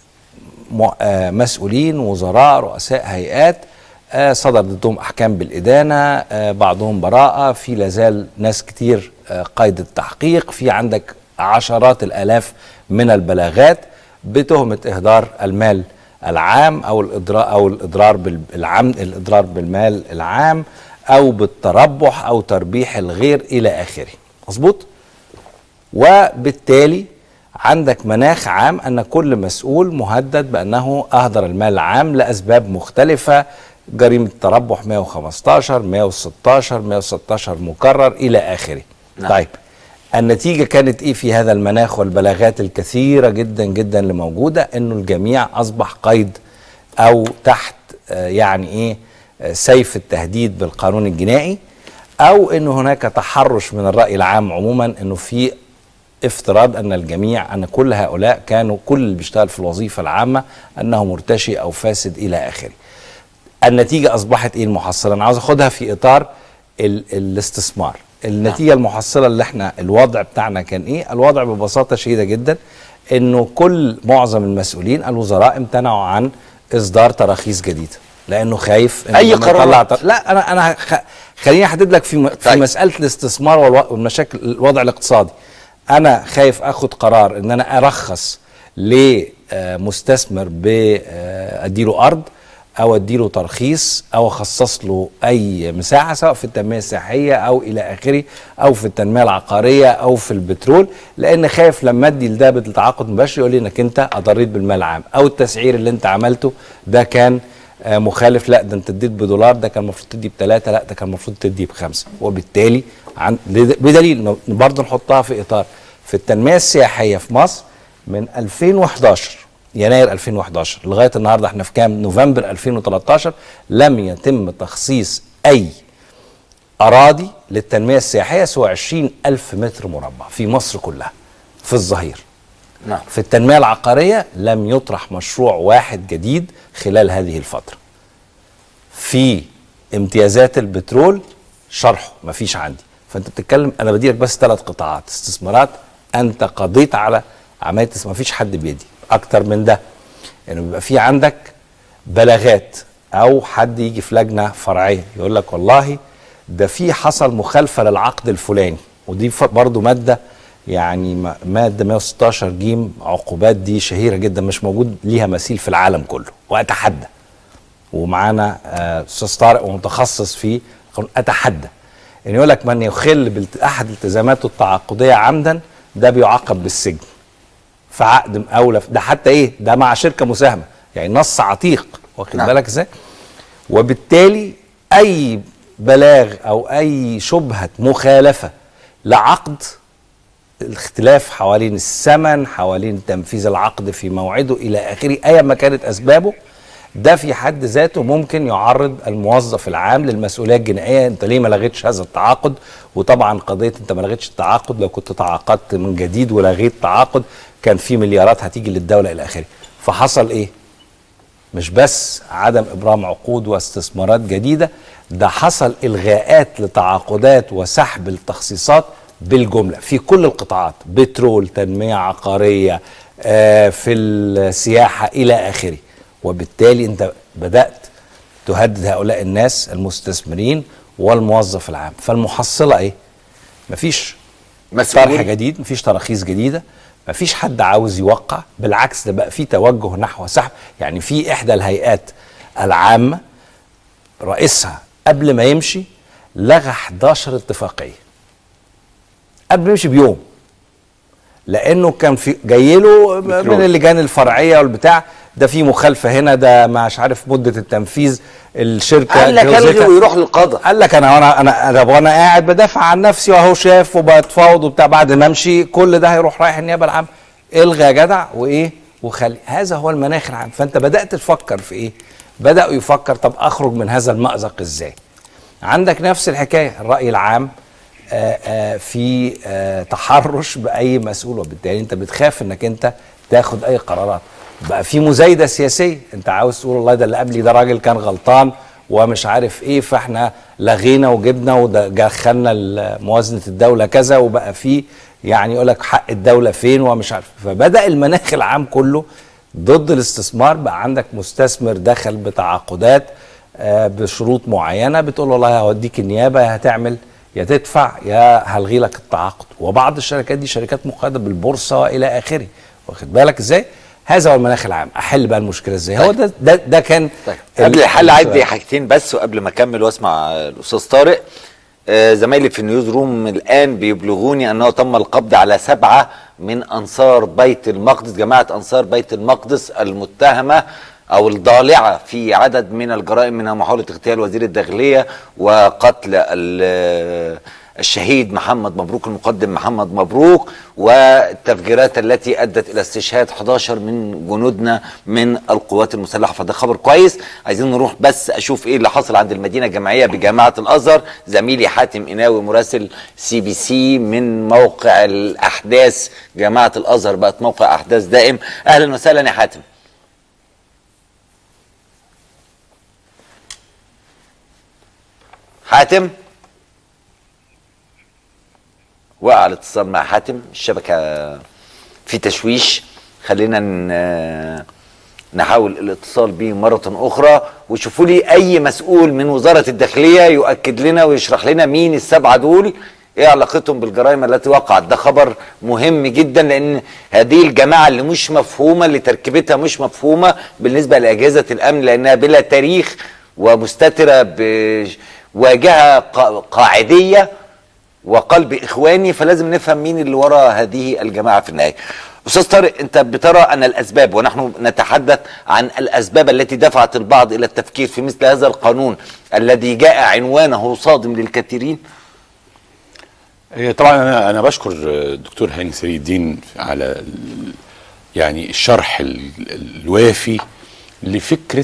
م- آه، مسؤولين وزراء رؤساء هيئات آه، صدر ضدهم احكام بالادانه آه، بعضهم براءه في لازال ناس كتير آه، قيد التحقيق في عندك عشرات الالاف من البلاغات بتهمه اهدار المال العام او الاضرار او الاضرار بالعم الاضرار بالمال العام او بالتربح او تربيح الغير الى اخره مظبوط وبالتالي عندك مناخ عام ان كل مسؤول مهدد بانه اهدر المال العام لاسباب مختلفه جريمه تربح 115 116 116 مكرر الى اخره نعم. طيب النتيجه كانت ايه في هذا المناخ والبلاغات الكثيره جدا جدا اللي موجوده انه الجميع اصبح قيد او تحت آه، يعني ايه آه، سيف التهديد بالقانون الجنائي او ان هناك تحرش من الراي العام عموما انه في افتراض ان الجميع ان كل هؤلاء كانوا كل اللي بيشتغل في الوظيفه العامه انه مرتشي او فاسد الى اخره. النتيجه اصبحت ايه المحصله؟ انا عاوز اخدها في اطار ال الاستثمار. النتيجه المحصله اللي احنا الوضع بتاعنا كان ايه؟ الوضع ببساطه شديده جدا انه كل معظم المسؤولين الوزراء امتنعوا عن اصدار تراخيص جديده لانه خايف إنه أي لما قرارات؟ يطلع تر- لا انا انا خ... خليني احدد لك في م... في مساله الاستثمار والو- والمشاكل الوضع الاقتصادي انا خايف اخد قرار ان انا ارخص لمستثمر باديله ارض او اديله ترخيص او اخصص له اي مساحه سواء في التنميه السياحيه او الى اخره او في التنميه العقاريه او في البترول لان خايف لما ادي لده بالتعاقد مباشر يقول لي انك انت اضريت بالمال العام او التسعير اللي انت عملته ده كان آه، مخالف لا ده انت اديت بدولار ده كان المفروض تدي بثلاثه لا ده كان المفروض تدي بخمسه وبالتالي عن لد- بدليل إنه برضه نحطها في اطار في التنميه السياحيه في مصر من 2011 يناير 2011 لغايه النهارده احنا في كام نوفمبر 2013 لم يتم تخصيص اي اراضي للتنميه السياحيه سوى 20 الف متر مربع في مصر كلها في الظهير نعم في التنمية العقارية لم يطرح مشروع واحد جديد خلال هذه الفترة في امتيازات البترول شرحه مفيش عندي فانت بتتكلم انا بديلك بس ثلاث قطاعات استثمارات انت قضيت على عمليه ما فيش حد بيدي اكتر من ده انه بيبقى في عندك بلاغات او حد يجي في لجنه فرعيه يقول لك والله ده في حصل مخالفه للعقد الفلاني ودي ف- برضو ماده يعني م- ماده 116 جيم عقوبات دي شهيره جدا مش موجود ليها مثيل في العالم كله واتحدى ومعانا آه، استاذ طارق ومتخصص في قانون اتحدى ان يقول لك من يخل باحد التزاماته التعاقديه عمدا ده بيعاقب بالسجن في عقد مقاوله ده حتى ايه ده مع شركه مساهمه يعني نص عتيق واخد نعم. بالك ازاي وبالتالي اي بلاغ او اي شبهه مخالفه لعقد الاختلاف حوالين الثمن حوالين تنفيذ العقد في موعده الى اخره ايا ما كانت اسبابه ده في حد ذاته ممكن يعرض الموظف العام للمسؤوليه الجنائيه انت ليه ما لغيتش هذا التعاقد وطبعا قضيه انت ما لغيتش التعاقد لو كنت تعاقدت من جديد ولغيت تعاقد كان في مليارات هتيجي للدوله الى اخره فحصل ايه مش بس عدم ابرام عقود واستثمارات جديده ده حصل الغاءات لتعاقدات وسحب التخصيصات بالجمله في كل القطاعات بترول تنميه عقاريه آه في السياحه الى اخره وبالتالي انت بدات تهدد هؤلاء الناس المستثمرين والموظف العام فالمحصله ايه مفيش طرح جديد مفيش تراخيص جديده مفيش حد عاوز يوقع بالعكس ده بقى في توجه نحو سحب يعني في احدى الهيئات العامه رئيسها قبل ما يمشي لغى 11 اتفاقيه قبل ما يمشي بيوم لانه كان في جاي له من اللجان الفرعيه والبتاع ده في مخالفه هنا ده مش عارف مده التنفيذ الشركه قال لك الغي ويروح للقضاء قال لك انا وانا انا انا وانا قاعد بدافع عن نفسي واهو شاف وبتفاوض وبتاع بعد ما امشي كل ده هيروح رايح النيابه العامه الغي يا جدع وايه وخلي هذا هو المناخ العام فانت بدات تفكر في ايه بداوا يفكر طب اخرج من هذا المازق ازاي عندك نفس الحكايه الراي العام آآ آآ في آآ تحرش باي مسؤول وبالتالي انت بتخاف انك انت تاخد اي قرارات بقى في مزايده سياسيه انت عاوز تقول والله ده اللي قبلي ده راجل كان غلطان ومش عارف ايه فاحنا لغينا وجبنا ودخلنا موازنه الدوله كذا وبقى في يعني يقول لك حق الدوله فين ومش عارف فبدا المناخ العام كله ضد الاستثمار بقى عندك مستثمر دخل بتعاقدات آه بشروط معينه بتقول والله هوديك النيابه يا هتعمل يا تدفع يا هلغي لك التعاقد وبعض الشركات دي شركات مقيده بالبورصه الى اخره واخد بالك ازاي هذا هو المناخ العام احل بقى المشكله ازاي طيب. هو ده ده, ده كان طيب. قبل الحل عندي حاجتين بس وقبل ما اكمل واسمع الاستاذ طارق آه زمايلي في النيوز روم الان بيبلغوني انه تم القبض على سبعه من انصار بيت المقدس جماعه انصار بيت المقدس المتهمه او الضالعه في عدد من الجرائم منها محاوله اغتيال وزير الداخليه وقتل الشهيد محمد مبروك المقدم محمد مبروك والتفجيرات التي ادت الى استشهاد 11 من جنودنا من القوات المسلحه فده خبر كويس عايزين نروح بس اشوف ايه اللي حصل عند المدينه الجامعيه بجامعه الازهر زميلي حاتم قناوي مراسل سي بي سي من موقع الاحداث جامعه الازهر بقت موقع احداث دائم اهلا وسهلا يا حاتم حاتم وقع الاتصال مع حاتم الشبكه في تشويش خلينا نحاول الاتصال به مرة أخرى وشوفوا لي أي مسؤول من وزارة الداخلية يؤكد لنا ويشرح لنا مين السبعة دول ايه علاقتهم بالجرائم التي وقعت ده خبر مهم جدا لان هذه الجماعه اللي مش مفهومه اللي تركيبتها مش مفهومه بالنسبه لاجهزه الامن لانها بلا تاريخ ومستتره بواجهه قاعديه وقلب اخواني فلازم نفهم مين اللي وراء هذه الجماعه في النهايه. استاذ طارق انت بترى ان الاسباب ونحن نتحدث عن الاسباب التي دفعت البعض الى التفكير في مثل هذا القانون الذي جاء عنوانه صادم للكثيرين طبعا انا انا بشكر الدكتور هاني سري الدين على يعني الشرح الوافي لفكره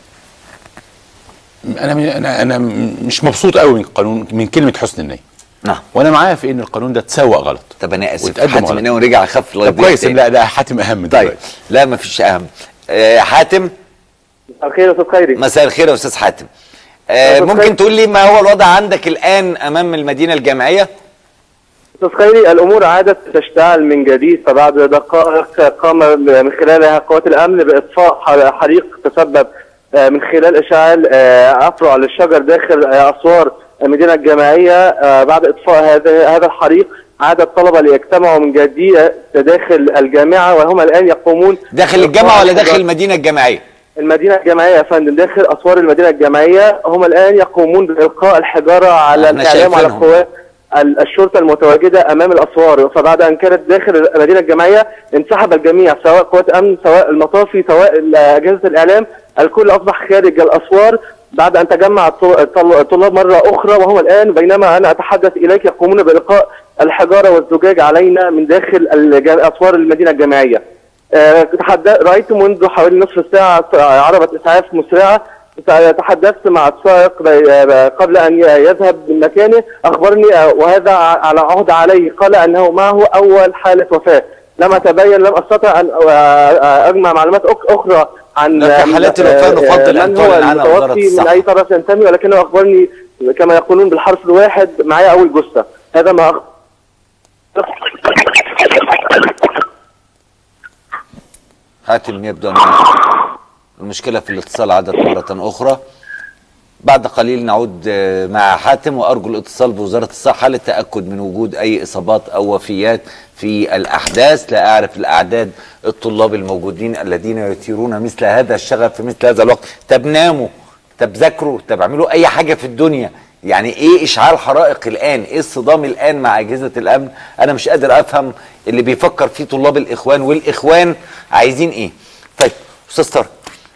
انا انا انا مش مبسوط قوي من قانون من كلمه حسن النيه نعم وانا معايا في ان القانون ده اتسوق غلط طب انا اسف حاتم انه رجع خف طب كويس لا ده حاتم اهم طيب لا ما فيش اهم آه حاتم مساء الخير يا استاذ خيري مساء الخير يا استاذ حاتم آه ممكن تقول لي ما هو الوضع عندك الان امام المدينه الجامعيه استاذ خيري الامور عادت تشتعل من جديد فبعد دقائق قام من خلالها قوات الامن باطفاء حريق تسبب من خلال اشعال افرع للشجر داخل اسوار المدينه الجامعيه بعد اطفاء هذا هذا الحريق عاد الطلبه ليجتمعوا من جديد داخل الجامعه وهم الان يقومون داخل الجامعه ولا داخل المدينه الجامعيه؟ المدينه الجامعيه يا فندم داخل اسوار المدينه الجامعيه هم الان يقومون بالقاء الحجاره على الاعلام على القوات الشرطه المتواجده امام الاسوار فبعد ان كانت داخل المدينه الجامعيه انسحب الجميع سواء قوات امن سواء المطافي سواء اجهزه الاعلام الكل اصبح خارج الاسوار بعد ان تجمع الط- الطل- الطلاب مره اخرى وهو الان بينما انا اتحدث اليك يقومون بالقاء الحجاره والزجاج علينا من داخل الج- اسوار المدينه الجامعيه. آه، تحدث رايت منذ حوالي نصف ساعه عربه اسعاف مسرعه تحدثت مع السائق ب- قبل ان ي- يذهب من مكانه اخبرني آه، وهذا ع- على عهد عليه قال انه معه اول حاله وفاه لم اتبين لم استطع ان آه، آه، اجمع معلومات أك- اخرى عن لا، في حالات الوفاة آه، نفضل آه، أن من هو تعلن عنها وزارة المتوفي من الصحة. اي طرف ينتمي ولكنه اخبرني كما يقولون بالحرف الواحد معايا اول جثه هذا ما أخ... حاتم يبدو أن المشكلة في الاتصال عادت مرة أخرى بعد قليل نعود آه، مع حاتم وأرجو الاتصال بوزارة الصحة للتأكد من وجود أي إصابات أو وفيات في الأحداث لا أعرف الأعداد الطلاب الموجودين الذين يثيرون مثل هذا الشغف في مثل هذا الوقت طب ناموا طب ذاكروا طب اعملوا أي حاجة في الدنيا يعني ايه اشعال حرائق الان ايه الصدام الان مع اجهزه الامن انا مش قادر افهم اللي بيفكر فيه طلاب الاخوان والاخوان عايزين ايه طيب استاذ طارق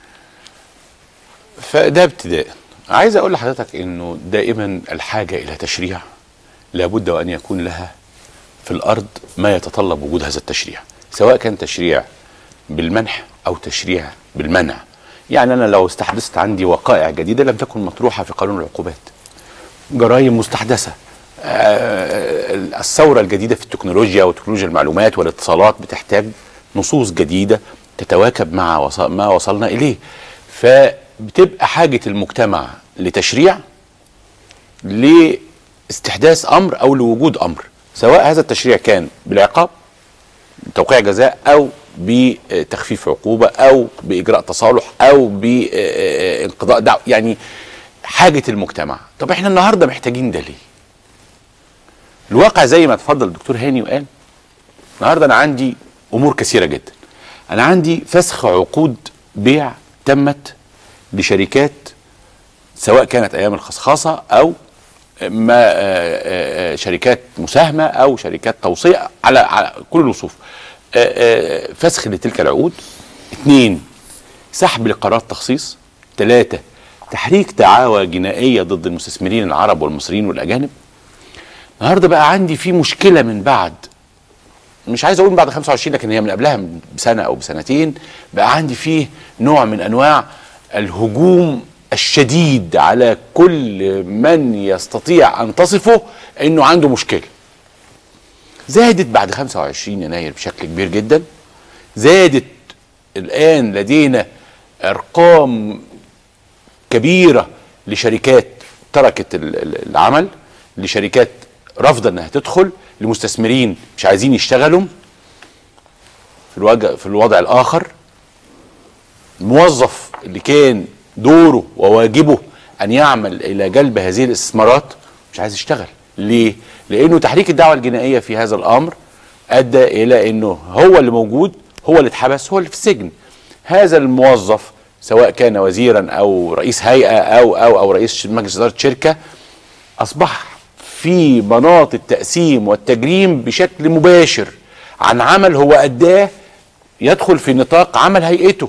فده ابتداء عايز اقول لحضرتك انه دائما الحاجه الى تشريع لابد وان يكون لها في الارض ما يتطلب وجود هذا التشريع سواء كان تشريع بالمنح او تشريع بالمنع يعني انا لو استحدثت عندي وقائع جديده لم تكن مطروحه في قانون العقوبات جرائم مستحدثه آه، الثوره الجديده في التكنولوجيا وتكنولوجيا المعلومات والاتصالات بتحتاج نصوص جديده تتواكب مع وص- ما وصلنا اليه فبتبقى حاجه المجتمع لتشريع لاستحداث امر او لوجود امر سواء هذا التشريع كان بالعقاب توقيع جزاء او بتخفيف عقوبه او باجراء تصالح او بانقضاء دعوه يعني حاجه المجتمع طب احنا النهارده محتاجين ده ليه الواقع زي ما اتفضل الدكتور هاني وقال النهارده انا عندي امور كثيره جدا انا عندي فسخ عقود بيع تمت لشركات سواء كانت ايام الخصخاصه او ما آه، آه، آه، شركات مساهمه او شركات توصيه على على كل الوصوف آه، آه، فسخ لتلك العقود اثنين سحب لقرارات تخصيص ثلاثة تحريك دعاوى جنائية ضد المستثمرين العرب والمصريين والأجانب النهارده بقى عندي في مشكلة من بعد مش عايز اقول من بعد 25 لكن هي من قبلها بسنة او بسنتين بقى عندي فيه نوع من انواع الهجوم الشديد على كل من يستطيع ان تصفه انه عنده مشكله زادت بعد 25 يناير بشكل كبير جدا زادت الان لدينا ارقام كبيره لشركات تركت ال- ال- العمل لشركات رافضه انها تدخل لمستثمرين مش عايزين يشتغلوا في الوضع في الوضع الاخر الموظف اللي كان دوره وواجبه ان يعمل الى جلب هذه الاستثمارات مش عايز يشتغل ليه لانه تحريك الدعوه الجنائيه في هذا الامر ادى الى انه هو اللي موجود هو اللي اتحبس هو اللي في السجن هذا الموظف سواء كان وزيرا او رئيس هيئه او او او رئيس مجلس اداره شركه اصبح في مناط التقسيم والتجريم بشكل مباشر عن عمل هو اداه يدخل في نطاق عمل هيئته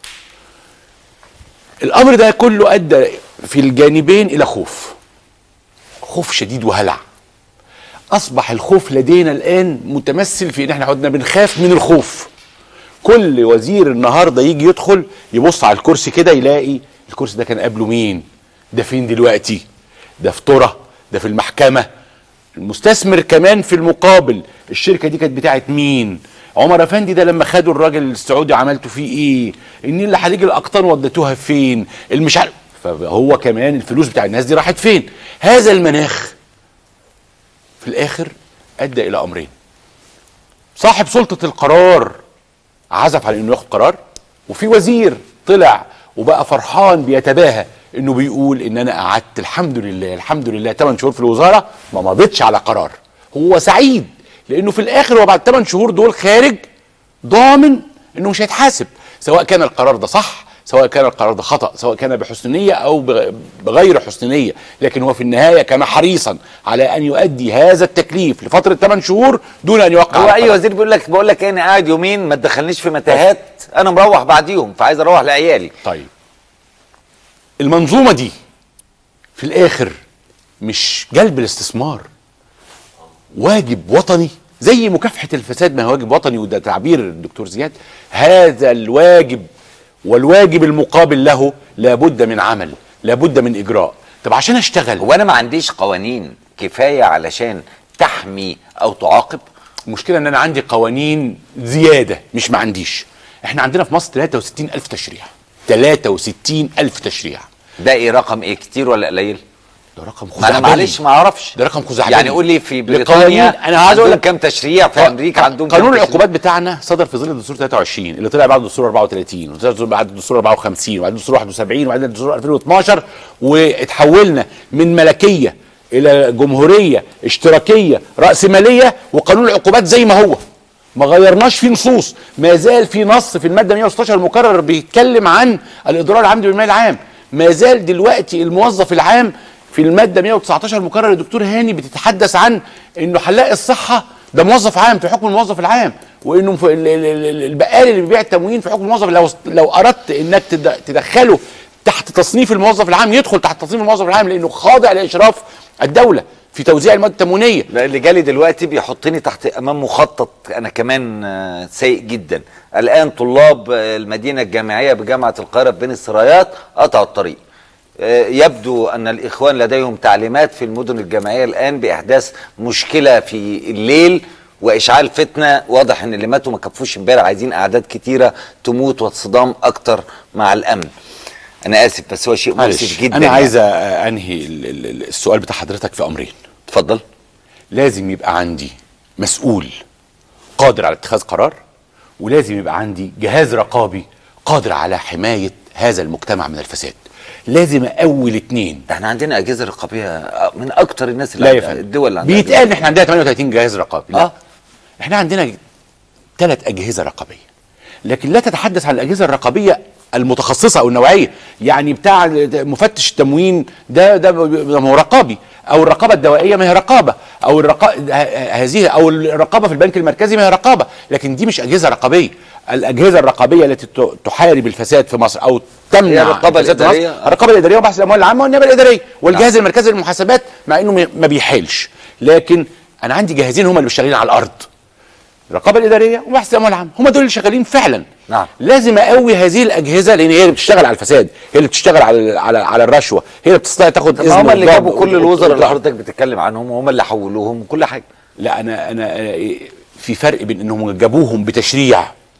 الامر ده كله ادى في الجانبين الى خوف خوف شديد وهلع اصبح الخوف لدينا الان متمثل في ان احنا عدنا بنخاف من الخوف كل وزير النهارده يجي يدخل يبص على الكرسي كده يلاقي الكرسي ده كان قبله مين ده فين دلوقتي ده في طرة ده في المحكمة المستثمر كمان في المقابل الشركة دي كانت بتاعت مين عمر افندي ده لما خدوا الراجل السعودي عملتوا فيه ايه النيل اللي هتيجي الاقطان وديتوها فين المش عارف فهو كمان الفلوس بتاع الناس دي راحت فين هذا المناخ في الاخر ادى الى امرين صاحب سلطة القرار عزف على انه ياخد قرار وفي وزير طلع وبقى فرحان بيتباهى انه بيقول ان انا قعدت الحمد لله الحمد لله 8 شهور في الوزاره ما مضيتش على قرار هو سعيد لانه في الاخر هو بعد 8 شهور دول خارج ضامن انه مش هيتحاسب سواء كان القرار ده صح سواء كان القرار ده خطا سواء كان بحسن نيه او بغ- بغير حسن نيه لكن هو في النهايه كان حريصا على ان يؤدي هذا التكليف لفتره 8 شهور دون ان يوقع هو على اي قرار. وزير بيقول لك بقول لك انا قاعد يومين ما تدخلنيش في متاهات انا مروح بعديهم فعايز اروح لعيالي طيب المنظومه دي في الاخر مش جلب الاستثمار واجب وطني زي مكافحه الفساد ما هو واجب وطني وده تعبير الدكتور زياد هذا الواجب والواجب المقابل له لابد من عمل لابد من اجراء طب عشان اشتغل هو انا ما عنديش قوانين كفايه علشان تحمي او تعاقب المشكله ان انا عندي قوانين زياده مش ما عنديش احنا عندنا في مصر 63 الف تشريع 63 الف تشريع ده ايه رقم ايه كتير ولا قليل ده رقم ما انا معلش ما اعرفش ده رقم خزعبلي يعني قول لي في لقوانين- بريطانيا انا عايز اقول لك كام تشريع في امريكا عندهم كام قانون تشريع؟ العقوبات بتاعنا صدر في ظل الدستور 23 اللي طلع بعد الدستور 34 وطلع بعد الدستور 54 وبعد الدستور 71 وبعدين الدستور 2012 واتحولنا من ملكيه الى جمهوريه اشتراكيه راسماليه وقانون العقوبات زي ما هو ما غيرناش فيه نصوص ما زال في نص في الماده 116 المكرر بيتكلم عن الاضرار العمدي بالمال العام ما زال دلوقتي الموظف العام في الماده 119 المكرر الدكتور هاني بتتحدث عن انه حلاق الصحه ده موظف عام في حكم الموظف العام وانه في ال- ال- ال- البقال اللي بيبيع التموين في حكم الموظف لو لو اردت انك تد- تدخله تحت تصنيف الموظف العام يدخل تحت تصنيف الموظف العام لانه خاضع لاشراف الدوله في توزيع المواد التموينيه لا اللي جالي دلوقتي بيحطني تحت امام مخطط انا كمان آه، سيء جدا الان طلاب آه، المدينه الجامعيه بجامعه القاهره بين السرايات قطعوا الطريق آه، يبدو ان الاخوان لديهم تعليمات في المدن الجامعيه الان باحداث مشكله في الليل واشعال فتنه واضح ان اللي ماتوا ما كفوش امبارح عايزين اعداد كتيره تموت واتصدام اكتر مع الامن انا اسف بس هو شيء مؤسف معلش جدا انا يعني. عايز أ- انهي ال- ال- ال- السؤال بتاع حضرتك في امرين اتفضل لازم يبقى عندي مسؤول قادر على اتخاذ قرار ولازم يبقى عندي جهاز رقابي قادر على حمايه هذا المجتمع من الفساد لازم اول اتنين احنا عندنا اجهزه رقابيه من اكتر الناس اللي لا يا عندها- فندم الدول اللي عندها بيتقال ان احنا عندنا 38 جهاز رقابي لا. احنا عندنا ثلاث اجهزه رقابيه لكن لا تتحدث عن الاجهزه الرقابيه المتخصصه او النوعيه يعني بتاع مفتش التموين ده ده ده ما هو رقابي او الرقابه الدوائيه ما هي رقابه او الرقا... ه- هذه او الرقابه في البنك المركزي ما هي رقابه لكن دي مش اجهزه رقابيه الاجهزه الرقابيه التي ت- تحارب الفساد في مصر او تمنع هي الرقابة الفساد في مصر، الإدارية. الرقابه الاداريه وبحث الاموال العامه والنيابه الاداريه والجهاز المركزي للمحاسبات مع انه م- ما بيحيلش لكن انا عندي جهازين هم اللي شغالين على الارض الرقابه الاداريه وبحث الاموال العامه هم دول اللي شغالين فعلا نعم لازم اقوي هذه الاجهزه لان هي اللي بتشتغل على الفساد هي اللي بتشتغل على على على الرشوه هي اللي بتستطيع تاخد طب ما هم اللي وضرب جابوا كل و- الوزراء اللي وإطلاق. حضرتك بتتكلم عنهم وهم اللي حولوهم وكل حاجه لا انا انا أنا في فرق بين انهم جابوهم بتشريع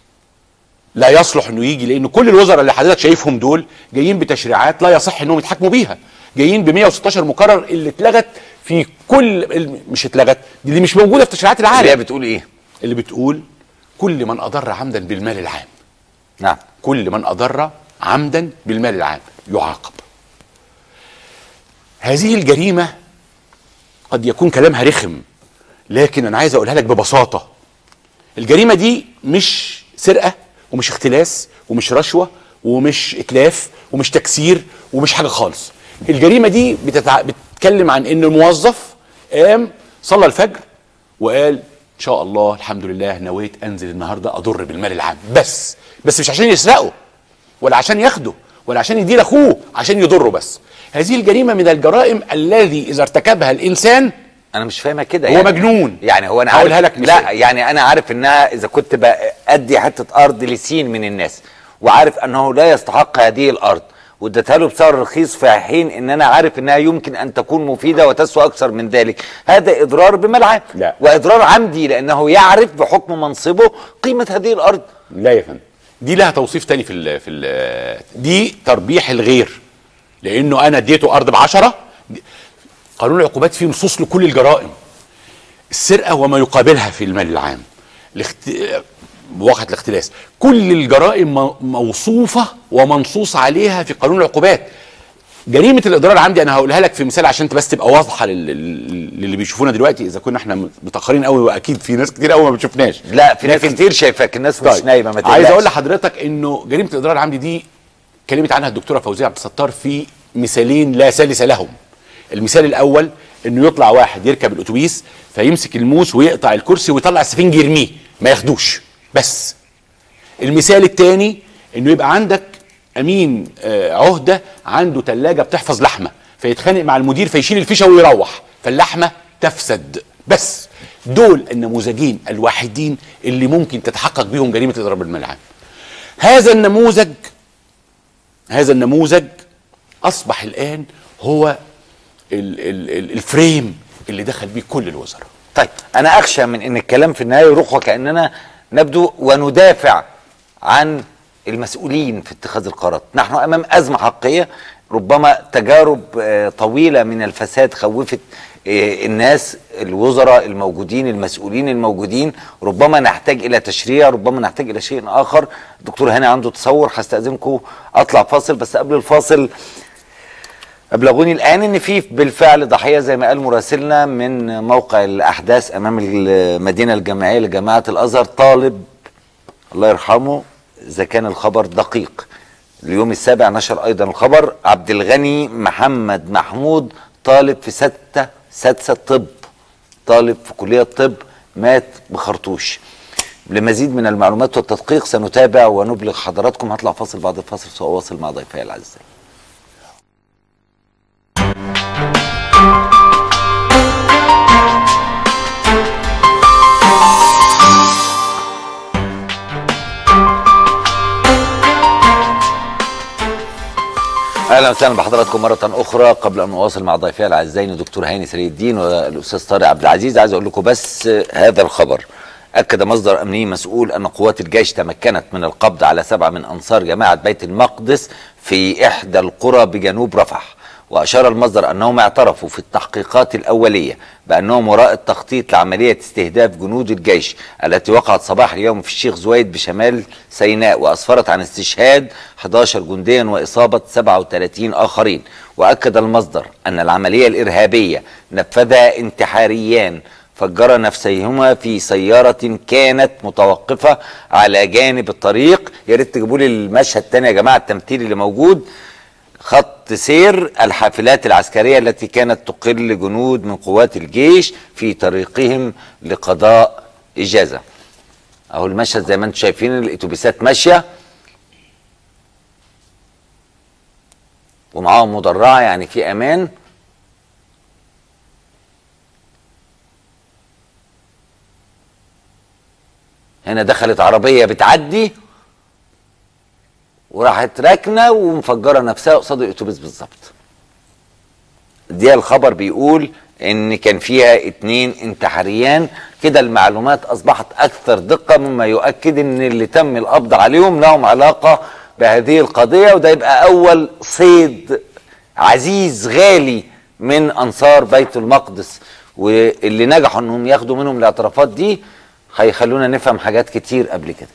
لا يصلح انه يجي لان كل الوزراء اللي حضرتك شايفهم دول جايين بتشريعات لا يصح انهم يتحاكموا بيها جايين ب 116 مقرر اللي اتلغت في كل ال- مش اتلغت دي, دي مش موجوده في تشريعات العالم اللي هي بتقول ايه اللي بتقول كل من اضر عمدا بالمال العام نعم كل من اضر عمدا بالمال العام يعاقب هذه الجريمه قد يكون كلامها رخم لكن انا عايز اقولها لك ببساطه الجريمه دي مش سرقه ومش اختلاس ومش رشوه ومش اتلاف ومش تكسير ومش حاجه خالص الجريمه دي بتتع... بتتكلم عن ان الموظف قام صلى الفجر وقال ان شاء الله الحمد لله نويت انزل النهارده اضر بالمال العام بس بس مش عشان يسرقه ولا عشان ياخده ولا عشان يدير اخوه عشان يضره بس هذه الجريمه من الجرائم الذي اذا ارتكبها الانسان انا مش فاهمها كده هو يعني مجنون يعني هو انا عارف هقولها لك لا مثال. يعني انا عارف انها اذا كنت بادي حته ارض لسين من الناس وعارف انه لا يستحق هذه الارض واديتها له بسعر رخيص في حين ان انا عارف انها يمكن ان تكون مفيده وتسوى اكثر من ذلك هذا اضرار بمال عام لا. واضرار عمدي لانه يعرف بحكم منصبه قيمه هذه الارض لا يا فندم دي لها توصيف تاني في ال في ال دي تربيح الغير لانه انا اديته ارض بعشرة قانون العقوبات فيه نصوص لكل الجرائم السرقه وما يقابلها في المال العام الاخت... بواقعة الاختلاس كل الجرائم م- موصوفة ومنصوص عليها في قانون العقوبات جريمة الإضرار العمدي أنا هقولها لك في مثال عشان بس تبقى واضحة لل- لل- للي بيشوفونا دلوقتي إذا كنا إحنا متأخرين قوي وأكيد في ناس كتير قوي ما بتشوفناش لا في ناس لكن- كتير شايفاك الناس مش طيب. نايمه ما عايز تقلقش. اقول لحضرتك انه جريمه الاضرار العمدي دي كلمت عنها الدكتوره فوزيه عبد الستار في مثالين لا ثالث لهم المثال الاول انه يطلع واحد يركب الاتوبيس فيمسك الموس ويقطع الكرسي ويطلع السفنج يرميه ما ياخدوش بس المثال الثاني انه يبقى عندك امين آه، عهده عنده ثلاجه بتحفظ لحمه فيتخانق مع المدير فيشيل الفيشه ويروح فاللحمه تفسد بس دول النموذجين الوحيدين اللي ممكن تتحقق بيهم جريمه اضراب الملعب هذا النموذج هذا النموذج اصبح الان هو ال ال ال الفريم اللي دخل بيه كل الوزراء طيب انا اخشى من ان الكلام في النهايه يروح وكاننا نبدو وندافع عن المسؤولين في اتخاذ القرارات نحن امام ازمه حقيقيه ربما تجارب آه، طويله من الفساد خوفت آه، الناس الوزراء الموجودين المسؤولين الموجودين ربما نحتاج الى تشريع ربما نحتاج الى شيء اخر دكتور هاني عنده تصور هستاذنكم اطلع فاصل بس قبل الفاصل أبلغوني الآن إن في بالفعل ضحية زي ما قال مراسلنا من موقع الأحداث أمام المدينة الجامعية لجامعة الأزهر طالب الله يرحمه إذا كان الخبر دقيق اليوم السابع نشر أيضا الخبر عبد الغني محمد محمود طالب في ستة سادسة طب طالب في كلية طب مات بخرطوش لمزيد من المعلومات والتدقيق سنتابع ونبلغ حضراتكم هطلع فاصل بعد الفاصل سأواصل مع ضيفي الأعزاء اهلا وسهلا بحضراتكم مره اخرى قبل ان اواصل مع ضيفي الاعزين الدكتور هاني سري الدين والاستاذ طارق عبد العزيز عايز اقول لكم بس هذا الخبر اكد مصدر امني مسؤول ان قوات الجيش تمكنت من القبض على سبعه من انصار جماعه بيت المقدس في احدى القرى بجنوب رفح واشار المصدر انهم اعترفوا في التحقيقات الاوليه بانهم وراء التخطيط لعمليه استهداف جنود الجيش التي وقعت صباح اليوم في الشيخ زويد بشمال سيناء واسفرت عن استشهاد 11 جنديا واصابه 37 اخرين واكد المصدر ان العمليه الارهابيه نفذها انتحاريان فجر نفسيهما في سيارة كانت متوقفة على جانب الطريق يا ريت تجيبوا لي المشهد تاني يا جماعة التمثيل اللي موجود خط سير الحافلات العسكرية التي كانت تقل جنود من قوات الجيش في طريقهم لقضاء إجازة أهو المشهد زي ما انتم شايفين الأتوبيسات ماشية ومعاهم مدرعة يعني في أمان هنا دخلت عربية بتعدي وراحت راكنه ومفجره نفسها قصاد الاتوبيس بالظبط دي الخبر بيقول ان كان فيها اتنين انتحاريان كده المعلومات اصبحت اكثر دقه مما يؤكد ان اللي تم القبض عليهم لهم علاقه بهذه القضيه وده يبقى اول صيد عزيز غالي من انصار بيت المقدس واللي نجحوا انهم ياخدوا منهم الاعترافات دي هيخلونا نفهم حاجات كتير قبل كده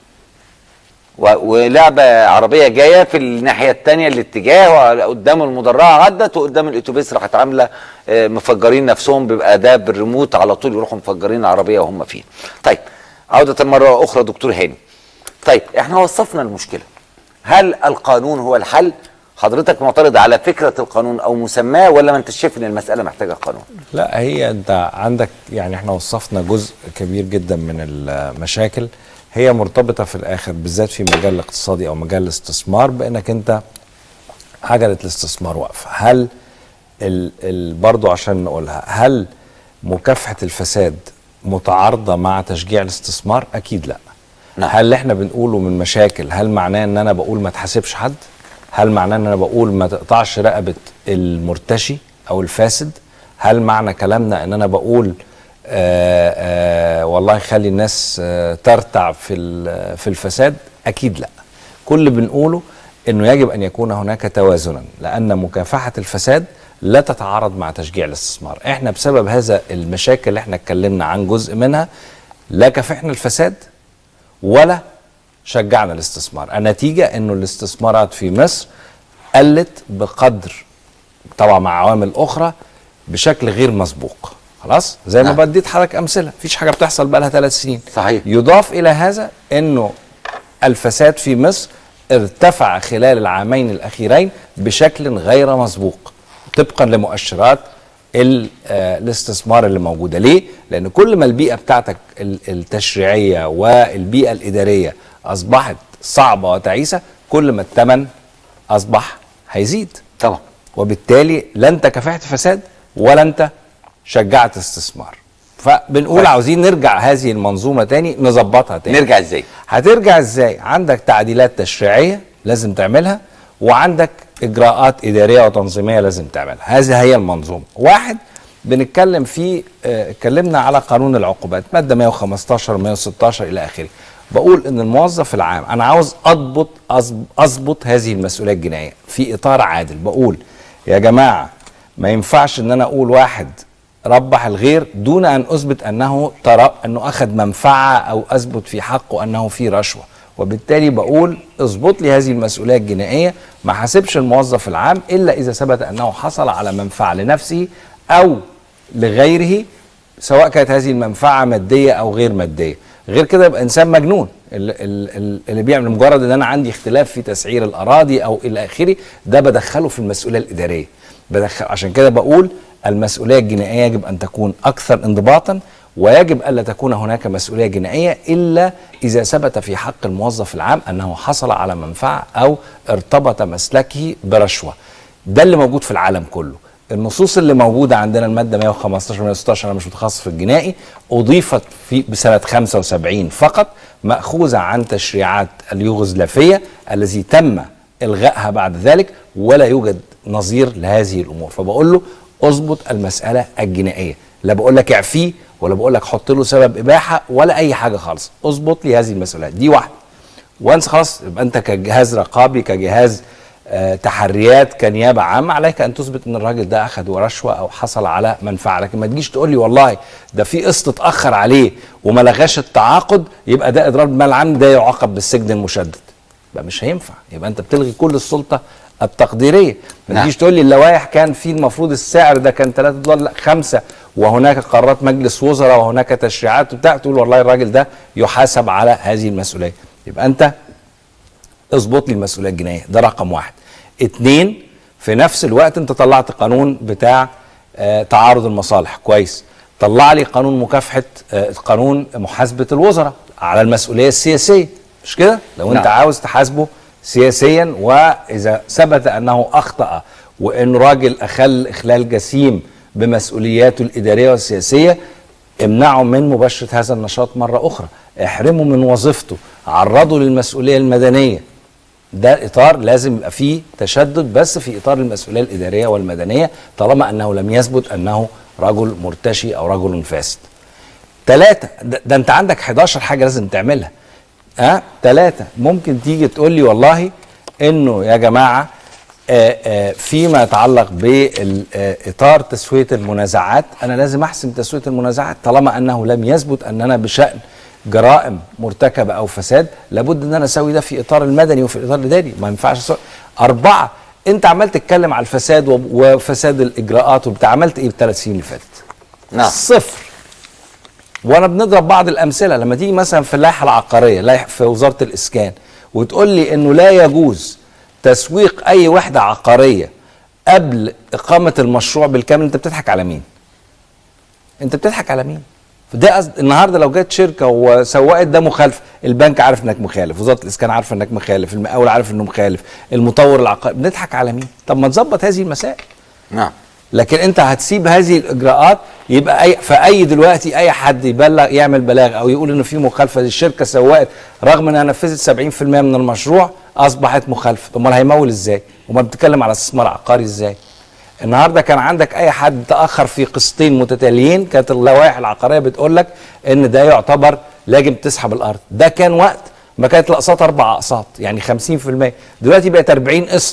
ولعبه عربيه جايه في الناحيه الثانيه الاتجاه وقدام المدرعه عدت وقدام الاتوبيس راحت عامله مفجرين نفسهم بيبقى ده بالريموت على طول يروحوا مفجرين العربيه وهم فين. طيب عوده مره اخرى دكتور هاني. طيب احنا وصفنا المشكله. هل القانون هو الحل؟ حضرتك معترض على فكره القانون او مسماه ولا ما انت شايف ان المساله محتاجه قانون؟ لا هي انت عندك يعني احنا وصفنا جزء كبير جدا من المشاكل هي مرتبطه في الاخر بالذات في مجال الاقتصادي او مجال الاستثمار بانك انت عجله الاستثمار واقفه هل ال ال برضو عشان نقولها هل مكافحه الفساد متعارضه مع تشجيع الاستثمار اكيد لا نعم. هل اللي احنا بنقوله من مشاكل هل معناه ان انا بقول ما تحاسبش حد هل معناه ان انا بقول ما تقطعش رقبه المرتشي او الفاسد هل معنى كلامنا ان انا بقول آآ آآ والله خلي الناس ترتع في في الفساد اكيد لا كل اللي بنقوله انه يجب ان يكون هناك توازنا لان مكافحه الفساد لا تتعارض مع تشجيع الاستثمار احنا بسبب هذا المشاكل اللي احنا اتكلمنا عن جزء منها لا كافحنا الفساد ولا شجعنا الاستثمار النتيجه انه الاستثمارات في مصر قلت بقدر طبعا مع عوامل اخرى بشكل غير مسبوق خلاص زي ما نعم. بديت حضرتك امثله مفيش حاجه بتحصل بقى لها ثلاث سنين صحيح يضاف الى هذا انه الفساد في مصر ارتفع خلال العامين الاخيرين بشكل غير مسبوق طبقا لمؤشرات ال- آه، الاستثمار اللي موجوده ليه لان كل ما البيئه بتاعتك ال- التشريعيه والبيئه الاداريه اصبحت صعبه وتعيسه كل ما الثمن اصبح هيزيد طبعا وبالتالي لا انت كافحت فساد ولا انت شجعت استثمار فبنقول طيب. عاوزين نرجع هذه المنظومه تاني نظبطها تاني نرجع ازاي هترجع ازاي عندك تعديلات تشريعيه لازم تعملها وعندك اجراءات اداريه وتنظيميه لازم تعملها هذه هي المنظومه واحد بنتكلم فيه آه، اتكلمنا على قانون العقوبات ماده 115 116 الى اخره بقول ان الموظف العام انا عاوز اضبط أظب- اظبط هذه المسؤوليه الجنائيه في اطار عادل بقول يا جماعه ما ينفعش ان انا اقول واحد ربح الغير دون ان اثبت انه ترى انه اخذ منفعه او اثبت في حقه انه في رشوه وبالتالي بقول اظبط لي هذه المسؤوليه الجنائيه ما حاسبش الموظف العام الا اذا ثبت انه حصل على منفعه لنفسه او لغيره سواء كانت هذه المنفعه ماديه او غير ماديه غير كده يبقى انسان مجنون اللي, اللي اللي بيعمل مجرد ان انا عندي اختلاف في تسعير الاراضي او الى اخره ده بدخله في المسؤوليه الاداريه بدخل عشان كده بقول المسؤوليه الجنائيه يجب ان تكون اكثر انضباطا ويجب الا تكون هناك مسؤوليه جنائيه الا اذا ثبت في حق الموظف العام انه حصل على منفعه او ارتبط مسلكه برشوه ده اللي موجود في العالم كله النصوص اللي موجوده عندنا الماده 115 116 انا مش متخصص في الجنائي اضيفت في بسنه 75 فقط ماخوذه عن تشريعات اليوغوسلافيه الذي تم الغائها بعد ذلك ولا يوجد نظير لهذه الامور فبقول له اظبط المساله الجنائيه لا بقول لك اعفيه ولا بقول لك حط له سبب اباحه ولا اي حاجه خالص اظبط لي هذه المسؤوليات دي واحده وانس خلاص يبقى انت كجهاز رقابي كجهاز آه، تحريات كنيابه عامه عليك ان تثبت ان الراجل ده اخذ رشوه او حصل على منفعه لكن ما تجيش تقول لي والله ده في قسط اتاخر عليه وما لغاش التعاقد يبقى ده اضرار بالمال العام ده يعاقب بالسجن المشدد يبقى مش هينفع يبقى انت بتلغي كل السلطه التقديريه ما نعم. تجيش تقول لي اللوائح كان في المفروض السعر ده كان 3 دولار لا 5 وهناك قرارات مجلس وزراء وهناك تشريعات وبتاع تقول والله الراجل ده يحاسب على هذه المسؤوليه يبقى انت اظبط لي المسؤوليه الجنائيه ده رقم واحد اتنين في نفس الوقت انت طلعت قانون بتاع آه تعارض المصالح كويس طلع لي قانون مكافحه آه قانون محاسبه الوزراء على المسؤوليه السياسيه مش كده لو انت نعم. عاوز تحاسبه سياسيا واذا ثبت انه اخطا وانه راجل اخل اخلال جسيم بمسؤولياته الاداريه والسياسيه امنعه من مباشره هذا النشاط مره اخرى احرمه من وظيفته عرضه للمسؤوليه المدنيه ده اطار لازم يبقى فيه تشدد بس في اطار المسؤوليه الاداريه والمدنيه طالما انه لم يثبت انه رجل مرتشي او رجل فاسد. ثلاثه ده, ده انت عندك 11 حاجه لازم تعملها. ها أه؟ ثلاثه ممكن تيجي تقول لي والله انه يا جماعه آه آه فيما يتعلق باطار تسويه المنازعات انا لازم احسم تسويه المنازعات طالما انه لم يثبت اننا بشان جرائم مرتكبه او فساد لابد ان انا اسوي ده في اطار المدني وفي الاطار الاداري ما ينفعش أسوي. اربعه انت عمال تتكلم على الفساد وب- وفساد الاجراءات وبتاع عملت ايه بالثلاث سنين اللي فاتت؟ نعم صفر وانا بنضرب بعض الامثله لما تيجي مثلا في اللائحه العقاريه لائحه في وزاره الاسكان وتقول لي انه لا يجوز تسويق اي وحده عقاريه قبل اقامه المشروع بالكامل انت بتضحك على مين؟ انت بتضحك على مين؟ ده قصد النهارده لو جت شركه وسوقت ده مخالف البنك عارف انك مخالف وزاره الاسكان عارفه انك مخالف المقاول عارف انه مخالف المطور العقاري بنضحك على مين طب ما تظبط هذه المسائل نعم لكن انت هتسيب هذه الاجراءات يبقى اي فاي دلوقتي اي حد يبلغ يعمل بلاغ او يقول انه في مخالفه الشركه سوقت رغم انها نفذت 70% من المشروع اصبحت مخالفه امال هيمول ازاي امال بتتكلم على استثمار عقاري ازاي النهارده كان عندك اي حد تاخر في قسطين متتاليين كانت اللوائح العقاريه بتقول لك ان ده يعتبر لاجم تسحب الارض ده كان وقت ما كانت الاقساط اربع اقساط يعني 50% دلوقتي بقت 40 قسط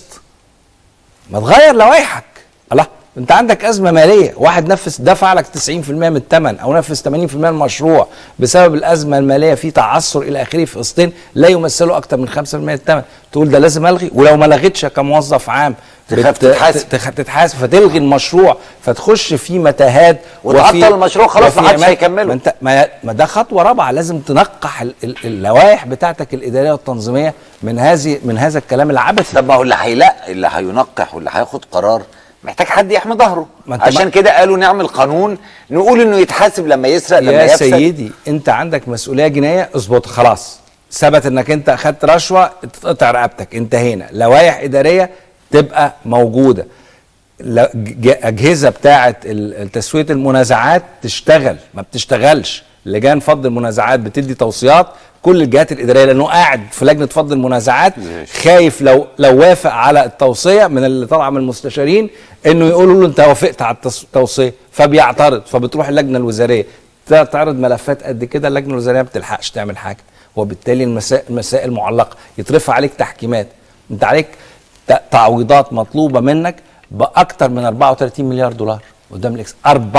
ما تغير لوائحك الله انت عندك ازمه ماليه واحد نفذ دفع لك 90% من الثمن او نفذ 80% من المشروع بسبب الازمه الماليه في تعثر الى اخره في قسطين لا يمثلوا اكثر من 5% من الثمن تقول ده لازم الغي ولو ما لغيتش كموظف عام تخاف بت- تتحاسب. تخ- تتحاسب فتلغي المشروع فتخش في متاهات وتعطل وفي- المشروع خلاص ما وفي حدش أمان. هيكمله. ما انت ما, ما ده خطوه رابعه لازم تنقح ال- ال- اللوائح بتاعتك الاداريه والتنظيميه من هذه من هذا الكلام العبثي طب ما هو اللي هيلا اللي هينقح واللي هياخد قرار محتاج حد يحمي ظهره ما انت عشان ما- كده قالوا نعمل قانون نقول انه يتحاسب لما يسرق لما يا يفسد سيدي انت عندك مسؤوليه جنائيه اظبطها خلاص ثبت انك انت اخدت رشوه تتقطع رقبتك انتهينا لوائح اداريه تبقى موجوده لا- ج- اجهزه بتاعه ال- تسويه المنازعات تشتغل ما بتشتغلش لجان فض المنازعات بتدي توصيات كل الجهات الاداريه لانه قاعد في لجنه فض المنازعات خايف لو لو وافق على التوصيه من اللي طالعه من المستشارين انه يقولوا له انت وافقت على التص- التوصيه فبيعترض فبتروح اللجنه الوزاريه ت- تعرض ملفات قد كده اللجنه الوزاريه ما بتلحقش تعمل حاجه وبالتالي المسائل المسائل معلقه يترفع عليك تحكيمات انت عليك ت- تعويضات مطلوبه منك باكثر من 34 مليار دولار قدام الاكس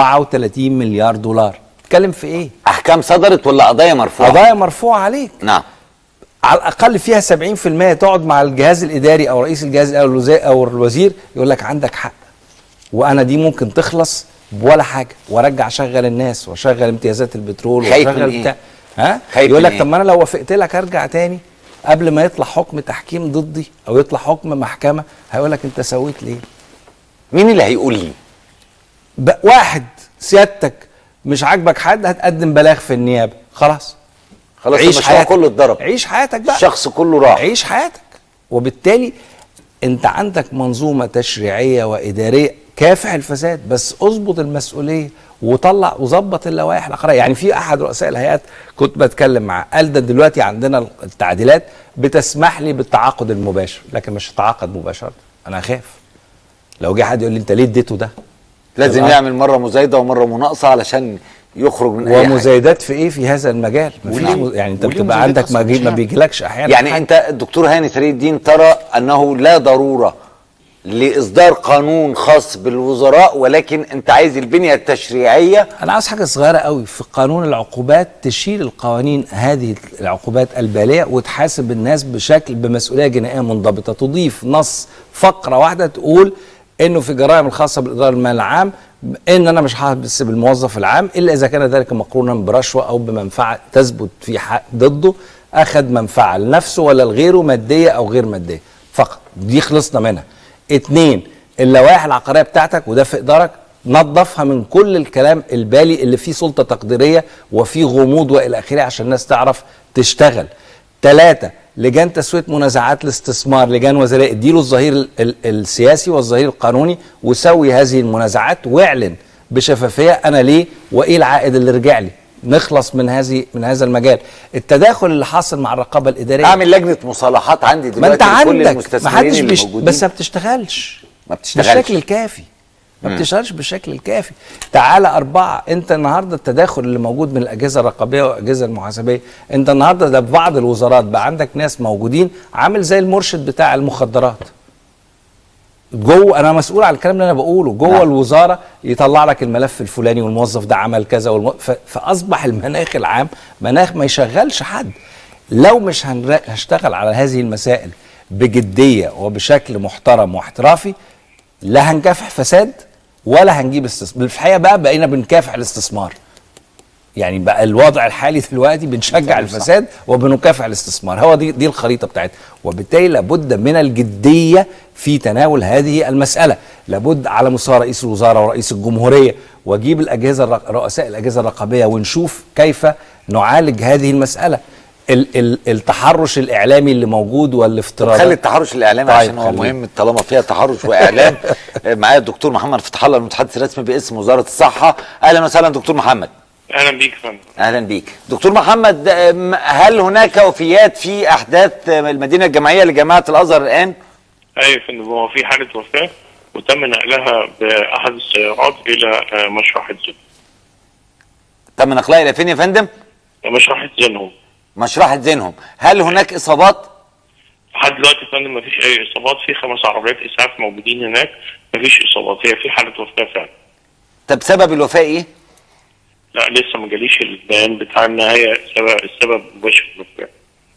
34 مليار دولار تتكلم في ايه احكام صدرت ولا قضايا مرفوعه قضايا مرفوعه عليك نعم على الاقل فيها 70% تقعد مع الجهاز الاداري او رئيس الجهاز او الوزير او الوزير يقول لك عندك حق وانا دي ممكن تخلص ولا حاجه وارجع اشغل الناس واشغل امتيازات البترول خايف واشغل من إيه؟ بتاع ها خايف يقول من لك إيه؟ طب ما انا لو وافقت لك ارجع تاني قبل ما يطلع حكم تحكيم ضدي او يطلع حكم محكمه هيقول لك انت سويت ليه مين اللي هيقول لي ب- واحد سيادتك مش عاجبك حد هتقدم بلاغ في النيابه خلاص خلاص عيش المشروع حياتك. كله اتضرب عيش حياتك بقى الشخص كله راح عيش حياتك وبالتالي انت عندك منظومه تشريعيه واداريه كافح الفساد بس اظبط المسؤوليه وطلع وظبط اللوائح العقاريه يعني في احد رؤساء الهيئات كنت بتكلم معاه قال ده دلوقتي عندنا التعديلات بتسمح لي بالتعاقد المباشر لكن مش هتعاقد مباشره انا اخاف لو جه حد يقول لي انت ليه اديته ده لازم تبقى- يعمل مره مزايده ومره مناقصه علشان يخرج من اي حاجه ومزايدات في ايه في هذا المجال مفيش وليه- مز- يعني انت وليه بتبقى مزايدات عندك ما, أصلاً بي- مش ما يعني؟ بيجيلكش احيانا يعني حاجة. انت الدكتور هاني فريد الدين ترى انه لا ضروره لاصدار قانون خاص بالوزراء ولكن انت عايز البنيه التشريعيه انا عاوز حاجه صغيره قوي في قانون العقوبات تشيل القوانين هذه العقوبات الباليه وتحاسب الناس بشكل بمسؤوليه جنائيه منضبطه تضيف نص فقره واحده تقول انه في جرائم الخاصه بالاداره المال العام ان انا مش هحبس بالموظف العام الا اذا كان ذلك مقرونا برشوه او بمنفعه تثبت في حق ضده اخذ منفعه لنفسه ولا لغيره ماديه او غير ماديه فقط دي خلصنا منها اتنين اللوائح العقاريه بتاعتك وده في ادارك نظفها من كل الكلام البالي اللي فيه سلطه تقديريه وفيه غموض والى اخره عشان الناس تعرف تشتغل ثلاثة لجان تسوية منازعات الاستثمار لجان وزارية اديله الظهير ال- ال- السياسي والظهير القانوني وسوي هذه المنازعات واعلن بشفافية أنا ليه وإيه العائد اللي رجع لي نخلص من هذه من هذا المجال التداخل اللي حاصل مع الرقابة الإدارية اعمل لجنه مصالحات عندي ما دلوقتي انت لكل عندك ما المستثمرين حدش اللي بيش موجودين. بس ما بتشتغلش ما بتشتغلش بالشكل الكافي ما مم. بتشتغلش بالشكل الكافي تعالى أربعة أنت النهاردة التداخل اللي موجود من الأجهزة الرقابية والأجهزة المحاسبية أنت النهاردة ده في بعض الوزارات بقى عندك ناس موجودين عامل زي المرشد بتاع المخدرات جوه انا مسؤول على الكلام اللي انا بقوله جوه نعم. الوزاره يطلع لك الملف الفلاني والموظف ده عمل كذا والم... ف... فاصبح المناخ العام مناخ ما يشغلش حد لو مش هنر... هشتغل على هذه المسائل بجديه وبشكل محترم واحترافي لا هنكافح فساد ولا هنجيب استثمار في الحقيقه بقى بقينا بنكافح الاستثمار يعني بقى الوضع الحالي دلوقتي بنشجع الفساد وبنكافح الاستثمار هو دي دي الخريطه بتاعتنا وبالتالي لابد من الجديه في تناول هذه المساله لابد على مستوى رئيس الوزراء ورئيس الجمهوريه واجيب الاجهزه الرق... رؤساء الاجهزه الرقابيه ونشوف كيف نعالج هذه المساله ال ال التحرش الاعلامي اللي موجود والافتراضات خلي التحرش الاعلامي طيب عشان هو خليه. مهم طالما فيها تحرش واعلام معايا الدكتور محمد فتح الله المتحدث الرسمي باسم وزاره الصحه اهلا وسهلا دكتور محمد اهلا بيك يا فندم اهلا بيك دكتور محمد أم، هل هناك وفيات في احداث أم، المدينه الجامعيه لجامعه الازهر الان ايوه يا فندم هو في حاله وفاه وتم نقلها باحد السيارات الى آه، مشرحه زين تم نقلها الى فين يا فندم مشرحه زينهم مشرحه زينهم هل هناك اصابات لحد دلوقتي يا فندم مفيش اي اصابات في خمس عربيات اسعاف موجودين هناك مفيش اصابات هي في حاله وفاه فعلا طب سبب الوفاه ايه لا لسه ما جاليش البيان بتاع النهايه سبب السبب مباشر الوفاه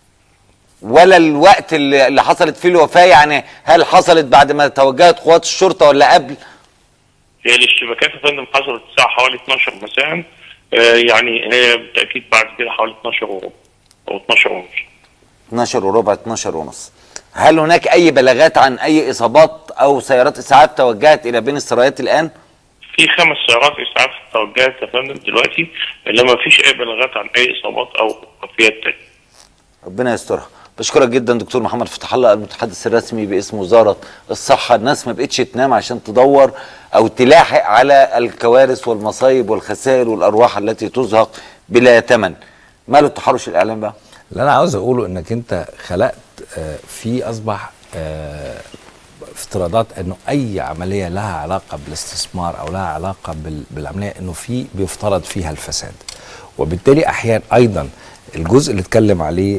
ولا الوقت اللي اللي حصلت فيه الوفاه يعني هل حصلت بعد ما توجهت قوات الشرطه ولا قبل هي الاشتباكات يا فندم حصلت الساعه حوالي 12 مساء آه، يعني هي بالتاكيد بعد كده حوالي 12 وربع او 12 ونص 12 وربع 12 ونص هل هناك اي بلاغات عن اي اصابات او سيارات اسعاف توجهت الى بين السرايات الان في خمس سيارات اسعاف توجهت يا فندم دلوقتي انما ما فيش اي بلاغات عن اي اصابات او وفيات تانية ربنا يسترها بشكرك جدا دكتور محمد فتح الله المتحدث الرسمي باسم وزاره الصحه الناس ما بقتش تنام عشان تدور او تلاحق على الكوارث والمصايب والخسائر والارواح التي تزهق بلا ثمن ماله التحرش الاعلام بقى اللي انا عاوز اقوله انك انت خلقت آه، في اصبح آه، افتراضات انه اي عمليه لها علاقه بالاستثمار او لها علاقه بال- بالعمليه انه في بيفترض فيها الفساد وبالتالي احيانا ايضا الجزء اللي اتكلم عليه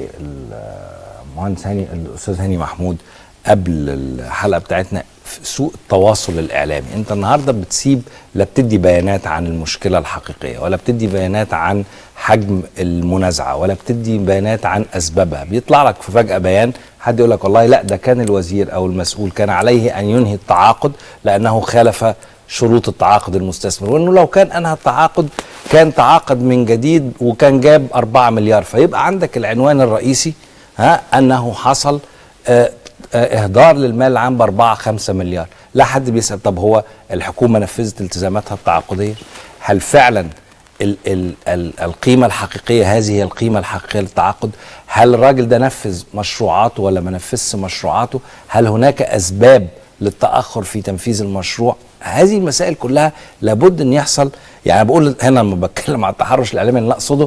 المهندس هاني الاستاذ هاني محمود قبل الحلقه بتاعتنا في سوء التواصل الاعلامي انت النهارده بتسيب لا بتدي بيانات عن المشكله الحقيقيه ولا بتدي بيانات عن حجم المنازعه ولا بتدي بيانات عن اسبابها بيطلع لك في فجاه بيان حد يقول لك والله لا ده كان الوزير او المسؤول كان عليه ان ينهي التعاقد لانه خالف شروط التعاقد المستثمر وانه لو كان انهى التعاقد كان تعاقد من جديد وكان جاب 4 مليار فيبقى عندك العنوان الرئيسي ها انه حصل آه آه، اهدار للمال العام ب 4 5 مليار لا حد بيسال طب هو الحكومه نفذت التزاماتها التعاقديه هل فعلا ال ال ال القيمه الحقيقيه هذه هي القيمه الحقيقيه للتعاقد هل الراجل ده نفذ مشروعاته ولا ما نفذش مشروعاته هل هناك اسباب للتاخر في تنفيذ المشروع هذه المسائل كلها لابد ان يحصل يعني أنا بقول هنا لما بتكلم على التحرش الاعلامي اللي اقصده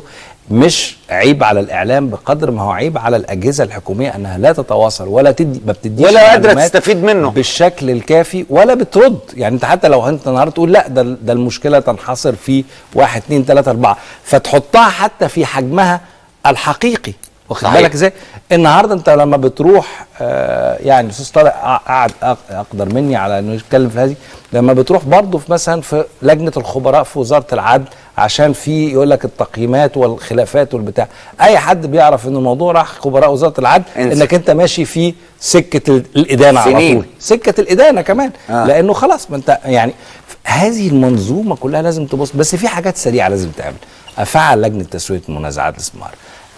مش عيب على الاعلام بقدر ما هو عيب على الاجهزه الحكوميه انها لا تتواصل ولا تدي ما بتديش ولا قادرة معلومات تستفيد منه. بالشكل الكافي ولا بترد يعني انت حتى لو انت النهارده تقول لا ده ده المشكله تنحصر في واحد اتنين تلاته اربعه فتحطها حتى في حجمها الحقيقي واخد صحيح. بالك ازاي؟ النهارده انت لما بتروح آه يعني الاستاذ طارق قعد أق- اقدر مني على انه يتكلم في هذه لما بتروح برضه في مثلا في لجنه الخبراء في وزاره العدل عشان في يقول لك التقييمات والخلافات والبتاع اي حد بيعرف ان الموضوع راح خبراء وزاره العدل انسى. انك انت ماشي في سكه ال- الادانه على سنين. طول سكه الادانه كمان آه. آه. لانه خلاص ما انت يعني هذه المنظومه كلها لازم تبص بس في حاجات سريعه لازم تعمل افعل لجنه تسويه منازعات الاستثمار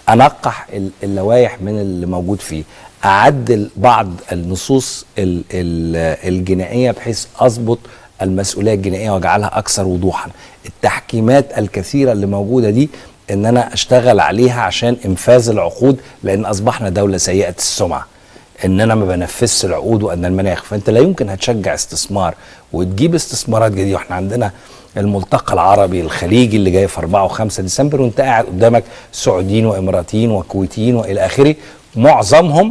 انقح ال- اللوائح من اللي موجود فيه اعدل بعض النصوص ال- ال- الجنائيه بحيث اضبط المسؤوليه الجنائيه واجعلها اكثر وضوحا التحكيمات الكثيره اللي موجوده دي ان انا اشتغل عليها عشان انفاذ العقود لان اصبحنا دوله سيئه السمعه ان انا ما بنفذش العقود وان المناخ فانت لا يمكن هتشجع استثمار وتجيب استثمارات جديده واحنا عندنا الملتقى العربي الخليجي اللي جاي في 4 و5 ديسمبر وانت قاعد قدامك سعوديين واماراتيين وكويتيين والى اخره معظمهم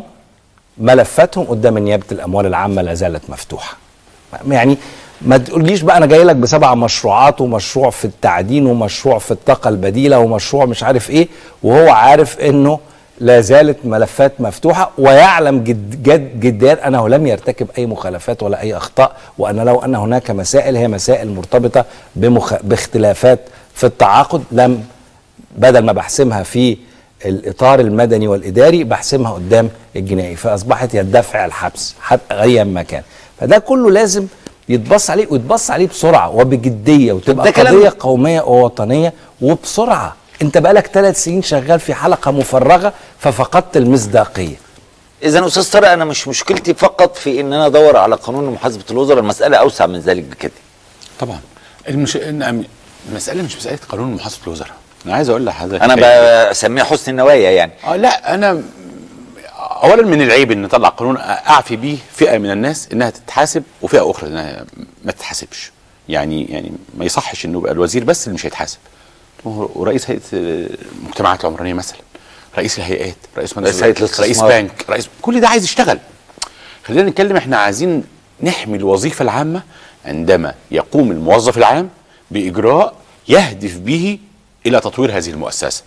ملفاتهم قدام نيابه الاموال العامه لا زالت مفتوحه يعني ما تقوليش بقى انا جاي لك بسبع مشروعات ومشروع في التعدين ومشروع في الطاقه البديله ومشروع مش عارف ايه وهو عارف انه لا زالت ملفات مفتوحه ويعلم جد جد جدا انه لم يرتكب اي مخالفات ولا اي اخطاء وان لو ان هناك مسائل هي مسائل مرتبطه بمخ... باختلافات في التعاقد لم بدل ما بحسمها في الاطار المدني والاداري بحسمها قدام الجنائي فاصبحت هي الدفع الحبس حتى ايا ما كان فده كله لازم يتبص عليه ويتبص عليه بسرعه وبجديه وتبقى ده كلام- قضيه قوميه ووطنيه وبسرعه انت بقالك ثلاث سنين شغال في حلقه مفرغه ففقدت المصداقيه اذا استاذ طارق انا مش مشكلتي فقط في ان انا ادور على قانون محاسبه الوزراء المساله اوسع من ذلك بكده طبعا المش... إن- المساله مش مساله قانون محاسبه الوزراء انا عايز اقول لحضرتك انا بسميها حسن النوايا يعني اه لا انا اولا من العيب ان نطلع قانون اعفي بيه فئه من الناس انها تتحاسب وفئه اخرى انها ما تتحاسبش يعني يعني ما يصحش انه يبقى الوزير بس اللي مش هيتحاسب ورئيس هيئه المجتمعات العمرانيه مثلا رئيس الهيئات رئيس مجلس رئيس هيئة الوزراء، رئيس الاستثمار. بنك رئيس كل ده عايز يشتغل خلينا نتكلم احنا عايزين نحمي الوظيفه العامه عندما يقوم الموظف العام باجراء يهدف به الى تطوير هذه المؤسسه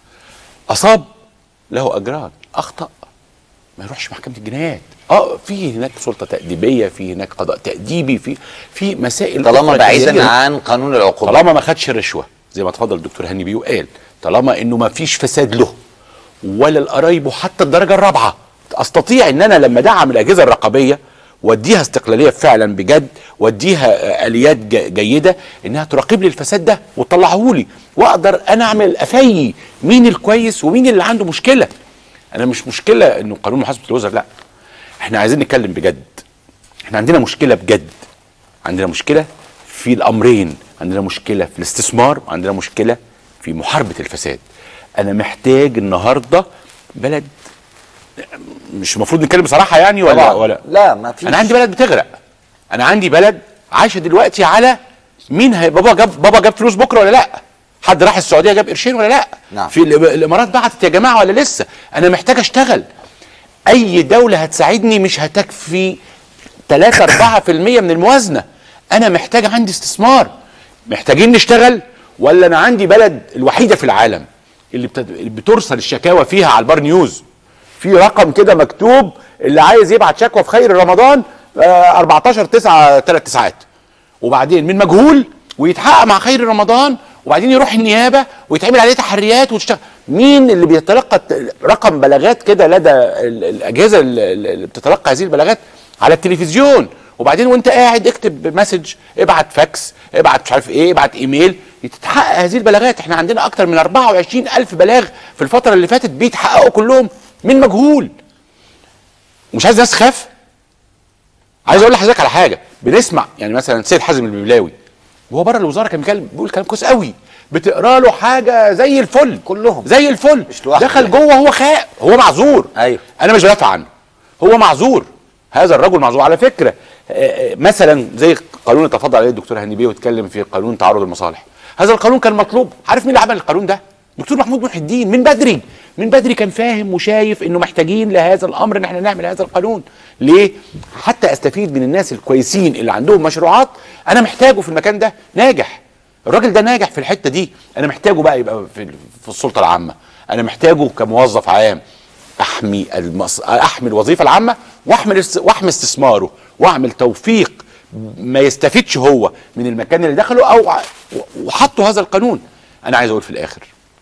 اصاب له اجران اخطا ما يروحش محكمه الجنايات اه في هناك سلطه تاديبيه في هناك قضاء تاديبي في في مسائل طالما أخرى بعيدا كثيرة. عن قانون العقوبه طالما ما خدش رشوه زي ما اتفضل الدكتور هاني بيه وقال طالما انه ما فيش فساد له ولا القرايبه حتى الدرجه الرابعه استطيع ان انا لما ادعم الاجهزه الرقابيه واديها استقلاليه فعلا بجد واديها آه، اليات ج- جيده انها تراقب لي الفساد ده وتطلعه لي واقدر انا اعمل افي مين الكويس ومين اللي عنده مشكله انا مش مشكله انه قانون محاسبه الوزراء لا احنا عايزين نتكلم بجد احنا عندنا مشكله بجد عندنا مشكله في الامرين عندنا مشكله في الاستثمار وعندنا مشكله في محاربه الفساد انا محتاج النهارده بلد مش المفروض نتكلم بصراحه يعني ولا طبعاً. ولا لا ما فيش انا عندي بلد بتغرق انا عندي بلد عايشه دلوقتي على مين هي بابا جاب بابا جاب فلوس بكره ولا لا حد راح السعوديه جاب قرشين ولا لا نعم. في الإم- الامارات بعتت يا جماعه ولا لسه انا محتاج اشتغل اي دوله هتساعدني مش هتكفي 3 4% من الموازنه انا محتاج عندي استثمار محتاجين نشتغل ولا انا عندي بلد الوحيده في العالم اللي بت- اللي بترسل الشكاوى فيها على البار نيوز في رقم كده مكتوب اللي عايز يبعت شكوى في خير رمضان آه، 14 9 3 ساعات وبعدين من مجهول ويتحقق مع خير رمضان وبعدين يروح النيابه ويتعمل عليه تحريات وتشتغل مين اللي بيتلقى الت- رقم بلاغات كده لدى ال- الاجهزه ال- ال- اللي بتتلقى هذه البلاغات على التلفزيون وبعدين وانت قاعد اكتب مسج ابعت فاكس ابعت مش عارف ايه ابعت ايميل تتحقق هذه البلاغات احنا عندنا اكتر من 24 الف بلاغ في الفتره اللي فاتت بيتحققوا كلهم من مجهول ومش عايز الناس تخاف عايز اقول لحضرتك على حاجه بنسمع يعني مثلا سيد حازم الببلاوي وهو بره الوزاره كان بيتكلم بيقول كلام كويس قوي بتقرا له حاجه زي الفل كلهم زي الفل مش لوحده دخل يعني. جوه هو خاء هو معذور ايوه انا مش بدافع عنه هو معذور هذا الرجل معذور على فكره آه، آه، مثلا زي قانون اللي تفضل عليه الدكتور هاني بيه واتكلم في قانون تعارض المصالح هذا القانون كان مطلوب عارف مين اللي عمل القانون ده دكتور محمود محي الدين من بدري من بدري كان فاهم وشايف انه محتاجين لهذا الامر ان احنا نعمل هذا القانون ليه حتى استفيد من الناس الكويسين اللي عندهم مشروعات انا محتاجه في المكان ده ناجح الراجل ده ناجح في الحته دي انا محتاجه بقى يبقى في, في السلطه العامه انا محتاجه كموظف عام احمي المص... احمي الوظيفه العامه واحمي است... واحمي استثماره واعمل توفيق ما يستفيدش هو من المكان اللي دخله او ع- وحطوا هذا القانون انا عايز اقول في الاخر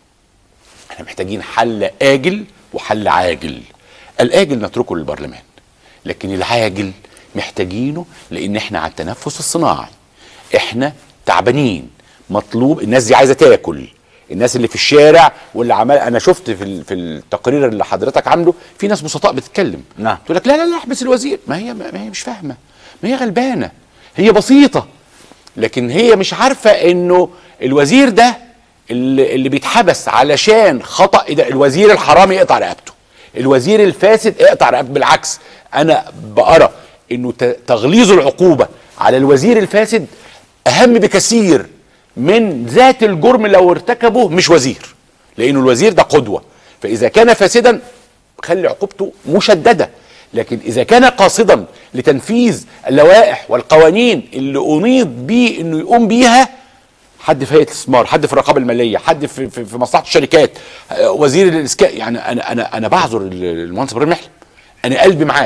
احنا محتاجين حل اجل وحل عاجل الاجل نتركه للبرلمان لكن العاجل محتاجينه لان احنا على التنفس الصناعي احنا تعبانين مطلوب الناس دي عايزه تاكل الناس اللي في الشارع واللي عمال انا شفت في ال- في التقرير اللي حضرتك عامله في ناس بسطاء بتتكلم نعم تقول لك لا لا لا احبس الوزير ما هي ما هي مش فاهمه ما هي غلبانه هي بسيطه لكن هي مش عارفه انه الوزير ده اللي, اللي بيتحبس علشان خطا ده الوزير الحرامي يقطع رقبته الوزير الفاسد اقطع رقبته بالعكس انا بقرا انه ت- تغليظ العقوبه على الوزير الفاسد اهم بكثير من ذات الجرم لو ارتكبه مش وزير لانه الوزير ده قدوه فاذا كان فاسدا خلي عقوبته مشدده لكن اذا كان قاصدا لتنفيذ اللوائح والقوانين اللي انيط بيه انه يقوم بيها حد في هيئه الاستثمار حد في الرقابه الماليه حد في في, في مصلحه الشركات آه، وزير الاسكان يعني انا انا انا بعذر ال- المهندس ابراهيم محلم انا قلبي معاه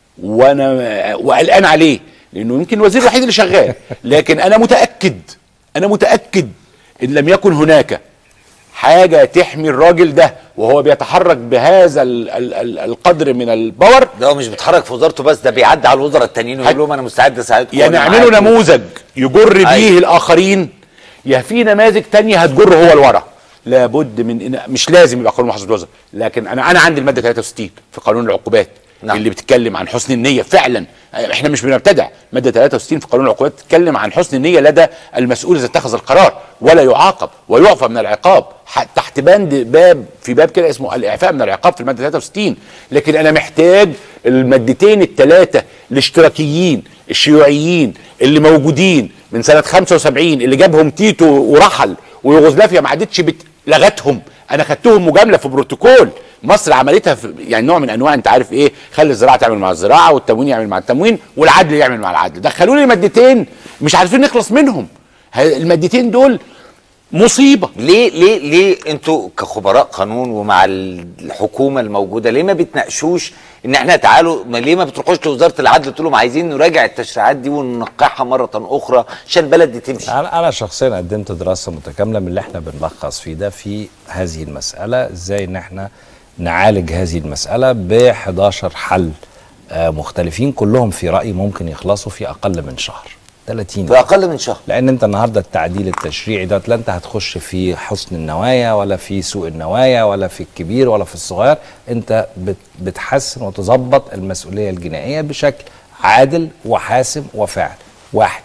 وانا وقلقان عليه لانه يمكن الوزير الوحيد اللي شغال لكن انا متاكد انا متاكد ان لم يكن هناك حاجه تحمي الراجل ده وهو بيتحرك بهذا ال ال ال القدر من الباور ده هو مش بيتحرك في وزارته بس ده بيعدي على الوزراء التانيين ويقول لهم انا مستعد اساعدكم يعني وأنا اعملوا معاكم. نموذج يجر بيه أيوة. الاخرين يا في نماذج تانية هتجر هو لورا لابد من إن مش لازم يبقى قانون محاسبه الوزراء لكن انا انا عندي الماده 63 في قانون العقوبات نعم. اللي بتتكلم عن حسن النيه فعلا احنا مش بنبتدع ماده 63 في قانون العقوبات بتتكلم عن حسن النيه لدى المسؤول اذا اتخذ القرار ولا يعاقب ويعفى من العقاب ح- تحت بند باب في باب كده اسمه الاعفاء من العقاب في الماده 63 لكن انا محتاج المادتين الثلاثه الاشتراكيين الشيوعيين اللي موجودين من سنه 75 اللي جابهم تيتو ورحل ويوغوسلافيا ما عادتش بت- لغتهم انا خدتهم مجامله في بروتوكول مصر عملتها في يعني نوع من انواع انت عارف ايه خلي الزراعه تعمل مع الزراعه والتموين يعمل مع التموين والعدل يعمل مع العدل دخلوا لي مادتين مش عارفين نخلص منهم ه- المادتين دول مصيبه ليه ليه ليه انتوا كخبراء قانون ومع الحكومه الموجوده ليه ما بتناقشوش ان احنا تعالوا ما ليه ما بتروحوش لوزاره العدل تقولوا لهم عايزين نراجع التشريعات دي وننقحها مره اخرى عشان البلد دي تمشي انا انا شخصيا قدمت دراسه متكامله من اللي احنا بنلخص فيه ده في هذه المساله ازاي ان احنا نعالج هذه المساله ب 11 حل آه، مختلفين كلهم في رايي ممكن يخلصوا في اقل من شهر 30 في اقل من شهر لان انت النهارده التعديل التشريعي ده لا انت هتخش في حسن النوايا ولا في سوء النوايا ولا في الكبير ولا في الصغير انت بت- بتحسن وتظبط المسؤوليه الجنائيه بشكل عادل وحاسم وفاعل واحد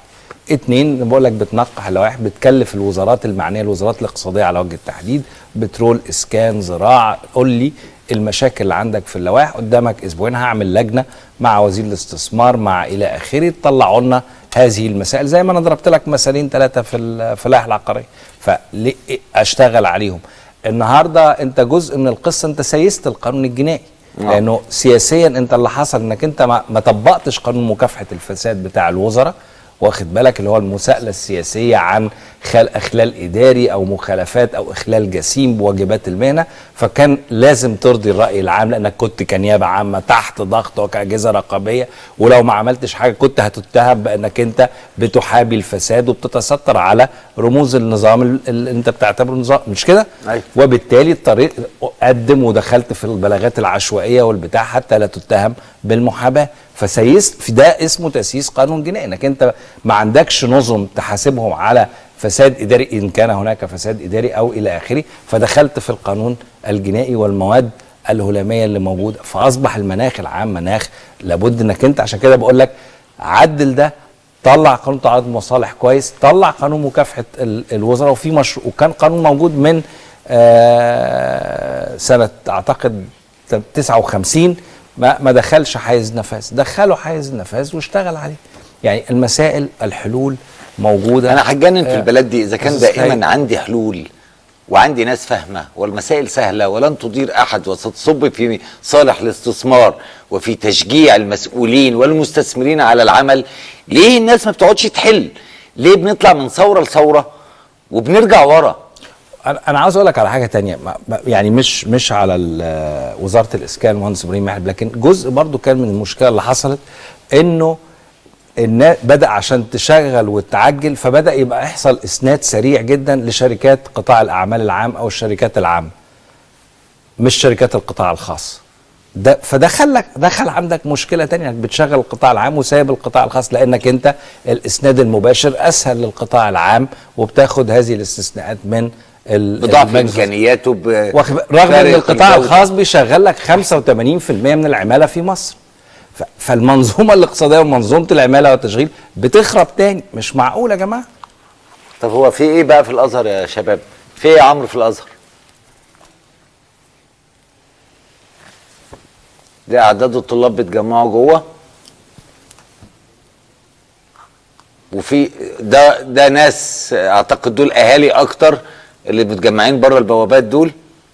اتنين بقول لك بتنقح اللوائح بتكلف الوزارات المعنيه الوزارات الاقتصاديه على وجه التحديد بترول اسكان زراعه قول لي المشاكل اللي عندك في اللوائح قدامك اسبوعين هعمل لجنه مع وزير الاستثمار مع الى اخره تطلعوا لنا هذه المسائل زي ما انا ضربت لك مثالين ثلاثه في ال- في اللائحه العقاريه فليه اشتغل عليهم النهارده انت جزء من القصه انت سيست القانون الجنائي نعم. لانه سياسيا انت اللي حصل انك انت ما, ما طبقتش قانون مكافحه الفساد بتاع الوزراء واخد بالك اللي هو المساءله السياسيه عن خل اخلال اداري او مخالفات او اخلال جسيم بواجبات المهنه فكان لازم ترضي الراي العام لانك كنت كنيابه عامه تحت ضغط وكاجهزه رقابيه ولو ما عملتش حاجه كنت هتتهم بانك انت بتحابي الفساد وبتتستر على رموز النظام ال- اللي انت بتعتبره نظام مش كده؟ أيوة. وبالتالي الطريق قدم ودخلت في البلاغات العشوائيه والبتاع حتى لا تتهم بالمحاباه فسيست في ده اسمه تسييس قانون جنائي انك انت ما عندكش نظم تحاسبهم على فساد اداري ان كان هناك فساد اداري او الى اخره فدخلت في القانون الجنائي والمواد الهلاميه اللي موجوده فاصبح المناخ العام مناخ لابد انك انت عشان كده بقول لك عدل ده طلع قانون تعارض مصالح كويس طلع قانون مكافحه ال- الوزراء وفي مشروع وكان قانون موجود من آه سنه اعتقد 59 ما ما دخلش حيز نفاذ دخله حيز النفاذ واشتغل عليه يعني المسائل الحلول موجوده انا هتجنن في آه، البلد دي اذا كان أستاذ دائما خالد. عندي حلول وعندي ناس فاهمه والمسائل سهله ولن تضير احد وستصب في صالح الاستثمار وفي تشجيع المسؤولين والمستثمرين على العمل ليه الناس ما بتقعدش تحل ليه بنطلع من ثوره لثوره وبنرجع ورا انا أنا عاوز اقول لك على حاجه تانية ما- ما- يعني مش مش على ال- وزاره الاسكان المهندس ابراهيم محب لكن جزء برضو كان من المشكله اللي حصلت انه النا بدا عشان تشغل وتعجل فبدا يبقى يحصل اسناد سريع جدا لشركات قطاع الاعمال العام او الشركات العامه مش شركات القطاع الخاص ده فدخل لك دخل عندك مشكله تانية انك بتشغل القطاع العام وسايب القطاع الخاص لانك انت الاسناد المباشر اسهل للقطاع العام وبتاخد هذه الاستثناءات من ال- بضعف المجلس. امكانياته ب واخد بالك؟ رغم ان فرق القطاع الجودة. الخاص بيشغل لك 85% من العماله في مصر ف- فالمنظومه الاقتصاديه ومنظومه العماله والتشغيل بتخرب تاني مش معقول يا جماعه طب هو في ايه بقى في الازهر يا شباب في ايه يا عمرو في الازهر دي اعداد الطلاب بيتجمعوا جوه وفي ده ده ناس اعتقد دول اهالي اكتر اللي متجمعين بره البوابات دول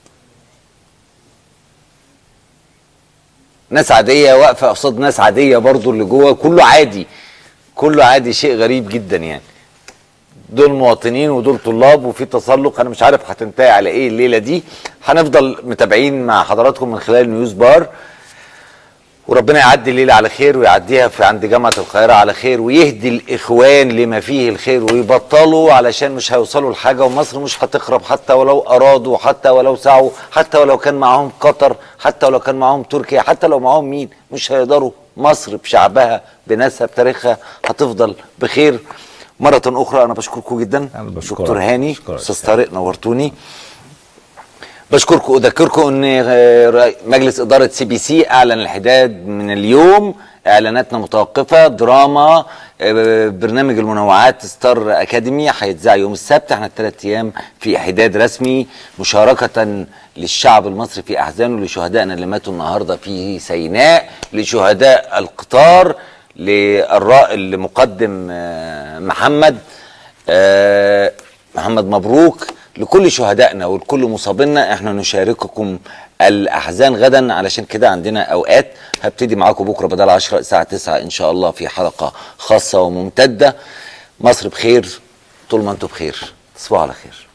ناس عاديه واقفه قصاد ناس عاديه برضو اللي جوه كله عادي كله عادي شيء غريب جدا يعني دول مواطنين ودول طلاب وفي تسلق انا مش عارف هتنتهي على ايه الليله دي هنفضل متابعين مع حضراتكم من خلال نيوز بار وربنا يعدي الليله على خير ويعديها في عند جامعه القاهره على خير ويهدي الاخوان لما فيه الخير ويبطلوا علشان مش هيوصلوا لحاجه ومصر مش هتخرب حتى ولو ارادوا حتى ولو سعوا حتى ولو كان معاهم قطر حتى ولو كان معاهم تركيا حتى لو معاهم مين مش هيقدروا مصر بشعبها بناسها بتاريخها هتفضل بخير مرة أخرى أنا بشكركم جدا دكتور هاني أستاذ طارق نورتوني بشكركم أذكركم أن آه، مجلس إدارة سي بي سي أعلن الحداد من اليوم إعلاناتنا متوقفة دراما آه، برنامج المنوعات ستار أكاديمي هيتذاع يوم السبت احنا الثلاث أيام في حداد رسمي مشاركة للشعب المصري في أحزانه لشهدائنا اللي ماتوا النهاردة في سيناء لشهداء القطار للرائد المقدم آه، محمد آه، محمد مبروك لكل شهدائنا ولكل مصابينا احنا نشارككم الاحزان غدا علشان كده عندنا اوقات هبتدي معاكم بكره بدل 10 الساعه 9 ان شاء الله في حلقه خاصه وممتده مصر بخير طول ما انتم بخير تصبحوا على خير